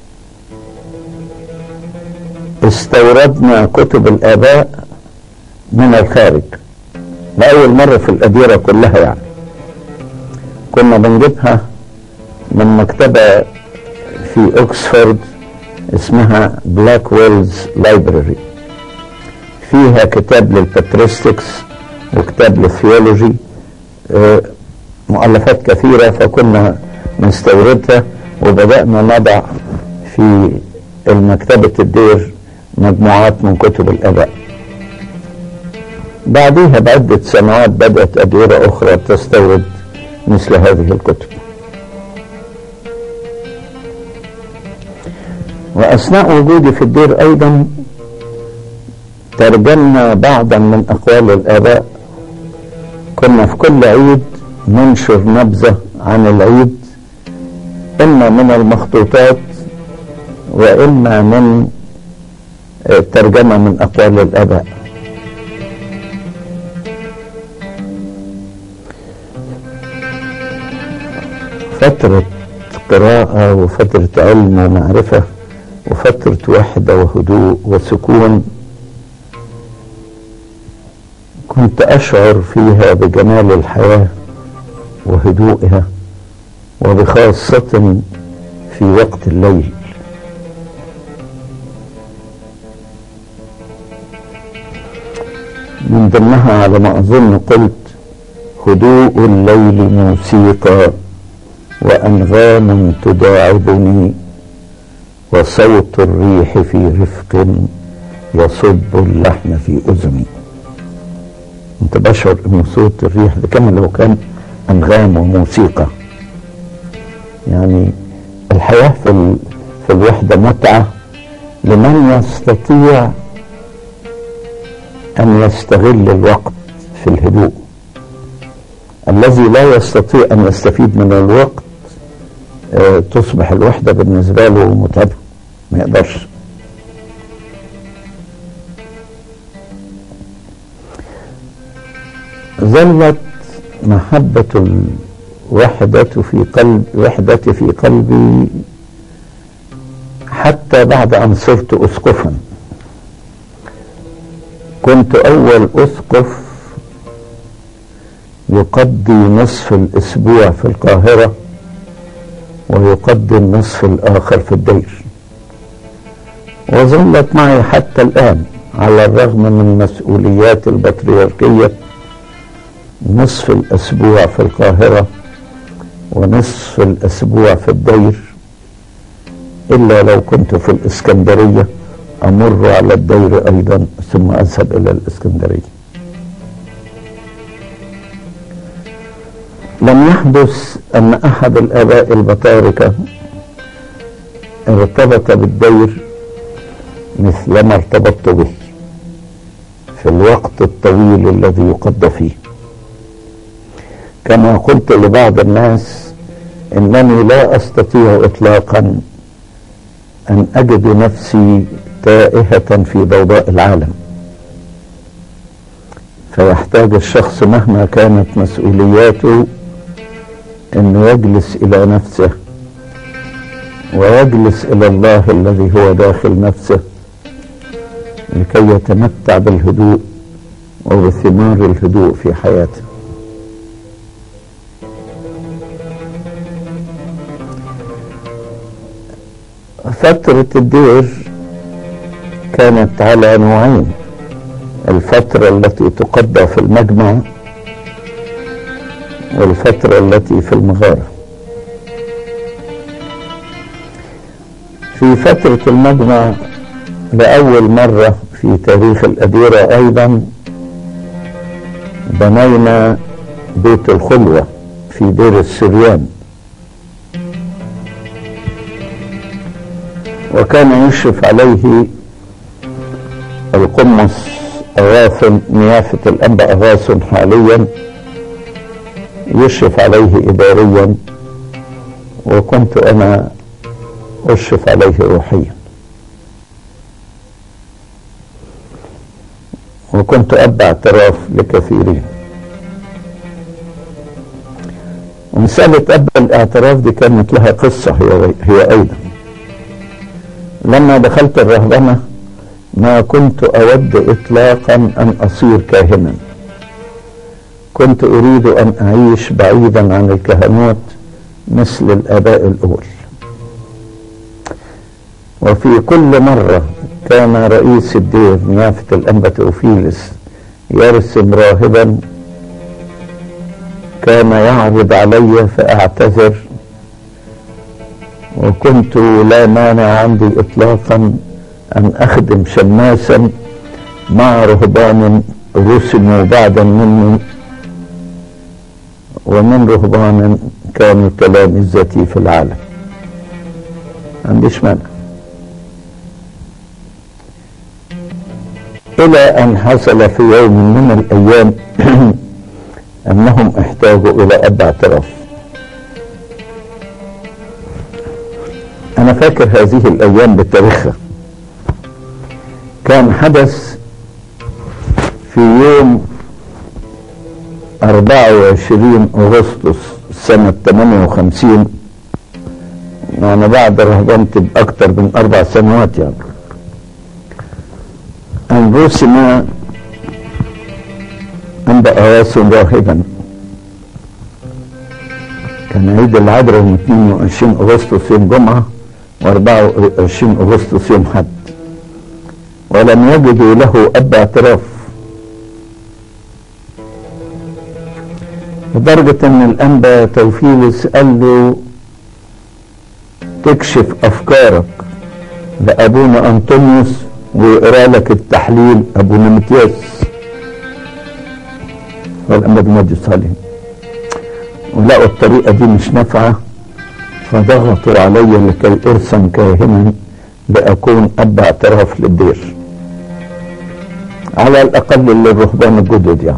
استوردنا كتب الآباء من الخارج لأول مرة في الأديرة كلها يعني كنا بنجيبها من مكتبة في أكسفورد اسمها بلاك ويلز لايبراري فيها كتاب للباتريستكس وكتاب للثيولوجي آه، مؤلفات كثيرة فكنا نستوردها وبدأنا نضع في المكتبة الدير مجموعات من كتب الآباء بعدها بعدة سنوات بدأت أديرة أخرى تستورد مثل هذه الكتب وأثناء وجودي في الدير أيضا ترجمنا بعضا من أقوال الآباء كنا في كل عيد ننشر نبذة عن العيد إما من المخطوطات وإما من آه، ترجمة من أقوال الآباء فترة قراءة وفترة علم ومعرفة وفترة وحدة وهدوء وسكون كنت أشعر فيها بجمال الحياة وهدوئها وبخاصة في وقت الليل من ضمنها على ما أظن قلت هدوء الليل موسيقى وأنغام تداعبني وصوت الريح في رفق يصب اللحن في أذني كنت بشعر ان صوت الريح ده كما لو كان انغام وموسيقى يعني الحياه في ال... في الوحده متعه لمن يستطيع ان يستغل الوقت في الهدوء الذي لا يستطيع ان يستفيد من الوقت آه، تصبح الوحده بالنسبه له متعبه ما يقدرش ظلت محبة الوحدة في قلب وحدتي في قلبي حتى بعد أن صرت أسقفا كنت أول أسقف يقضي نصف الأسبوع في القاهرة ويقضي النصف الآخر في الدير وظلت معي حتى الآن على الرغم من مسؤوليات البطريركية نصف الأسبوع في القاهرة ونصف الأسبوع في الدير إلا لو كنت في الإسكندرية أمر على الدير أيضا ثم أذهب إلى الإسكندرية لم يحدث أن أحد الآباء البطاركة ارتبط بالدير مثلما ارتبطت به في الوقت الطويل الذي يقضى فيه كما قلت لبعض الناس انني لا استطيع اطلاقا ان اجد نفسي تائهه في ضوضاء العالم فيحتاج الشخص مهما كانت مسؤولياته انه يجلس الى نفسه ويجلس الى الله الذي هو داخل نفسه لكي يتمتع بالهدوء وبثمار الهدوء في حياته فترة الدير كانت على نوعين الفترة التي تقضى في المجمع والفترة التي في المغارة في فترة المجمع لأول مرة في تاريخ الأديرة أيضا بنينا بيت الخلوة في دير السريان وكان يشرف عليه القمص أغاثن نيافة الأنبا أغاثن حاليا يشرف عليه إداريا وكنت أنا أشرف عليه روحيا وكنت أب اعتراف لكثيرين ومسألة أب الاعتراف دي كانت لها قصة هي, هي أيضا لما دخلت الرهبنة ما كنت أود إطلاقا أن أصير كاهنا كنت أريد أن أعيش بعيدا عن الكهنوت مثل الآباء الأول وفي كل مرة كان رئيس الدير نيافة الأنبا توفيلس يرسم راهبا كان يعرض علي فأعتذر وكنت لا مانع عندي إطلاقا أن أخدم شماسا مع رهبان رسموا بعدا مني ومن رهبان كانوا تلامذتي في العالم ما عنديش مانع إلى أن حصل في يوم من الأيام أنهم احتاجوا إلى أب اعتراف أنا فاكر هذه الأيام بتاريخها كان حدث في يوم 24 أغسطس سنة 58 يعني بعد رهبنتي بأكثر من أربع سنوات يعني أن رسم عند أواس راهبا كان عيد العذراء يوم 22 أغسطس يوم جمعة و24 أغسطس يوم حد ولم يجدوا له أب اعتراف لدرجة أن الأنبا توفيلس قال له تكشف أفكارك لأبونا أنطونيوس ويقرا لك التحليل أبونا متياس والأنبا بنجس عليهم ولقوا الطريقة دي مش نافعة فضغطوا علي لكي أرسم كاهنا لأكون أب اعتراف للدير على الأقل للرهبان الجدد يعني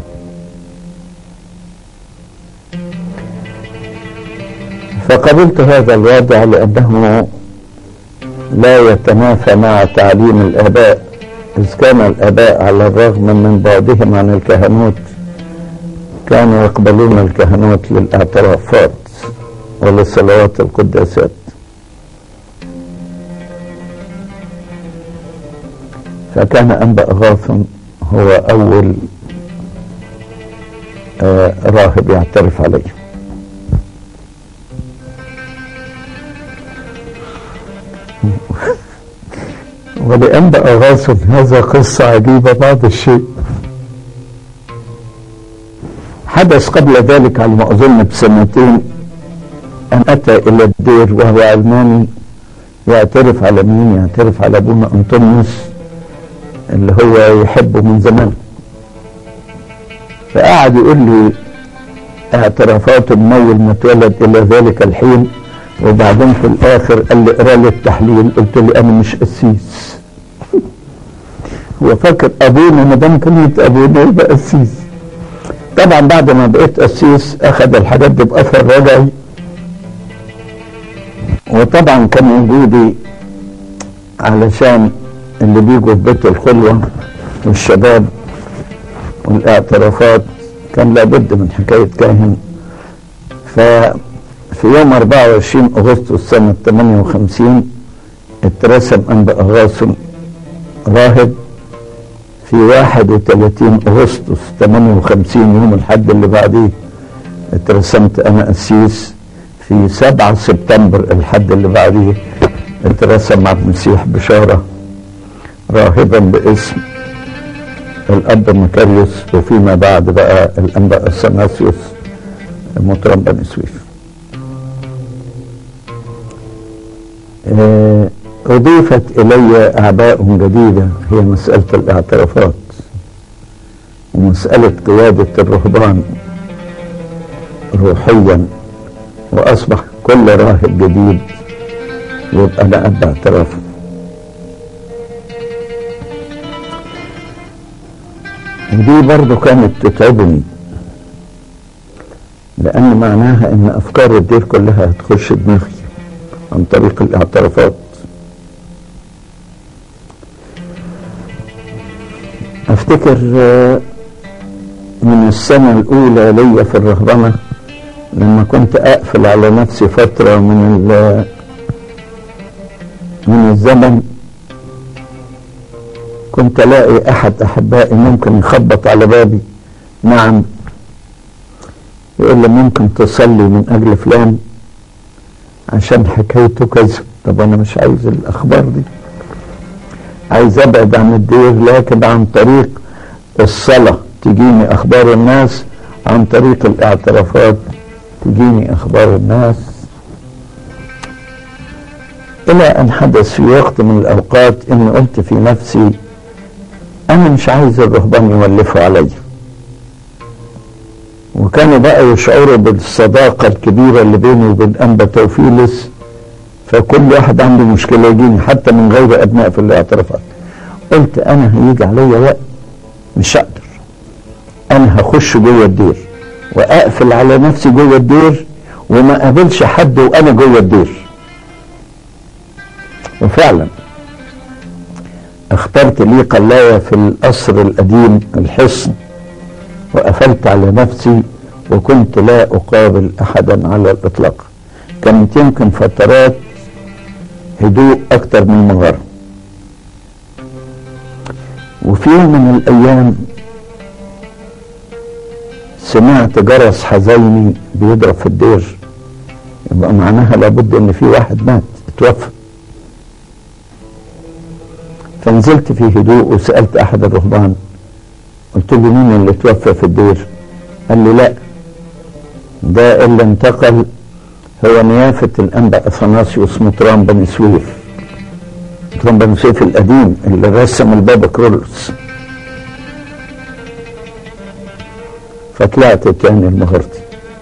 فقبلت هذا الوضع لأنه لا يتنافى مع تعليم الآباء إذ كان الآباء على الرغم من بعدهم عن الكهنوت كانوا يقبلون الكهنوت للاعترافات وللصلوات القداسات فكان أنبأ غاثم هو أول آه راهب يعترف عليه ولأنبأ غاثم هذا قصة عجيبة بعض الشيء حدث قبل ذلك على ما أظن بسنتين أن أتى إلى الدير وهو علماني يعترف على مين يعترف على أبونا أنطونيوس اللي هو يحبه من زمان فقعد يقول لي اعترافاته من اول ما اتولد الى ذلك الحين وبعدين في الاخر قال لي اقرا لي التحليل قلت له انا مش قسيس هو فاكر ابونا ما دام كلمه ابونا يبقى قسيس طبعا بعد ما بقيت قسيس اخذ الحاجات دي باثر رجعي وطبعا كان وجودي علشان اللي بيجوا في بيت الخلوة والشباب والاعترافات كان لابد من حكاية كاهن ففي يوم 24 أغسطس سنة 58 اترسم أنبا أغاثم راهب في 31 أغسطس 58 يوم الحد اللي بعديه اترسمت أنا قسيس في 7 سبتمبر الحد اللي بعديه اترسم عبد المسيح بشاره راهبا باسم الاب مكاريوس وفيما بعد بقى الانبا اثناسيوس مطران بني سويف اضيفت الي اعباء جديده هي مساله الاعترافات ومساله قياده الرهبان روحيا واصبح كل راهب جديد يبقى له اب اعتراف ودي برضو كانت تتعبني لأن معناها إن أفكار الدير كلها هتخش دماغي عن طريق الاعترافات أفتكر آه، من السنة الأولى ليا في الرهبنة لما كنت أقفل على نفسي فترة من ال- من الزمن كنت ألاقي أحد أحبائي ممكن يخبط على بابي نعم يقول لي ممكن تصلي من أجل فلان عشان حكايته كذا طب أنا مش عايز الأخبار دي عايز أبعد عن الدير لكن عن طريق الصلاة تجيني أخبار الناس عن طريق الاعترافات تجيني أخبار الناس إلى أن حدث في وقت من الأوقات إني قلت في نفسي أنا مش عايز الرهبان يولفوا عليا وكانوا بقى يشعروا بالصداقة الكبيرة اللي بيني وبين أنبا توفيلس فكل واحد عنده مشكلة يجيني حتى من غير أبناء في الاعترافات قلت أنا هيجي عليا وقت مش هقدر أنا هخش جوه الدير وأقفل على نفسي جوه الدير وما قابلش حد وأنا جوه الدير وفعلا اخترت لي قلاية في القصر القديم الحصن وقفلت على نفسي وكنت لا أقابل أحدا على الإطلاق كانت يمكن فترات هدوء أكتر من مغارة وفي يوم من الأيام سمعت جرس حزيني بيضرب في الدير يبقى معناها لابد ان في واحد مات اتوفى فنزلت في هدوء وسألت أحد الرهبان قلت له مين اللي توفى في الدير قال لي لا ده اللي انتقل هو نيافة الأنبا أثناسيوس مطران بني سويف مطران بني سويف القديم اللي رسم البابا كرولوس فطلعت تاني المغرتي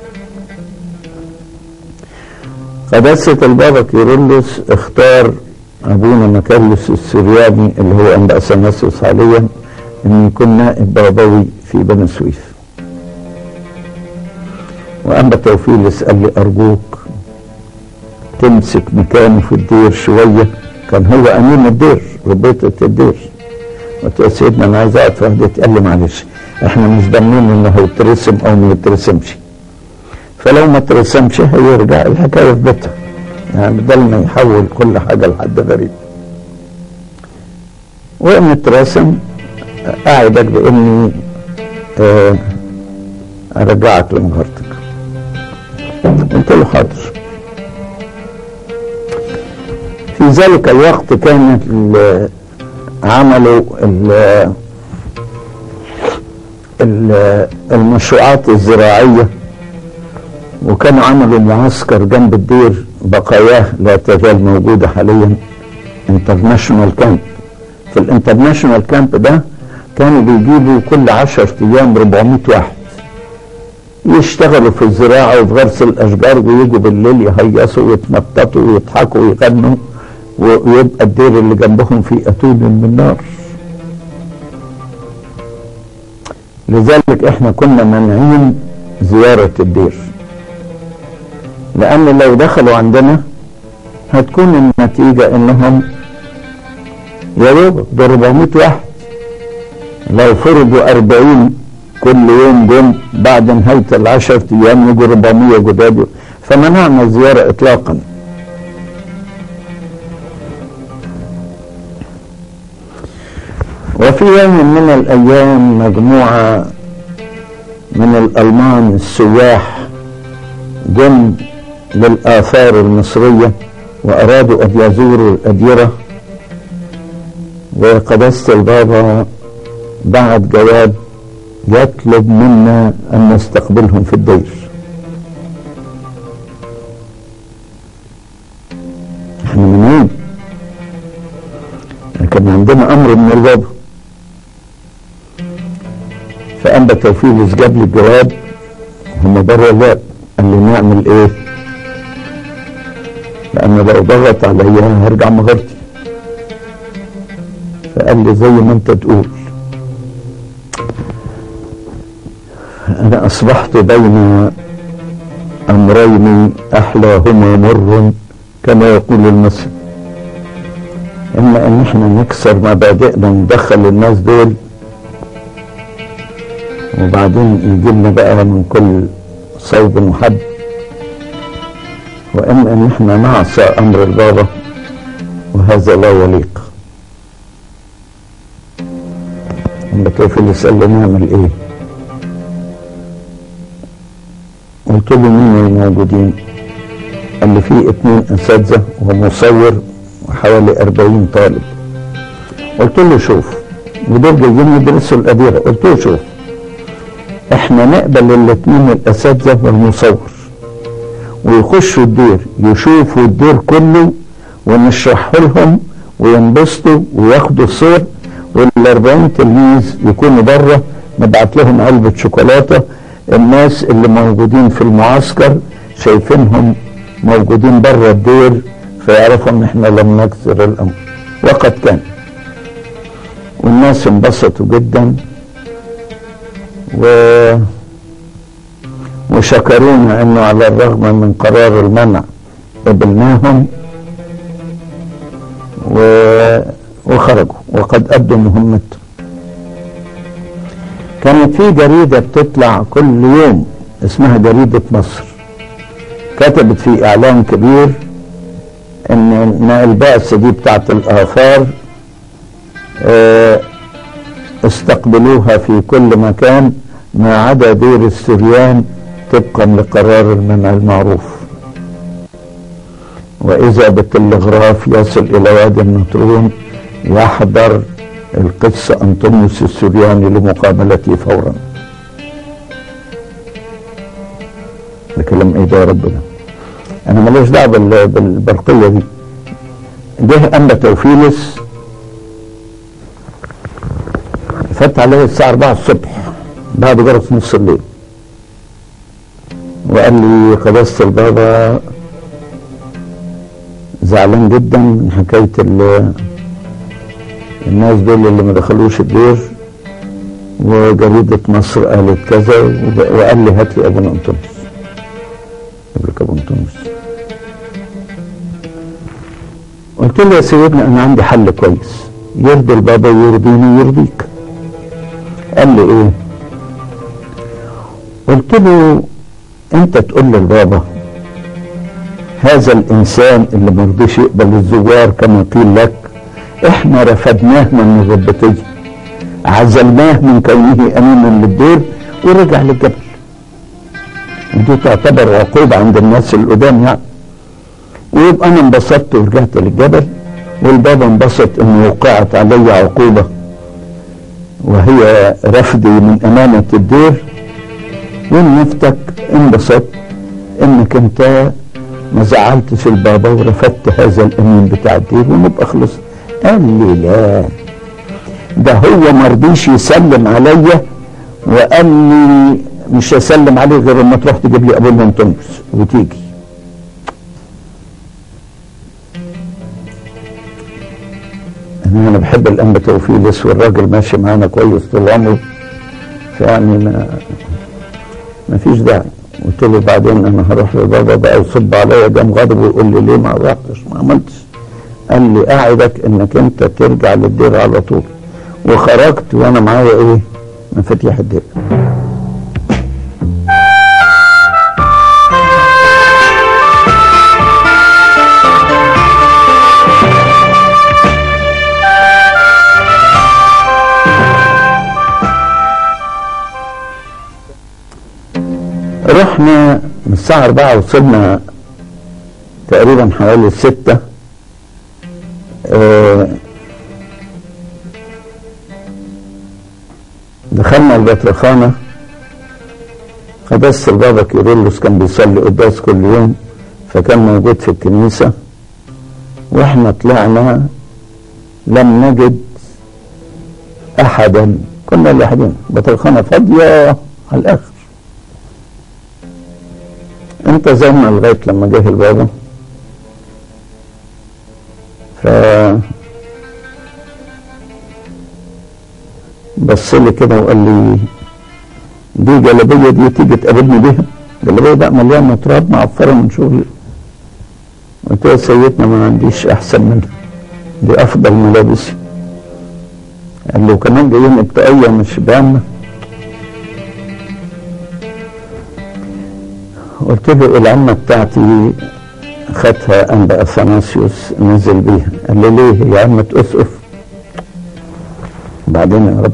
قداسة البابا كيرلس اختار أبونا مكاريوس السرياني اللي هو أنبا أثناسيوس حاليا إنه يكون نائب بابوي في بني سويف وأنبا توفيلس قال لي أرجوك تمسك مكانه في الدير شوية كان هو أمين الدير ربيطة الدير قلت له يا سيدنا أنا عايز أقعد في وحدتي قال لي معلش إحنا مش ضامنين إنه هيترسم أو ما يترسمش فلو ما ترسمش هيرجع الحكاية في بيتها يعني بدل ما يحول كل حاجة لحد غريب وإن اترسم أعدك بإني آه، أرجعك لمغارتك قلت له حاضر في ذلك الوقت كانت ال- عملوا ال- ال- المشروعات الزراعية وكانوا عملوا معسكر جنب الدير بقاياه لا تزال موجودة حاليا انترناشونال كامب في الانترناشونال كامب ده كانوا بيجيبوا كل عشر ايام 400 واحد يشتغلوا في الزراعة وفي غرس الأشجار ويجوا بالليل يهيصوا ويتنططوا ويضحكوا ويغنوا ويبقى الدير اللي جنبهم فيه أتون من نار لذلك احنا كنا مانعين زيارة الدير لأن لو دخلوا عندنا هتكون النتيجة انهم يا دوب ده 400 واحد لو فرضوا 40 كل يوم جم بعد نهاية العشر أيام يجوا 400 جداد فمنعنا الزيارة إطلاقا وفي يوم من الأيام مجموعة من الألمان السياح جم للآثار المصرية وأرادوا أن يزوروا الأديرة وقداسة البابا بعت جواب يطلب منا أن نستقبلهم في الدير احنا منين كان عندنا أمر من البابا فأنبا توفيق جاب لي الجواب هم بره الباب قال لي نعمل ايه لأن لو ضغط عليا هرجع مغارتي فقال لي زي ما انت تقول أنا أصبحت بين أمرين أحلاهما مر كما يقول المثل إما إن إحنا نكسر مبادئنا وندخل الناس دول وبعدين يجي لنا بقى من كل صوب وحد وإما إن إحنا نعصى أمر البابا وهذا لا يليق لما توفي يسأل نعمل إيه قلت له مين الموجودين قال لي في اتنين اساتذه ومصور وحوالي 40 طالب قلت له شوف ودول جايين يدرسوا الاديره قلت له شوف احنا نقبل الاتنين الاساتذه والمصور ويخشوا الدير يشوفوا الدير كله ونشرحه لهم وينبسطوا وياخدوا الصور وال 40 تلميذ يكونوا بره نبعت لهم علبه شوكولاته الناس اللي موجودين في المعسكر شايفينهم موجودين بره الدير فيعرفوا ان احنا لم نكسر الامر وقد كان والناس انبسطوا جدا و وشكرونا انه على الرغم من قرار المنع قبلناهم و... وخرجوا وقد ادوا مهمتهم كانت في جريدة بتطلع كل يوم اسمها جريدة مصر كتبت في إعلان كبير إن البعثة دي بتاعت الآثار اه استقبلوها في كل مكان ما عدا دير السريان طبقا لقرار المنع المعروف وإذا بالتلغراف يصل إلى وادي النطرون يحضر القس أنطونيوس السورياني لمقابلته فورا ده كلام ايه ده يا ربنا انا ماليش دعوه بال- بالبرقيه دي جه انبا توفيلس فات عليه الساعه 4 الصبح بعد جرس نص الليل وقال لي قداسه البابا زعلان جدا من حكايه ال- الناس دول اللي ما دخلوش الدير وجريدة مصر قالت كذا وب- وقال لي هات لي ابونا انطونيوس جاب لك ابو انطونيوس قلت له يا سيدنا انا عندي حل كويس يرضي البابا ويرضيني ويرضيك قال لي ايه قلت له انت تقول للبابا هذا الانسان اللي مرضيش يقبل الزوار كما قيل لك احنا رفدناه من الرباطية عزلناه من كونه امينا للدير ورجع للجبل ودي تعتبر عقوبة عند الناس القدام يعني ويبقى انا انبسطت ورجعت للجبل والبابا انبسط انه وقعت علي عقوبة وهي رفضي من امانة الدير ونفتك انبسط انك انت ما زعلتش البابا ورفضت هذا الامين بتاع الدير ونبقى خلصنا قال لي لا ده هو ما رضيش يسلم عليا وقال لي مش هسلم عليه غير لما تروح تجيب لي ابو انطونيوس وتيجي انا انا بحب الانبا توفيلس والراجل ماشي معانا كويس طول عمره فيعني ما ما فيش داعي قلت له بعدين انا هروح لبابا بقى يصب عليا قام غاضب ويقول لي ليه ما رحتش ما عملتش قال لي اعدك انك انت ترجع للدير على طول وخرجت وانا معايا ايه مفاتيح الدير رحنا من الساعة 4 وصلنا تقريبا حوالي الستة آه، دخلنا البطرخانة قداسة البابا كيرلس كان بيصلي قداس كل يوم فكان موجود في الكنيسة واحنا طلعنا لم نجد احدا كنا لوحدنا بطرخانة فاضية على الاخر انتظرنا لغاية لما جه البابا ف بص لي كده وقال لي دي جلابيه دي تيجي تقابلني بيها جلابيه بقى مليانه تراب معفره من شغلي قلت له يا سيدنا ما عنديش احسن منها دي افضل ملابسي قال له كمان جايين ابتدائيه مش بعمه قلت له العمه بتاعتي خدها انبا اثناسيوس نزل بيها قال لي ليه هي عمه اسقف بعدين يا رب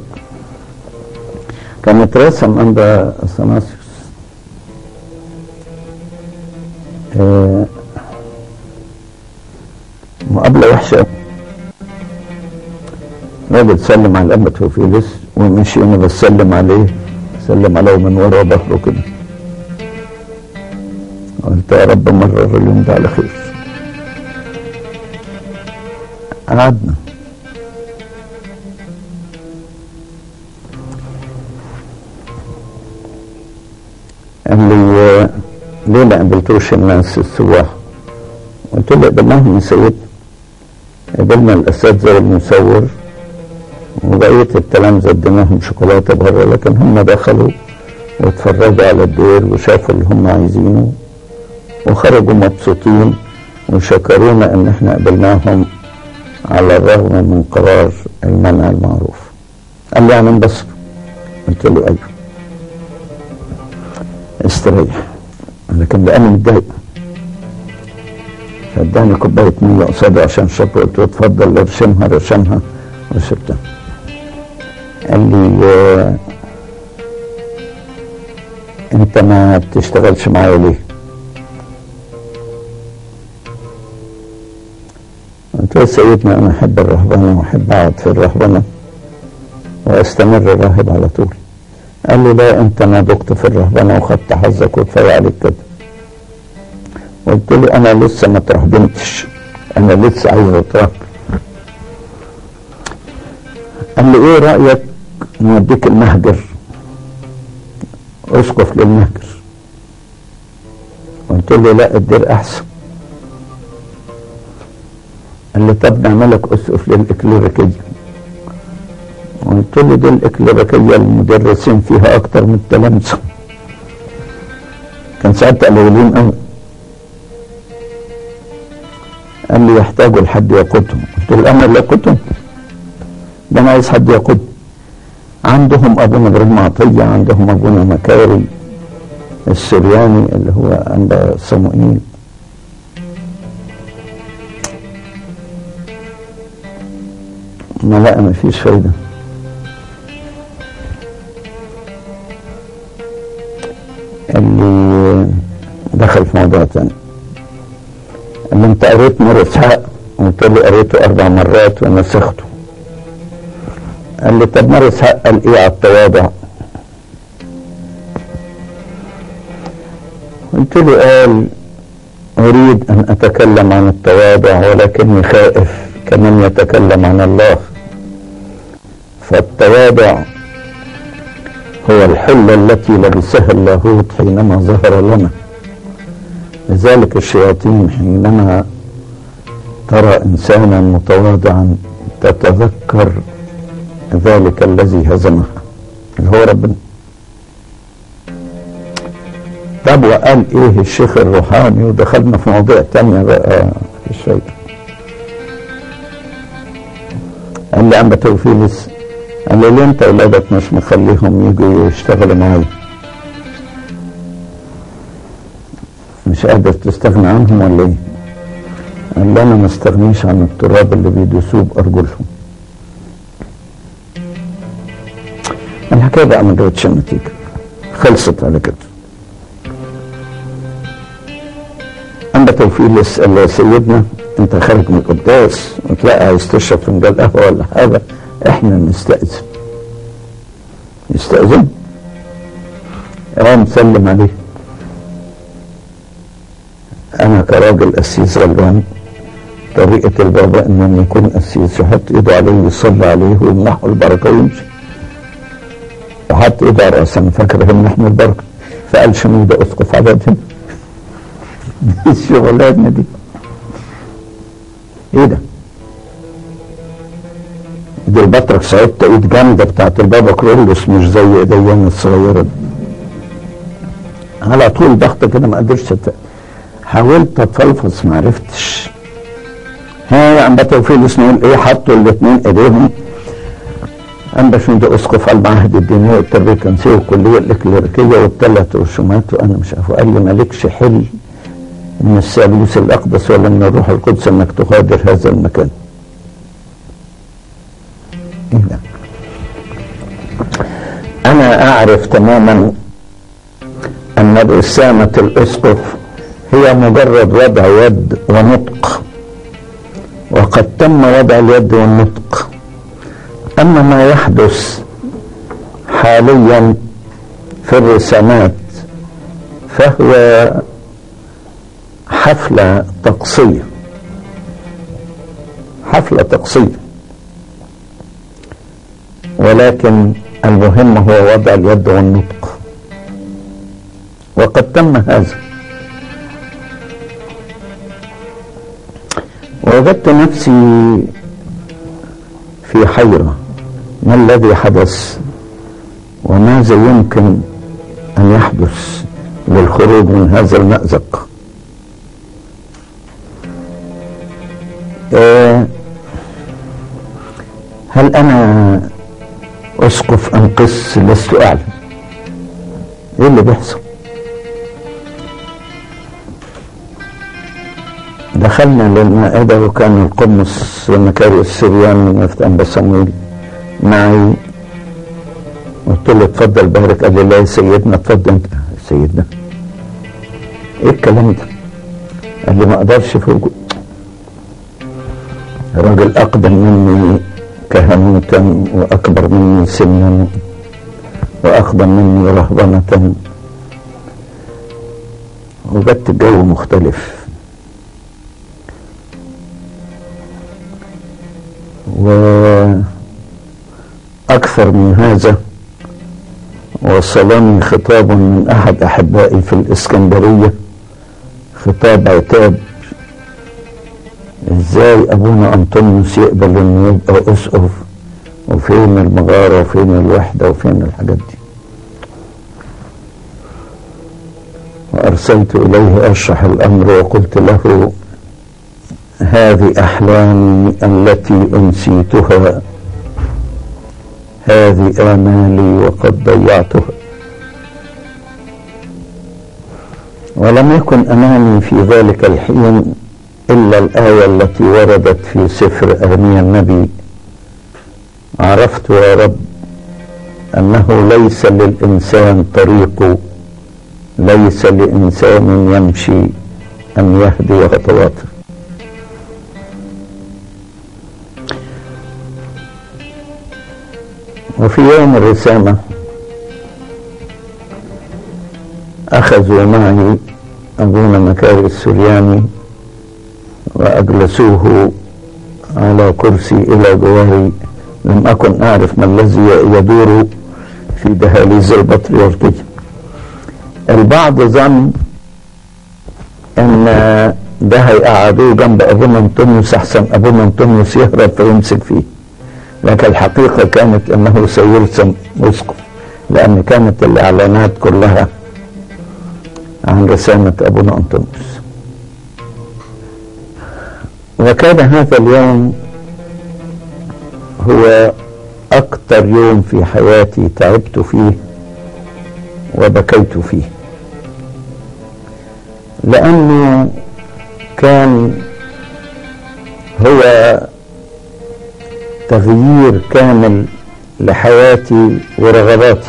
كانت رسم انبا اثناسيوس آه، مقابله وحشه أوي. راجل سلم على الأب توفيلس ومشي وانا بسلم عليه سلم عليه من ورا ظهره كده قلت يا رب مرر اليوم ده على خير قعدنا قال لي آه، ليه ما قابلتوش الناس السواح قلت له قابلناهم يا سيدنا قابلنا الاساتذه والمصور وبقيه التلامذه اديناهم شوكولاته بره لكن هم دخلوا واتفرجوا على الدير وشافوا اللي هم عايزينه وخرجوا مبسوطين وشكرونا ان احنا قبلناهم على الرغم من قرار المنع المعروف قال لي يعني انبسطوا قلت له ايوه استريح لكن ده انا متضايق فاداني كوبايه ميه قصاده عشان شرب قلت له اتفضل ارشمها رشمها وشربتها قال لي آه، انت ما بتشتغلش معايا ليه؟ قلت له يا سيدنا انا احب الرهبنه واحب اقعد في الرهبنه واستمر راهب على طول قال لي لا انت نضجت في الرهبنه وخدت حظك وكفايه عليك كده قلت له انا لسه ما ترهبنتش انا لسه عايز اترهب قال لي ايه رايك نوديك المهجر اسقف للمهجر قلت له لا الدير احسن قال لي طب نعملك اسقف للاكليريكيه قلت له دي الاكليريكيه المدرسين فيها اكتر من التلامذه كان ساعتها قليلين قوي قال لي يحتاجوا لحد يقودهم قلت له انا اللي اقودهم ده انا عايز حد يقود عندهم ابونا ابراهيم عطيه عندهم ابونا مكاري السرياني اللي هو انبا صموئيل ما لا ما فيش فايده اللي دخل في موضوع تاني قال لي انت قريت مر اسحاق قلت له قريته اربع مرات ونسخته قال لي طب مر اسحاق قال ايه على التواضع قلت له قال اريد ان اتكلم عن التواضع ولكني خائف كمن يتكلم عن الله فالتواضع هو الحلة التي لبسها اللاهوت حينما ظهر لنا لذلك الشياطين حينما ترى انسانا متواضعا تتذكر ذلك الذي هزمها اللي هو ربنا طب وقال ايه الشيخ الروحاني ودخلنا في مواضيع تانية بقى في الشيء قال لي عم توفيلس قال لي ليه انت اولادك مش مخليهم يجوا يشتغلوا معايا مش قادر تستغنى عنهم ولا ايه قال لي انا ما استغنيش عن التراب اللي بيدوسوه بارجلهم الحكايه بقى ما جابتش نتيجه خلصت على كده عند توفيق يسأل يا سيدنا انت خارج من القداس وتلاقي عايز تشرب فنجان قهوه ولا حاجه احنا نستأذن يستأذن اه نسلم عليه انا كراجل قسيس غلبان طريقة البابا انه يكون قسيس يحط ايده عليه ويصلي عليه ويمنحه البركة ويمشي وحط ايده على راسه انا فاكر يمنحني البركة فقال شنو ده اسقف عددهم دي الشغلانة دي ايه ده؟ دي البطرك ساعتها ايد جامدة بتاعت البابا كرولوس مش زي ايدينا الصغيرة دي على طول ضغط كده ما قدرتش أت- حاولت اتفلفص ما عرفتش ها يا عم توفيق نقول ايه حطوا الاثنين ايديهم أم باشمهندس أسقف المعهد الدينية والتربية الكنسية والكلية الإكليريكية والثلاث رسومات وأنا مش عارف قال لي مالكش حل من الثالوث الأقدس ولا من الروح القدس إنك تغادر هذا المكان. إيه ده؟ أنا أعرف تماما أن رسامة الأسقف هي مجرد وضع يد ونطق وقد تم وضع اليد والنطق أما ما يحدث حاليا في الرسامات فهو حفلة طقسية حفلة طقسية ولكن المهم هو وضع اليد والنطق وقد تم هذا ووجدت نفسي في حيرة ما الذي حدث وماذا يمكن أن يحدث للخروج من هذا المأزق آه، هل أنا أسقف أم قس لست أعلم إيه اللي بيحصل دخلنا للمائدة وكان القمص مكاري السريان من مفتاح أنبا صمويل معي قلت له اتفضل بارك قال لي لا يا سيدنا اتفضل انت سيدنا ايه الكلام ده قال لي ما اقدرش في وجود راجل اقدم مني كهنوتا واكبر مني سنا واقدم مني رهبنة وجدت الجو مختلف وأكثر من هذا وصلني خطاب من أحد أحبائي في الإسكندرية خطاب عتاب إزاي أبونا أنطونيوس يقبل إنه يبقى أسقف وفين المغارة وفين الوحدة وفين الحاجات دي وأرسلت إليه أشرح الأمر وقلت له هذه أحلامي التي أنسيتها هذه آمالي وقد ضيعتها ولم يكن أمامي في ذلك الحين إلا الآية التي وردت في سفر أرميا النبي عرفت يا رب أنه ليس للإنسان طريق ليس لإنسان يمشي أن يهدي خطواته وفي يوم الرسامة أخذوا معي أبونا مكاري السرياني وأجلسوه على كرسي إلى جواري لم أكن أعرف ما الذي يدور في دهاليز البطريركية البعض ظن أن ده هيقعدوه جنب أبونا أنطونيوس أحسن أبونا أنطونيوس يهرب فيمسك فيه لكن الحقيقة كانت أنه سيرسم أسقف لأن كانت الإعلانات كلها عن رسامة أبونا أنطونيوس وكان هذا اليوم هو أكثر يوم في حياتي تعبت فيه وبكيت فيه لأنه كان هو تغيير كامل لحياتي ورغباتي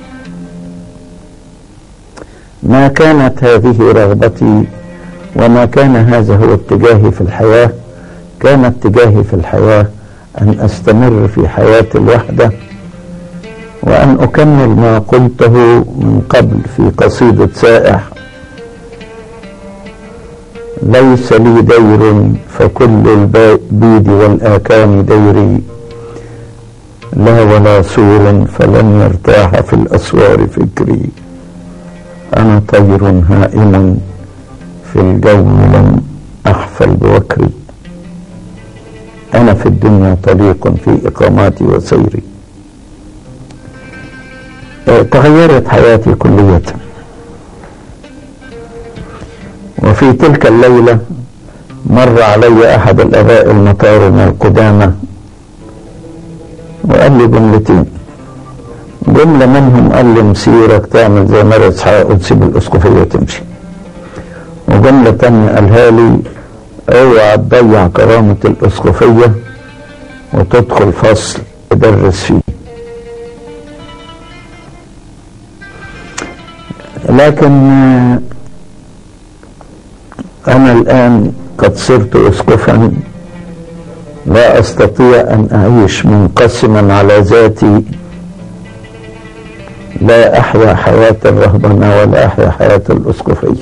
ما كانت هذه رغبتي وما كان هذا هو اتجاهي في الحياة كان اتجاهي في الحياة أن أستمر في حياة الوحدة وأن أكمل ما قلته من قبل في قصيدة سائح ليس لي دير فكل البيد والآكام ديري لا ولا سور فلن يرتاح في الأسوار فكري أنا طير هائم في الجو لم أحفل بوكري أنا في الدنيا طليق في إقاماتي وسيري تغيرت حياتي كلية وفي تلك الليلة مر علي أحد الآباء المطارم القدامى وقال لي جملتين جملة منهم قال لي مسيرك تعمل زي مرة إسحاق وتسيب الأسقفية وتمشي وجملة تانية قالها لي اوعى تضيع كرامة الأسقفية وتدخل فصل تدرس فيه لكن آه، أنا الآن قد صرت أسقفا لا أستطيع أن أعيش منقسما على ذاتي لا أحيا حياة الرهبنة ولا أحيا حياة الأسقفية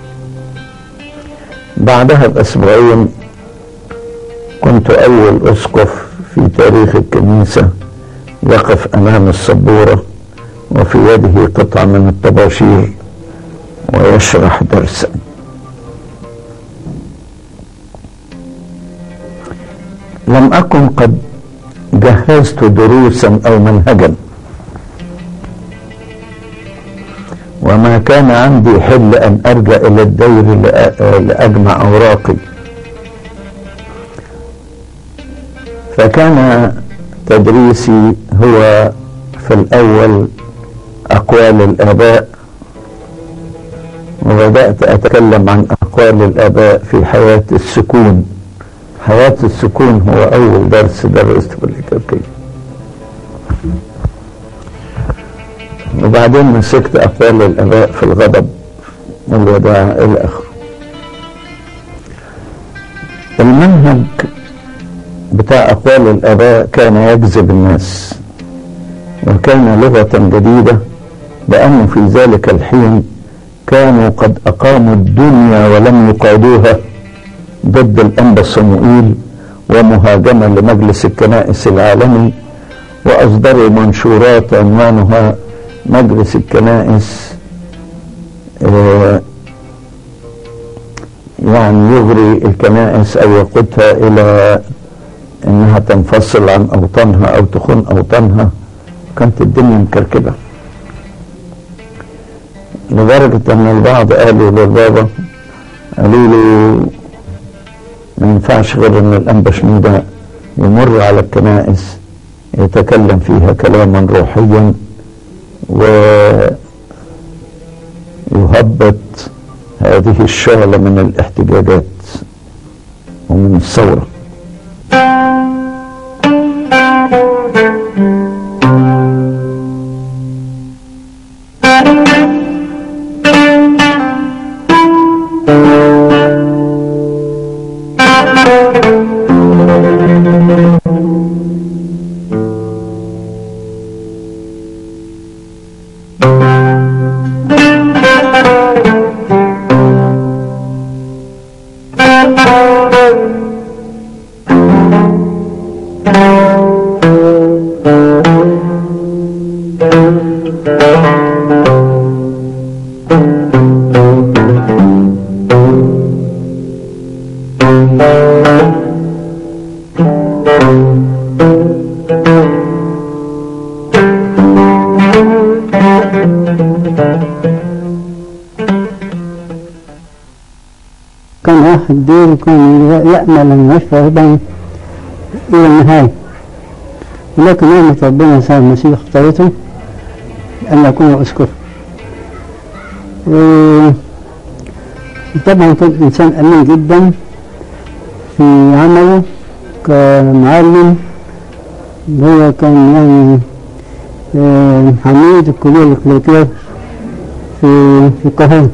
بعدها بأسبوعين كنت أول أسقف في تاريخ الكنيسة يقف أمام السبورة وفي يده قطعة من الطباشير ويشرح درسا لم أكن قد جهزت دروسا أو منهجا وما كان عندي حل أن أرجع إلى الدير لأ- لأجمع أوراقي فكان تدريسي هو في الأول أقوال الآباء وبدأت أتكلم عن أقوال الآباء في حياة السكون حياة السكون هو أول درس درسته في الكتابية وبعدين مسكت أقوال الآباء في الغضب والوداع إلى آخره المنهج بتاع أقوال الآباء كان يجذب الناس وكان لغة جديدة لأنه في ذلك الحين كانوا قد أقاموا الدنيا ولم يقادوها ضد الأنبا صموئيل ومهاجمة لمجلس الكنائس العالمي وأصدروا منشورات عنوانها مجلس الكنائس آه، يعني يغري الكنائس أو يقودها إلى انها تنفصل عن اوطانها او تخون اوطانها كانت الدنيا مكركبه لدرجة ان البعض قالوا للبابا قالوا له ما ينفعش غير ان الانبا شنودة يمر على الكنائس يتكلم فيها كلاما روحيا ويهبط هذه الشعلة من الاحتجاجات ومن الثورة كان واحد دير يكون يأمل أن يشفى أيضا إلى النهاية ولكن نعمة ربنا يسوع المسيح اختارته أن يكون أسقف وطبعا كنت إنسان أمين جدا في عمله كمعلم هو كان يعني آه، عميد الكلية الإقليمية في في القاهرة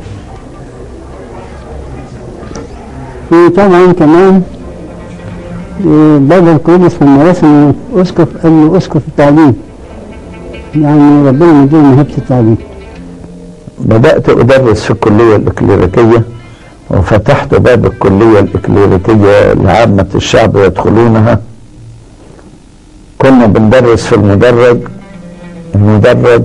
وطبعا كمان آه، بابا القدس في المدرسة أسقف قال له أسقف التعليم يعني ربنا مدير موهبة التعليم بدأت أدرس في الكلية الإكليريكية وفتحت باب الكلية الإكليريكية لعامة الشعب يدخلونها كنا بندرس في المدرج المدرج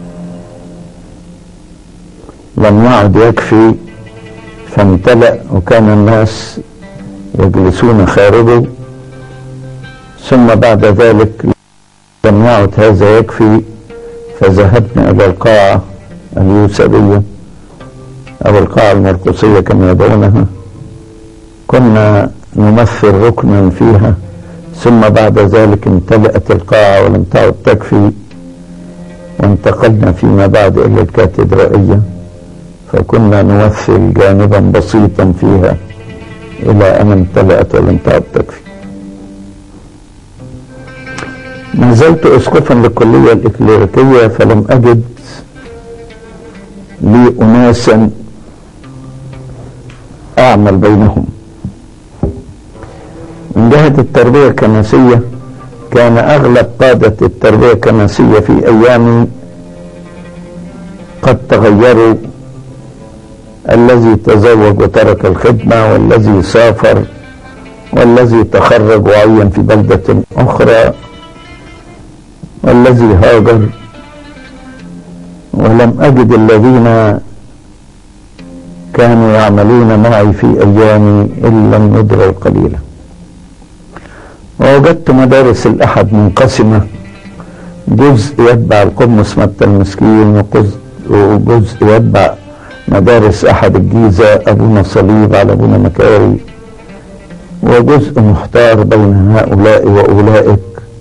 لم يعد يكفي فامتلأ وكان الناس يجلسون خارجه ثم بعد ذلك لم يعد هذا يكفي فذهبنا إلى القاعة اليوسفية أو القاعة المرقسية كما يدعونها كنا نمثل ركنا فيها ثم بعد ذلك امتلأت القاعة ولم تعد تكفي وانتقلنا فيما بعد إلى الكاتدرائية فكنا نمثل جانبا بسيطا فيها إلى أن امتلأت ولم تعد تكفي ما زلت أسقفا للكلية الإكليريكية فلم أجد لي أناسا أعمل بينهم من جهة التربية الكنسية كان أغلب قادة التربية الكنسية في أيامي قد تغيروا الذي تزوج وترك الخدمة والذي سافر والذي تخرج وعين في بلدة أخرى والذي هاجر ولم أجد الذين كانوا يعملون معي في أيامي إلا الندرة القليلة ووجدت مدارس الأحد منقسمة جزء يتبع القمص متى المسكين وجزء وجزء يتبع مدارس أحد الجيزة أبونا صليب على أبونا مكاري وجزء محتار بين هؤلاء وأولئك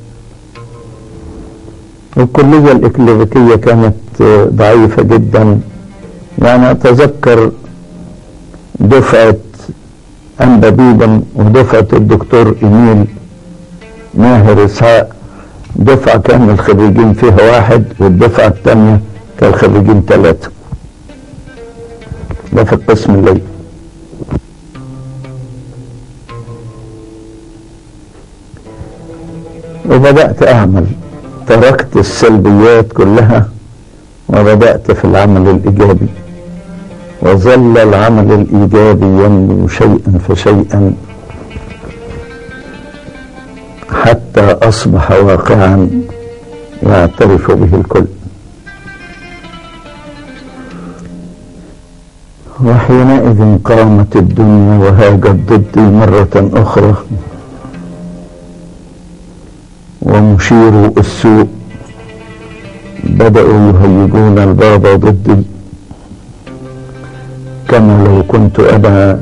الكلية الإكليريكية كانت ضعيفة جدا يعني أتذكر دفعة أنبا بيبن ودفعة الدكتور إيميل ماهر إسحاق دفعة كان الخريجين فيها واحد والدفعة الثانية كان الخريجين ثلاثة ده في القسم الليل وبدأت أعمل تركت السلبيات كلها وبدأت في العمل الإيجابي وظل العمل الإيجابي ينمو شيئا فشيئا حتى أصبح واقعا يعترف به الكل وحينئذ قامت الدنيا وهاجت ضدي مرة أخرى ومشيرو السوء بدأوا يهيجون البابا ضدي كما لو كنت أنا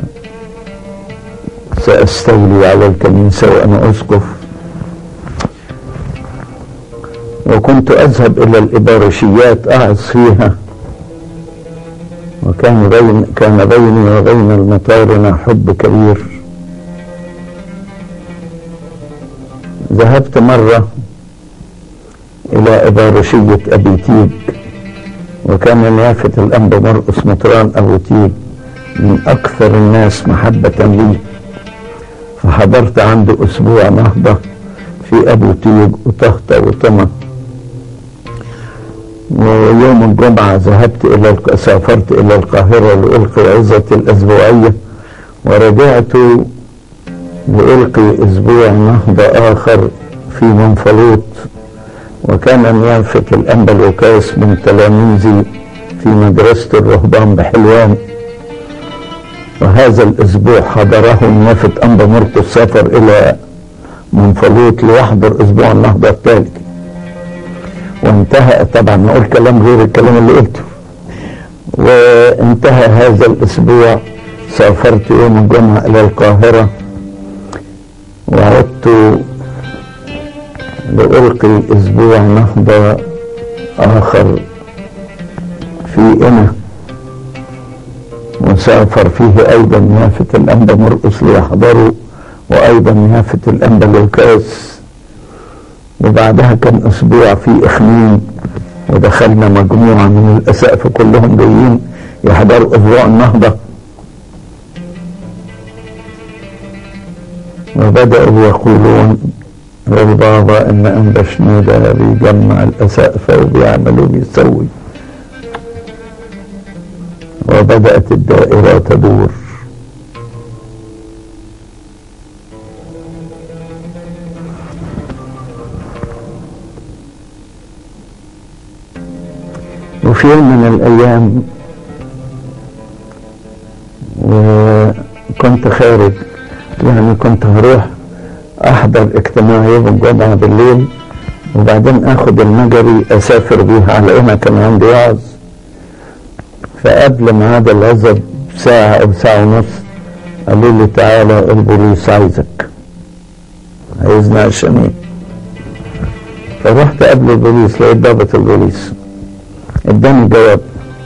سأستولي على الكنيسة وأنا أسقف وكنت أذهب إلى الإبارشيات أعظ فيها وكان بين كان بيني وبين المطارنة حب كبير ذهبت مرة إلى إبارشية أبي تيج وكان نيافة الأنبا مرقس مطران أبو تيج من أكثر الناس محبة لي فحضرت عنده أسبوع نهضة في أبو تيج وطهطة وطمة ويوم الجمعة ذهبت إلى الق... سافرت إلى القاهرة لألقي عزة الأسبوعية ورجعت لألقي أسبوع نهضة آخر في منفلوط وكان نيافة الأنبا الوكاس من تلاميذي في مدرسة الرهبان بحلوان وهذا الأسبوع حضره نيافة أنبا مرقس سافر إلى منفلوط ليحضر أسبوع النهضة الثالث وانتهى طبعا نقول كلام غير الكلام اللي قلته وانتهى هذا الأسبوع سافرت يوم الجمعة إلى القاهرة وعدت لألقي أسبوع نهضة آخر في إنا وسافر فيه أيضا نيافة الأنبا مرقس ليحضروا وأيضا نيافة الأنبا لوكاس وبعدها كان أسبوع في إخمين ودخلنا مجموعة من الأسقف كلهم جايين يحضروا أسبوع النهضة وبدأوا يقولون للبابا إن أنبا شنودة بيجمع الأسقفة وبيعمل وبيسوي وبدأت الدائرة تدور وفي يوم من الأيام وكنت خارج يعني كنت هروح أحضر اجتماع يوم الجمعة بالليل وبعدين آخد المجري أسافر بيها على هنا كان عندي وعظ فقبل ميعاد العزب ساعة أو ساعة ونص قالوا لي تعالى البوليس عايزك عايزنا عشان ايه فرحت قبل البوليس لقيت ضابط البوليس اداني جواب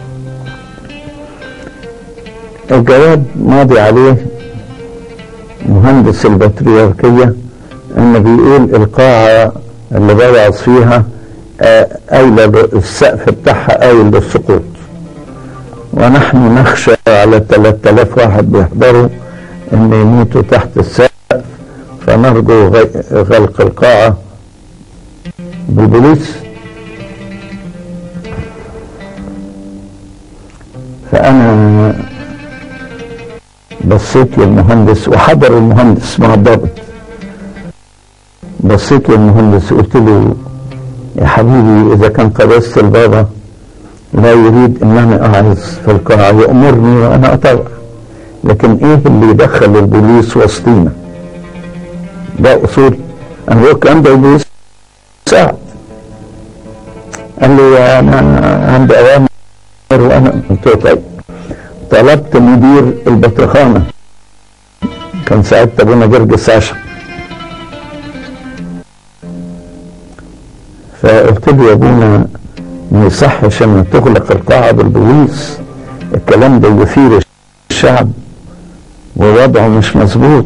الجواب ماضي عليه مهندس البطريركية انه بيقول القاعة اللي بوعظ فيها آه، قايلة السقف بتاعها قايل للسقوط ونحن نخشى على 3000 واحد بيحضروا ان يموتوا تحت السقف فنرجو غي- غلق القاعة بالبوليس فأنا بصيت للمهندس وحضر المهندس مع الضابط بصيت للمهندس قلت له يا حبيبي إذا كان قداسة البابا لا يريد ان انا اعظ في القاعة يأمرني وانا اطوع لكن ايه اللي يدخل البوليس وسطينا ده اصول انا بقول الكلام ده البوليس ساعد قال لي انا عندي اوامر وانا قلت له طيب طلبت مدير البطرخانة كان ساعتها ابونا جرجس عشا فقلت له يا ابونا ما يصحش ان تغلق القاعة بالبوليس الكلام ده يثير الشعب ووضعه مش مظبوط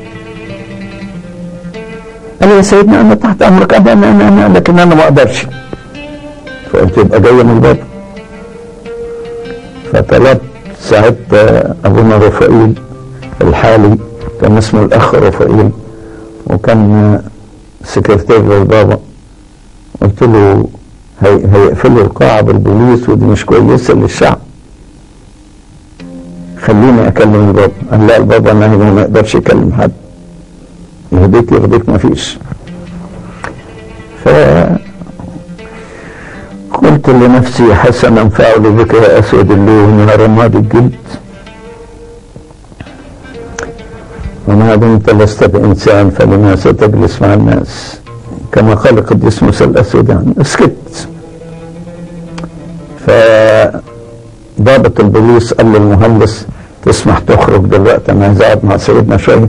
قال لي يا سيدنا انا تحت امرك انا انا انا, أنا لكن انا ما اقدرش فقلت يبقى جاي من الباب فطلبت ساعتها ابونا رفائيل الحالي كان اسمه الاخ رفائيل وكان سكرتير للبابا قلت له هي هيقفلوا القاعة بالبوليس ودي مش كويسة للشعب خليني اكلم البابا قال لا البابا نهي ما يقدرش يكلم حد يهديك يرضيك ما فيش ف قلت لنفسي حسنا فعل بك يا اسود اللون يا رماد الجلد وما دمت لست بانسان فلماذا تجلس مع الناس كما قال القديس موسى الاسود يعني اسكت فضابط البوليس قال للمهندس تسمح تخرج دلوقتي انا عايز اقعد مع سيدنا شويه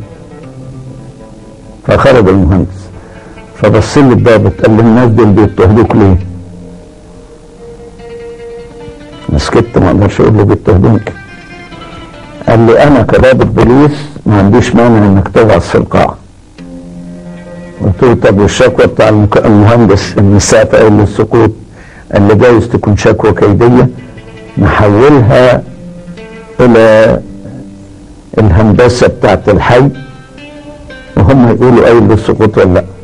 فخرج المهندس فبص لي الضابط قال لي الناس دول بيضطهدوك ليه؟ انا سكت ما اقدرش اقول له بيضطهدوك قال لي انا كضابط بوليس ما عنديش مانع انك توعظ في القاعه قلت له طب والشكوى بتاع المك- المهندس ان السقف قايل للسقوط اللي جايز تكون شكوى كيديه نحولها الى الهندسه بتاعت الحي وهم يقولوا قايل للسقوط ولا لا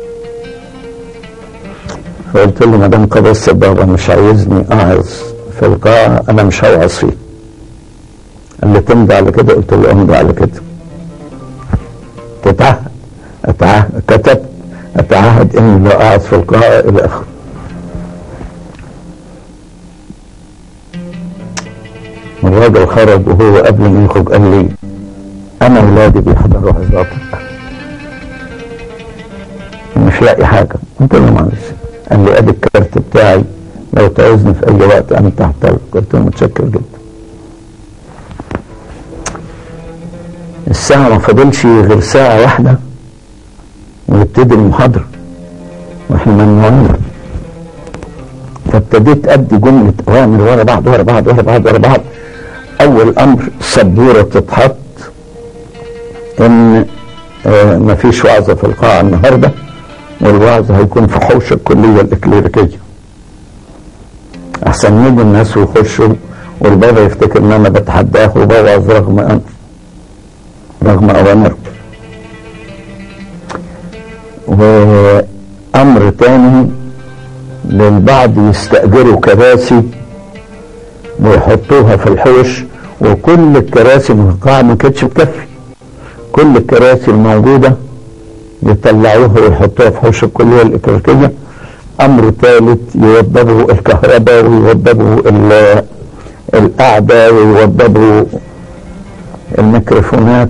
فقلت له ما دام قداسه بابا مش عايزني اعظ في القاعه انا مش هوعظ فيه قال لي تمضي على كده قلت له امضي على كده تتعهد أتعهد كتبت أتعهد إني لا أقعد في القاعة إلى آخره الراجل خرج وهو قبل ما يخرج قال لي أنا ولادي بيحضروا عظاتك مش لاقي حاجة قلت له معلش قال لي أدي الكارت بتاعي لو تعوزني في أي وقت أنا تحت أمرك. قلت له متشكر جدا الساعة ما فاضلش غير ساعة واحدة ونبتدي المحاضرة واحنا ممنوعين فابتديت ادي جملة اوامر ورا بعض ورا بعض ورا بعض ورا بعض اول امر سبورة تتحط ان آه مفيش وعظة في القاعة النهاردة والوعظ هيكون في حوش الكلية الإكليريكية أحسن يجوا الناس ويخشوا والبابا يفتكر إن أنا بتحداه وبوعظ رغم أنف رغم أوامره وأمر تاني للبعض يستأجروا كراسي ويحطوها في الحوش وكل الكراسي من القاعة ما كانتش بتكفي كل الكراسي الموجودة يطلعوها ويحطوها في حوش الكلية الإكليريكية أمر ثالث يوضبوا الكهرباء ويوضبوا ال- القعدة ويوضبوا الميكروفونات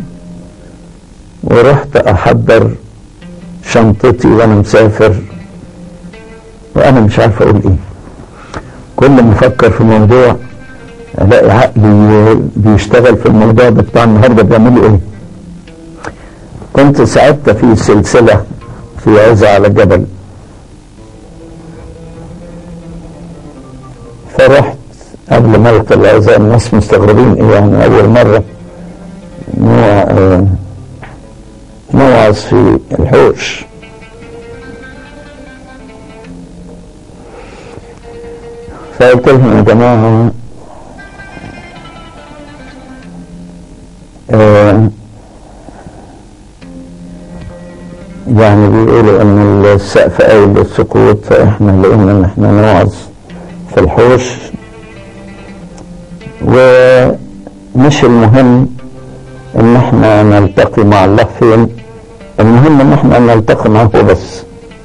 ورحت أحضر شنطتي وأنا مسافر وأنا مش عارف أقول إيه كل ما أفكر في موضوع الاقي عقلي بيشتغل في الموضوع ده بتاع النهارده بيعملوا ايه كنت ساعتها في سلسله في عزة على جبل فرحت قبل ما القى العزاء الناس مستغربين ايه يعني اول مره نوع آه، نوعظ في الحوش فقلت لهم يا جماعه آه، يعني بيقولوا ان السقف قايل للسقوط فاحنا لقينا ان احنا نوعظ في الحوش ومش المهم ان احنا نلتقي مع الله فين المهم ان احنا نلتقي معه بس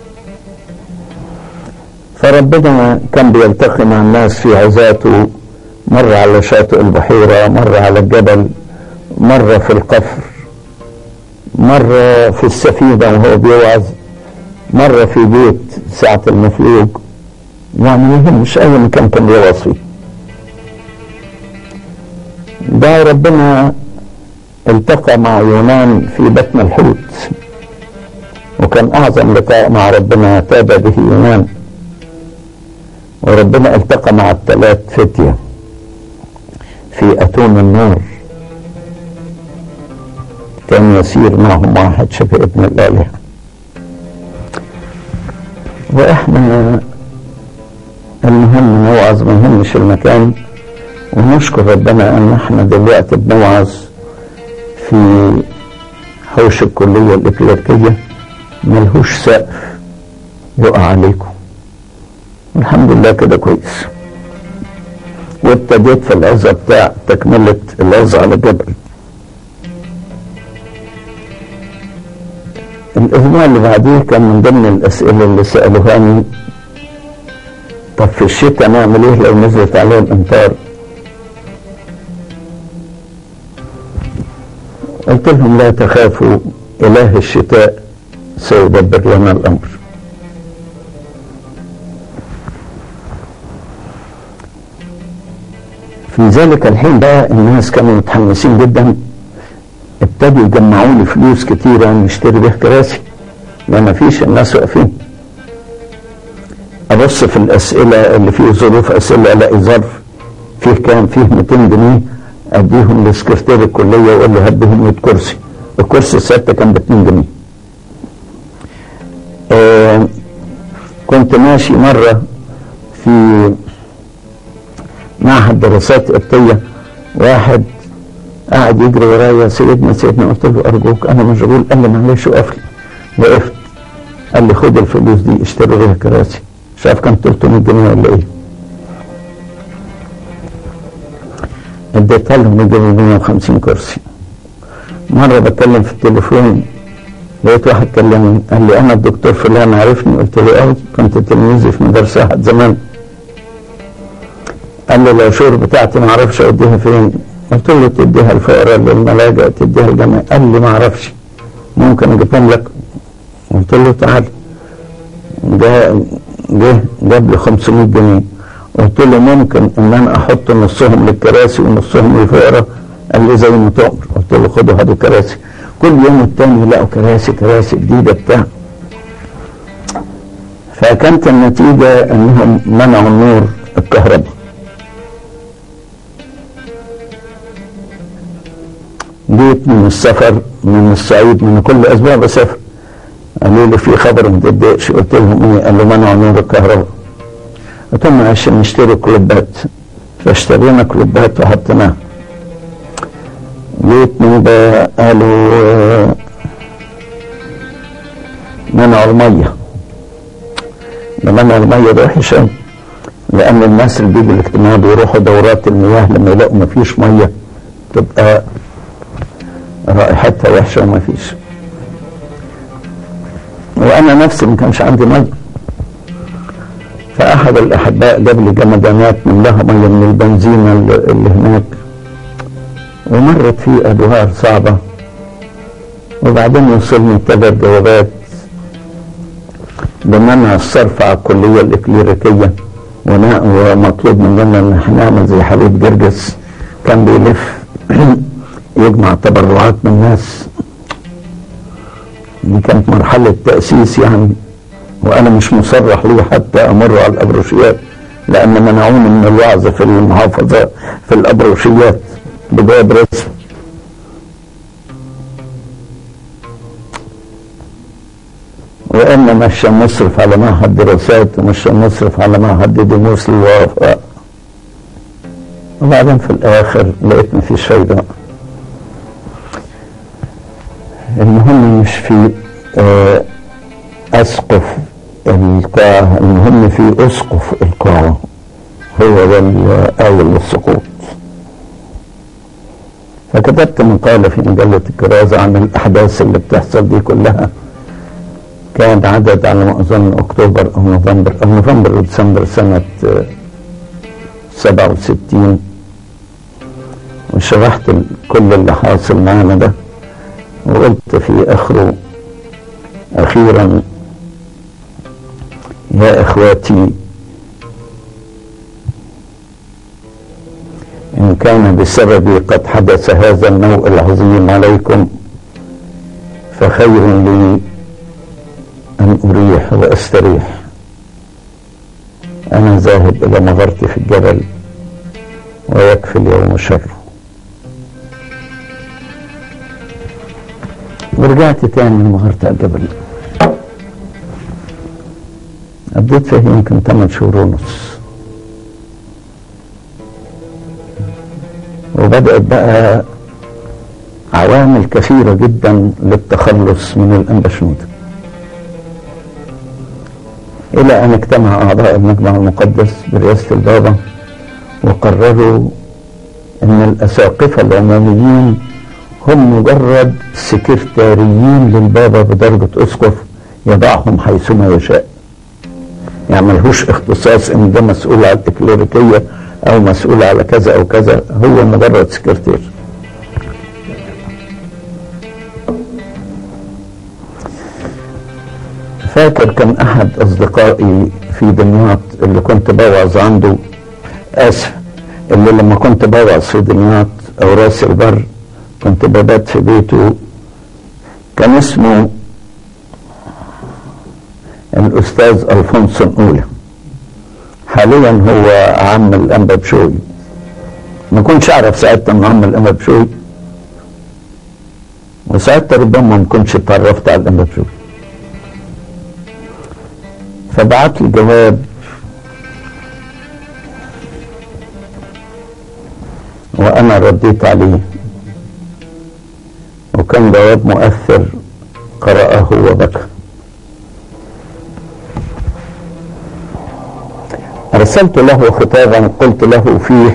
فربنا كان بيلتقي مع الناس في عزاته مرة على شاطئ البحيرة مرة على الجبل مرة في القفر مرة في السفينة وهو بيوعظ مرة في بيت ساعة المفلوج يعني ما يهمش أي مكان كان بيوعظ فيه ده ربنا التقى مع يونان في بطن الحوت وكان أعظم لقاء مع ربنا تاب به يونان وربنا التقى مع الثلاث فتية في أتون النار كان يسير معهم واحد شبه ابن الآلهة وإحنا المهم نوعظ ما يهمش المكان ونشكر ربنا ان احنا دلوقتي بنوعظ في حوش الكلية الإكليريكية ملهوش سقف يقع عليكم الحمد لله كده كويس وابتديت في العزة بتاع تكملة العزة على الجبل الأسبوع اللي بعديه كان من ضمن الأسئلة اللي سألوهاني طب في الشتاء نعمل إيه لو نزلت عليه الأمطار؟ قلت لهم لا تخافوا إله الشتاء سيدبر لنا الأمر في ذلك الحين بقى الناس كانوا متحمسين جدا ابتدوا يجمعوا لي فلوس كتيرة نشتري بيها كراسي ما فيش الناس واقفين ابص في الاسئله اللي فيه ظروف اسئله الاقي ظرف فيه كام فيه 200 جنيه اديهم لسكرتير الكليه واقول له هات بهم 100 كرسي الكرسي السته كان ب 2 جنيه آه كنت ماشي مره في معهد دراسات قبطيه واحد قاعد يجري ورايا سيدنا سيدنا قلت له ارجوك انا مشغول قال لي معلش وقف لي وقفت قال لي خد الفلوس دي اشتري بيها كراسي مش عارف كان 300 جنيه ولا ايه اديتها لهم يجيبوا 150 كرسي مره بتكلم في التليفون لقيت واحد كلمني قال لي انا الدكتور فلان عارفني قلت له اه كنت تلميذي في مدرسه واحد زمان قال لي العشور بتاعتي ما اعرفش اوديها فين قلت له تديها الفقراء للملاجئ تديها الجميع قال لي ما اعرفش ممكن اجيبهم لك قلت له تعال جه جه جاب لي 500 جنيه قلت له ممكن ان انا احط نصهم للكراسي ونصهم للفقراء قال لي زي ما تؤمر قلت له خدوا هاتوا كراسي كل يوم التاني لقوا كراسي كراسي جديده بتاع فكانت النتيجه انهم منعوا النور الكهرباء جيت من السفر من الصعيد من كل اسبوع بسافر قالوا لي في خبر ما تتضايقش قلت لهم ايه قالوا منعوا نور الكهرباء قلت لهم عشان نشتري كلوبات فاشترينا كلوبات وحطيناها جيت من ده قالوا آه، منعوا الميه ده منع الميه ده وحش قوي لان الناس اللي بيجوا الاجتماع بيروحوا دورات المياه لما يلاقوا ما فيش ميه تبقى رائحتها وحشه وما فيش وانا نفسي ما كانش عندي ميه فاحد الاحباء جاب لي جمدانات من لها ميه من البنزينه اللي اللي هناك ومرت في ادوار صعبه وبعدين وصلني ثلاث جوابات بمنع الصرف على الكليه الاكليريكيه ونا- ومطلوب مننا ان احنا نعمل زي حبيب جرجس كان بيلف يجمع تبرعات من الناس دي كانت مرحلة تأسيس يعني وأنا مش مصرح لي حتى أمر على الأبروشيات لأن منعوني من الوعظ في المحافظة في الأبروشيات بجواب رسمي وإن مشى مصرف على معهد دراسات ومشى مصرف على معهد ديموس للوفاء وبعدين في الآخر لقيت مفيش فايدة المهم مش في آه، أسقف القاعة المهم في أسقف القاعة هو ده الآية للسقوط فكتبت مقالة في مجلة الكرازة عن الأحداث اللي بتحصل دي كلها كان عدد على ما أظن أكتوبر أو نوفمبر أو نوفمبر وديسمبر سنة آه، 67 وشرحت ال- كل اللي حاصل معانا ده وقلت في آخره أخيرا يا إخواتي إن كان بسببي قد حدث هذا النوء العظيم عليكم فخير لي أن أريح وأستريح أنا ذاهب إلى مغارتي في الجبل ويكفي اليوم شره ورجعت تاني لمغارة الجبل قضيت فيها يمكن 8 شهور ونص وبدأت بقى عوامل كثيرة جدا للتخلص من الأنبشنودة إلى أن اجتمع أعضاء المجمع المقدس برئاسة البابا وقرروا أن الأساقفة العموميين هم مجرد سكرتاريين للبابا بدرجة أسقف يضعهم حيثما يشاء يعني ملهوش اختصاص ان ده مسؤول على الإكليريكية او مسؤول على كذا او كذا هو مجرد سكرتير فاكر كان احد اصدقائي في دمياط اللي كنت بوعظ عنده اسف اللي لما كنت بوعظ في دمياط او راس البر كنت ببات في بيته كان اسمه الأستاذ ألفونسو أولى حاليا هو عم الأنبا بشوي ما كنتش أعرف ساعتها إنه عم الأنبا بشوي وساعتها ربما ما كنتش اتعرفت على الأنبا بشوي فبعت لي جواب وأنا رديت عليه وكان جواب مؤثر قرأه وبكى أرسلت له خطابا قلت له فيه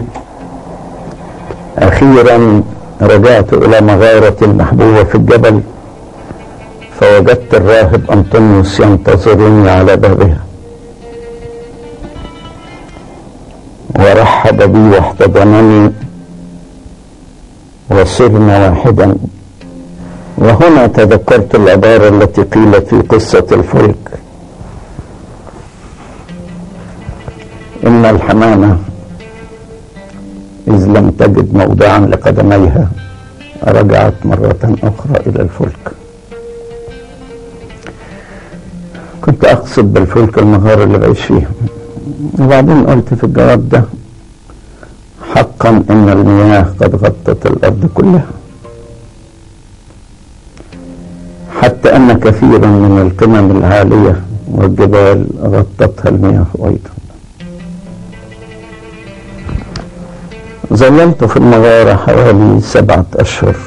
أخيرا رجعت إلى مغارتي المحبوبة في الجبل فوجدت الراهب أنطونيوس ينتظرني على بابها ورحب بي واحتضنني وصرنا واحدا وهنا تذكرت العبارة التي قيلت في قصة الفلك إن الحمامة إذ لم تجد موضعا لقدميها رجعت مرة أخرى إلى الفلك كنت أقصد بالفلك المغارة اللي بعيش فيها وبعدين قلت في الجواب ده حقا إن المياه قد غطت الأرض كلها حتى أن كثيرا من القمم العالية والجبال غطتها المياه أيضا ظللت في المغارة حوالي سبعة أشهر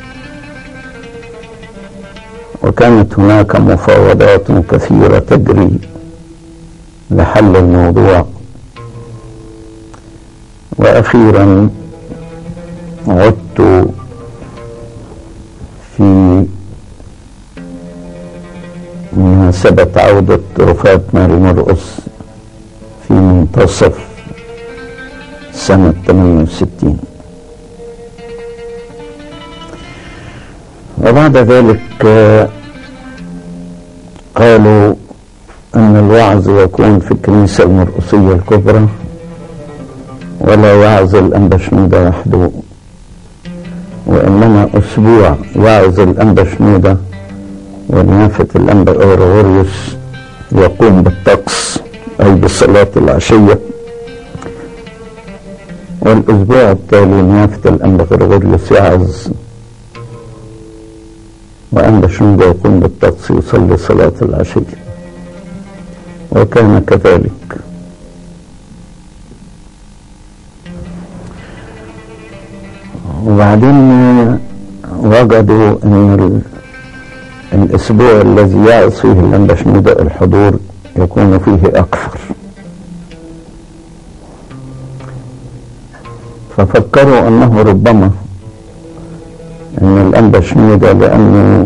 وكانت هناك مفاوضات كثيرة تجري لحل الموضوع وأخيرا عدت في مناسبة عودة وفاة ماري مرقص في منتصف سنة 68 وبعد ذلك آه، قالوا أن الوعظ يكون في الكنيسة المرقسية الكبرى ولا وعظ الأنبشنودة وحده وإنما أسبوع وعظ الأنبشنودة ونيافة الأنبا أورغوريوس يقوم بالطقس أي بصلاة العشية والأسبوع التالي نيافة الأنبا غرغوريوس يعظ وأنبا شنودة يقوم بالطقس يصلي صلاة العشية وكان كذلك وبعدين وجدوا ان ال- الاسبوع الذي يعظ فيه الانبا شنودة الحضور يكون فيه اكثر ففكروا انه ربما ان الانبا شنودة لانه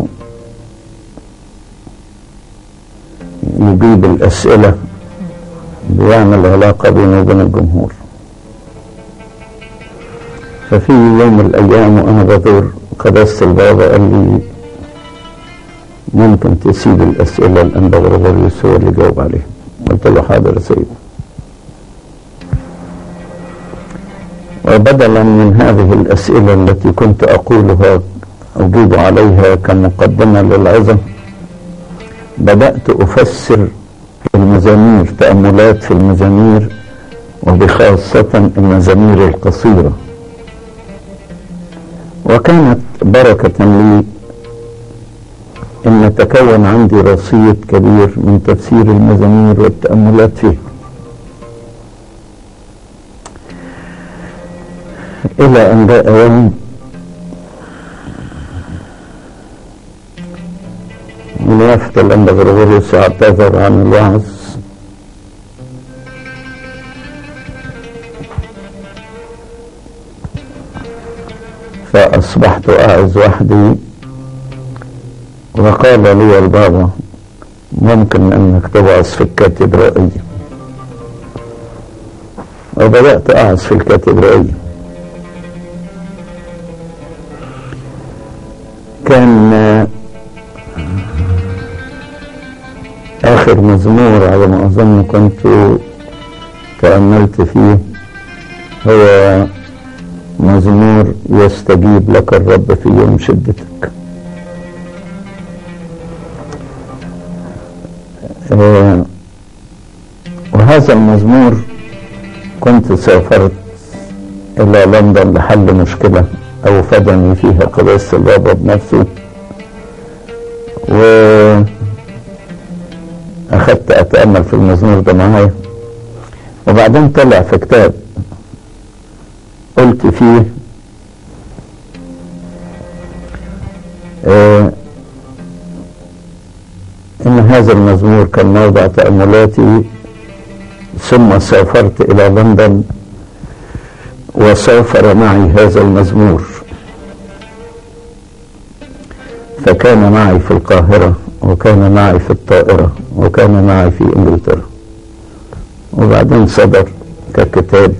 يجيب الاسئلة بيعمل علاقة بينه وبين الجمهور ففي يوم من الايام وانا بزور قداسة البابا قال لي ممكن تسيب الاسئلة الانبا غرغوريوس هو اللي جاوب عليها قلت له حاضر يا سيدي وبدلا من هذه الاسئلة التي كنت اقولها اجيب عليها كمقدمة للعظة بدأت افسر المزامير تأملات في المزامير وبخاصة المزامير القصيرة وكانت بركة لي أن يتكون عندي رصيد كبير من تفسير المزامير والتأملات فيه إلى أن جاء يوم ونيافة الأنبا غرغوريوس اعتذر عن الوعظ فأصبحت أعز وحدي وقال لي البابا ممكن أنك توعظ في الكاتدرائية وبدأت أعظ في الكاتدرائية كان آه، آخر مزمور على ما أظن كنت تأملت فيه هو مزمور يستجيب لك الرب في يوم شدتك آه، وهذا المزمور كنت سافرت إلى لندن لحل مشكلة أوفدني فيها قداسة البابا بنفسه و أخذت أتأمل في المزمور ده معايا وبعدين طلع في كتاب قلت فيه آه إن هذا المزمور كان موضع تأملاتي ثم سافرت إلى لندن وسافر معي هذا المزمور فكان معي في القاهرة وكان معي في الطائرة وكان معي في إنجلترا وبعدين صدر ككتاب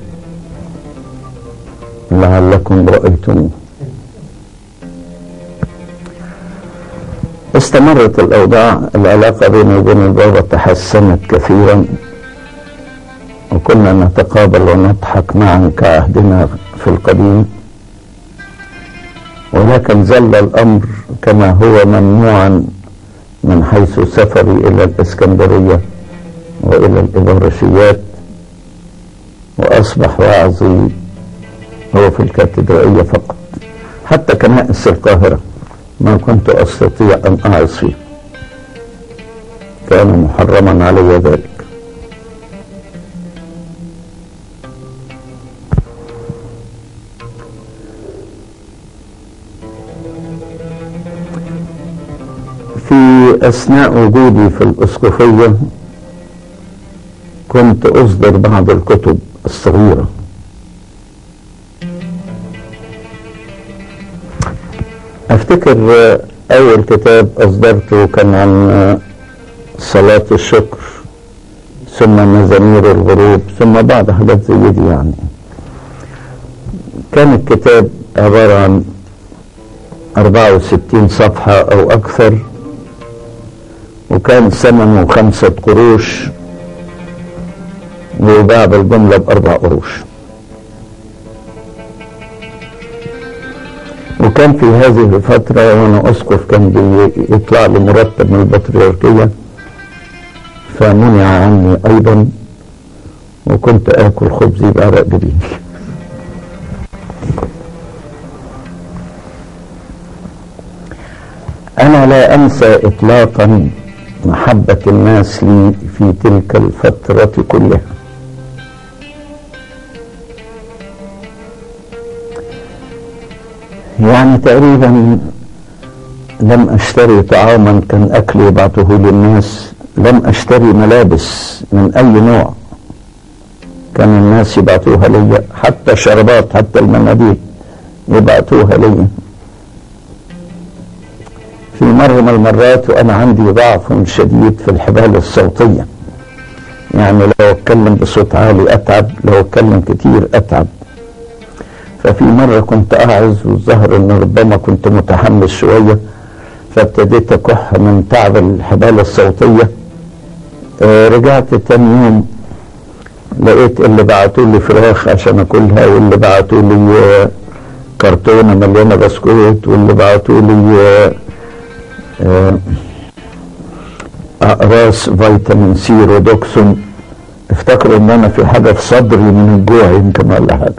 لعلكم رأيتموه استمرت الأوضاع العلاقة بيني وبين البابا تحسنت كثيرا وكنا نتقابل ونضحك معا كعهدنا في القديم ولكن زل الأمر كما هو ممنوعا من حيث سفري إلى الإسكندرية وإلى الإبرشيات وأصبح وعظي هو في الكاتدرائية فقط حتى كنائس القاهرة ما كنت أستطيع أن أعظ فيه كان محرما علي ذلك في أثناء وجودي في الأسقفية كنت أصدر بعض الكتب الصغيرة أفتكر أول كتاب أصدرته كان عن صلاة الشكر ثم مزامير الغروب ثم بعض حاجات زي دي يعني كان الكتاب عبارة عن 64 صفحة أو أكثر وكان ثمنه خمسة قروش وباع بالجملة بأربع قروش وكان في هذه الفترة وأنا أسقف كان بيطلع لي مرتب من البطريركية فمنع عني أيضا وكنت آكل خبزي بعرق جبيني أنا لا أنسى إطلاقا محبة الناس لي في تلك الفترة كلها يعني تقريبا لم أشتري طعاما كان أكلي يبعته للناس لم أشتري ملابس من أي نوع كان الناس يبعتوها لي حتى شربات حتى المناديل يبعتوها لي في مرة من المرات وأنا عندي ضعف شديد في الحبال الصوتية يعني لو أتكلم بصوت عالي أتعب لو أتكلم كتير أتعب ففي مرة كنت أعظ والظهر إن ربما كنت متحمس شوية فابتديت أكح من تعب الحبال الصوتية آه رجعت تاني يوم لقيت اللي بعتوا لي فراخ عشان أكلها واللي بعتوا لي آه كرتونة مليانة بسكوت واللي بعتوا لي آه أقراص فيتامين سي رودوكسون افتكروا ان انا في حاجة في صدري من الجوع يمكن ولا حاجة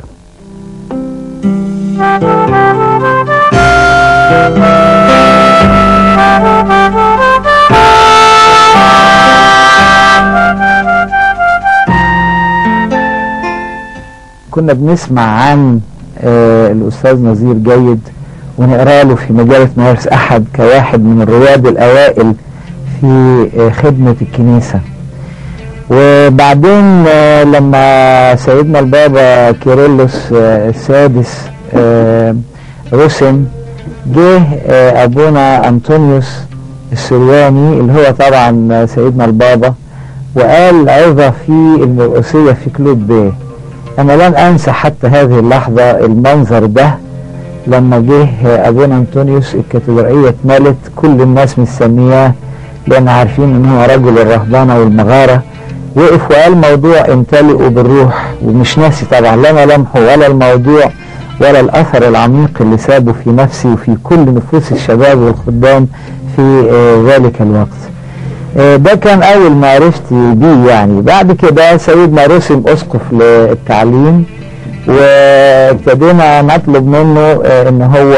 كنا بنسمع عن آه الأستاذ نظير جيد ونقرا له في مجلة مارس أحد كواحد من الرواد الأوائل في آه خدمة الكنيسة وبعدين آه لما سيدنا البابا كيرلس آه السادس رسم جه أبونا أنطونيوس السرياني اللي هو طبعا سيدنا البابا وقال عظة في المرقسية في كلوب بيه أنا لن أنسى حتى هذه اللحظة المنظر ده لما جه أبونا أنطونيوس الكاتدرائية اتملت كل الناس مستنياه لأن عارفين إن هو رجل الرهبنة والمغارة وقف وقال موضوع امتلئوا بالروح ومش ناسي طبعا لا ملامحه ولا الموضوع ولا الأثر العميق اللي سابه في نفسي وفي كل نفوس الشباب والخدام في ذلك الوقت ده كان أول معرفتي بيه يعني بعد كده سيدنا رسم أسقف للتعليم وابتدينا نطلب منه ان هو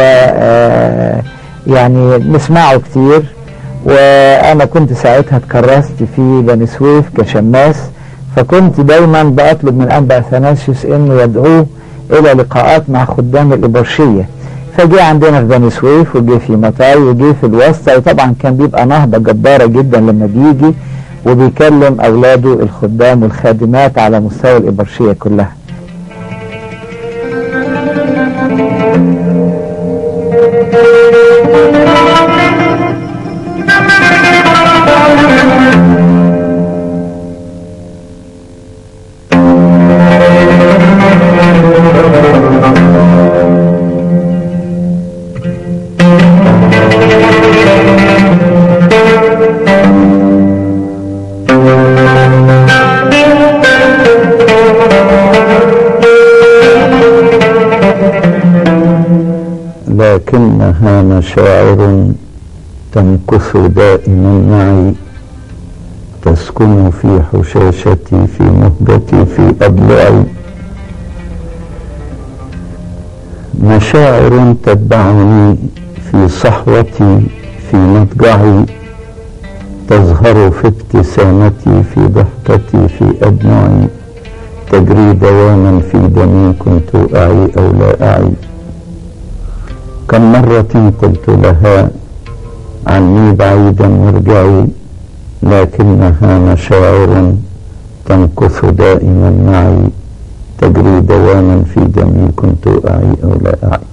يعني نسمعه كتير وانا كنت ساعتها اتكرست في بني سويف كشماس فكنت دايما بطلب من انبا اثناسيوس انه يدعوه الى لقاءات مع خدام الابرشيه فجه عندنا في بني سويف وجه في مطاي وجه في الوسطى وطبعا كان بيبقى نهضه جباره جدا لما بيجي وبيكلم اولاده الخدام والخادمات على مستوى الابرشيه كلها لكنها مشاعر تمكث دائما معي تسكن في حشاشتي في مهجتي في أضلعي مشاعر تتبعني في صحوتي في مضجعي تظهر في ابتسامتي في ضحكتي في أدمعي تجري دواما في دمي كنت أعي أو لا أعي كم مرة قلت لها عني بعيدا مرجعي لكنها مشاعر تمكث دائما معي تجري دواما في دمي كنت أعي أو لا أعي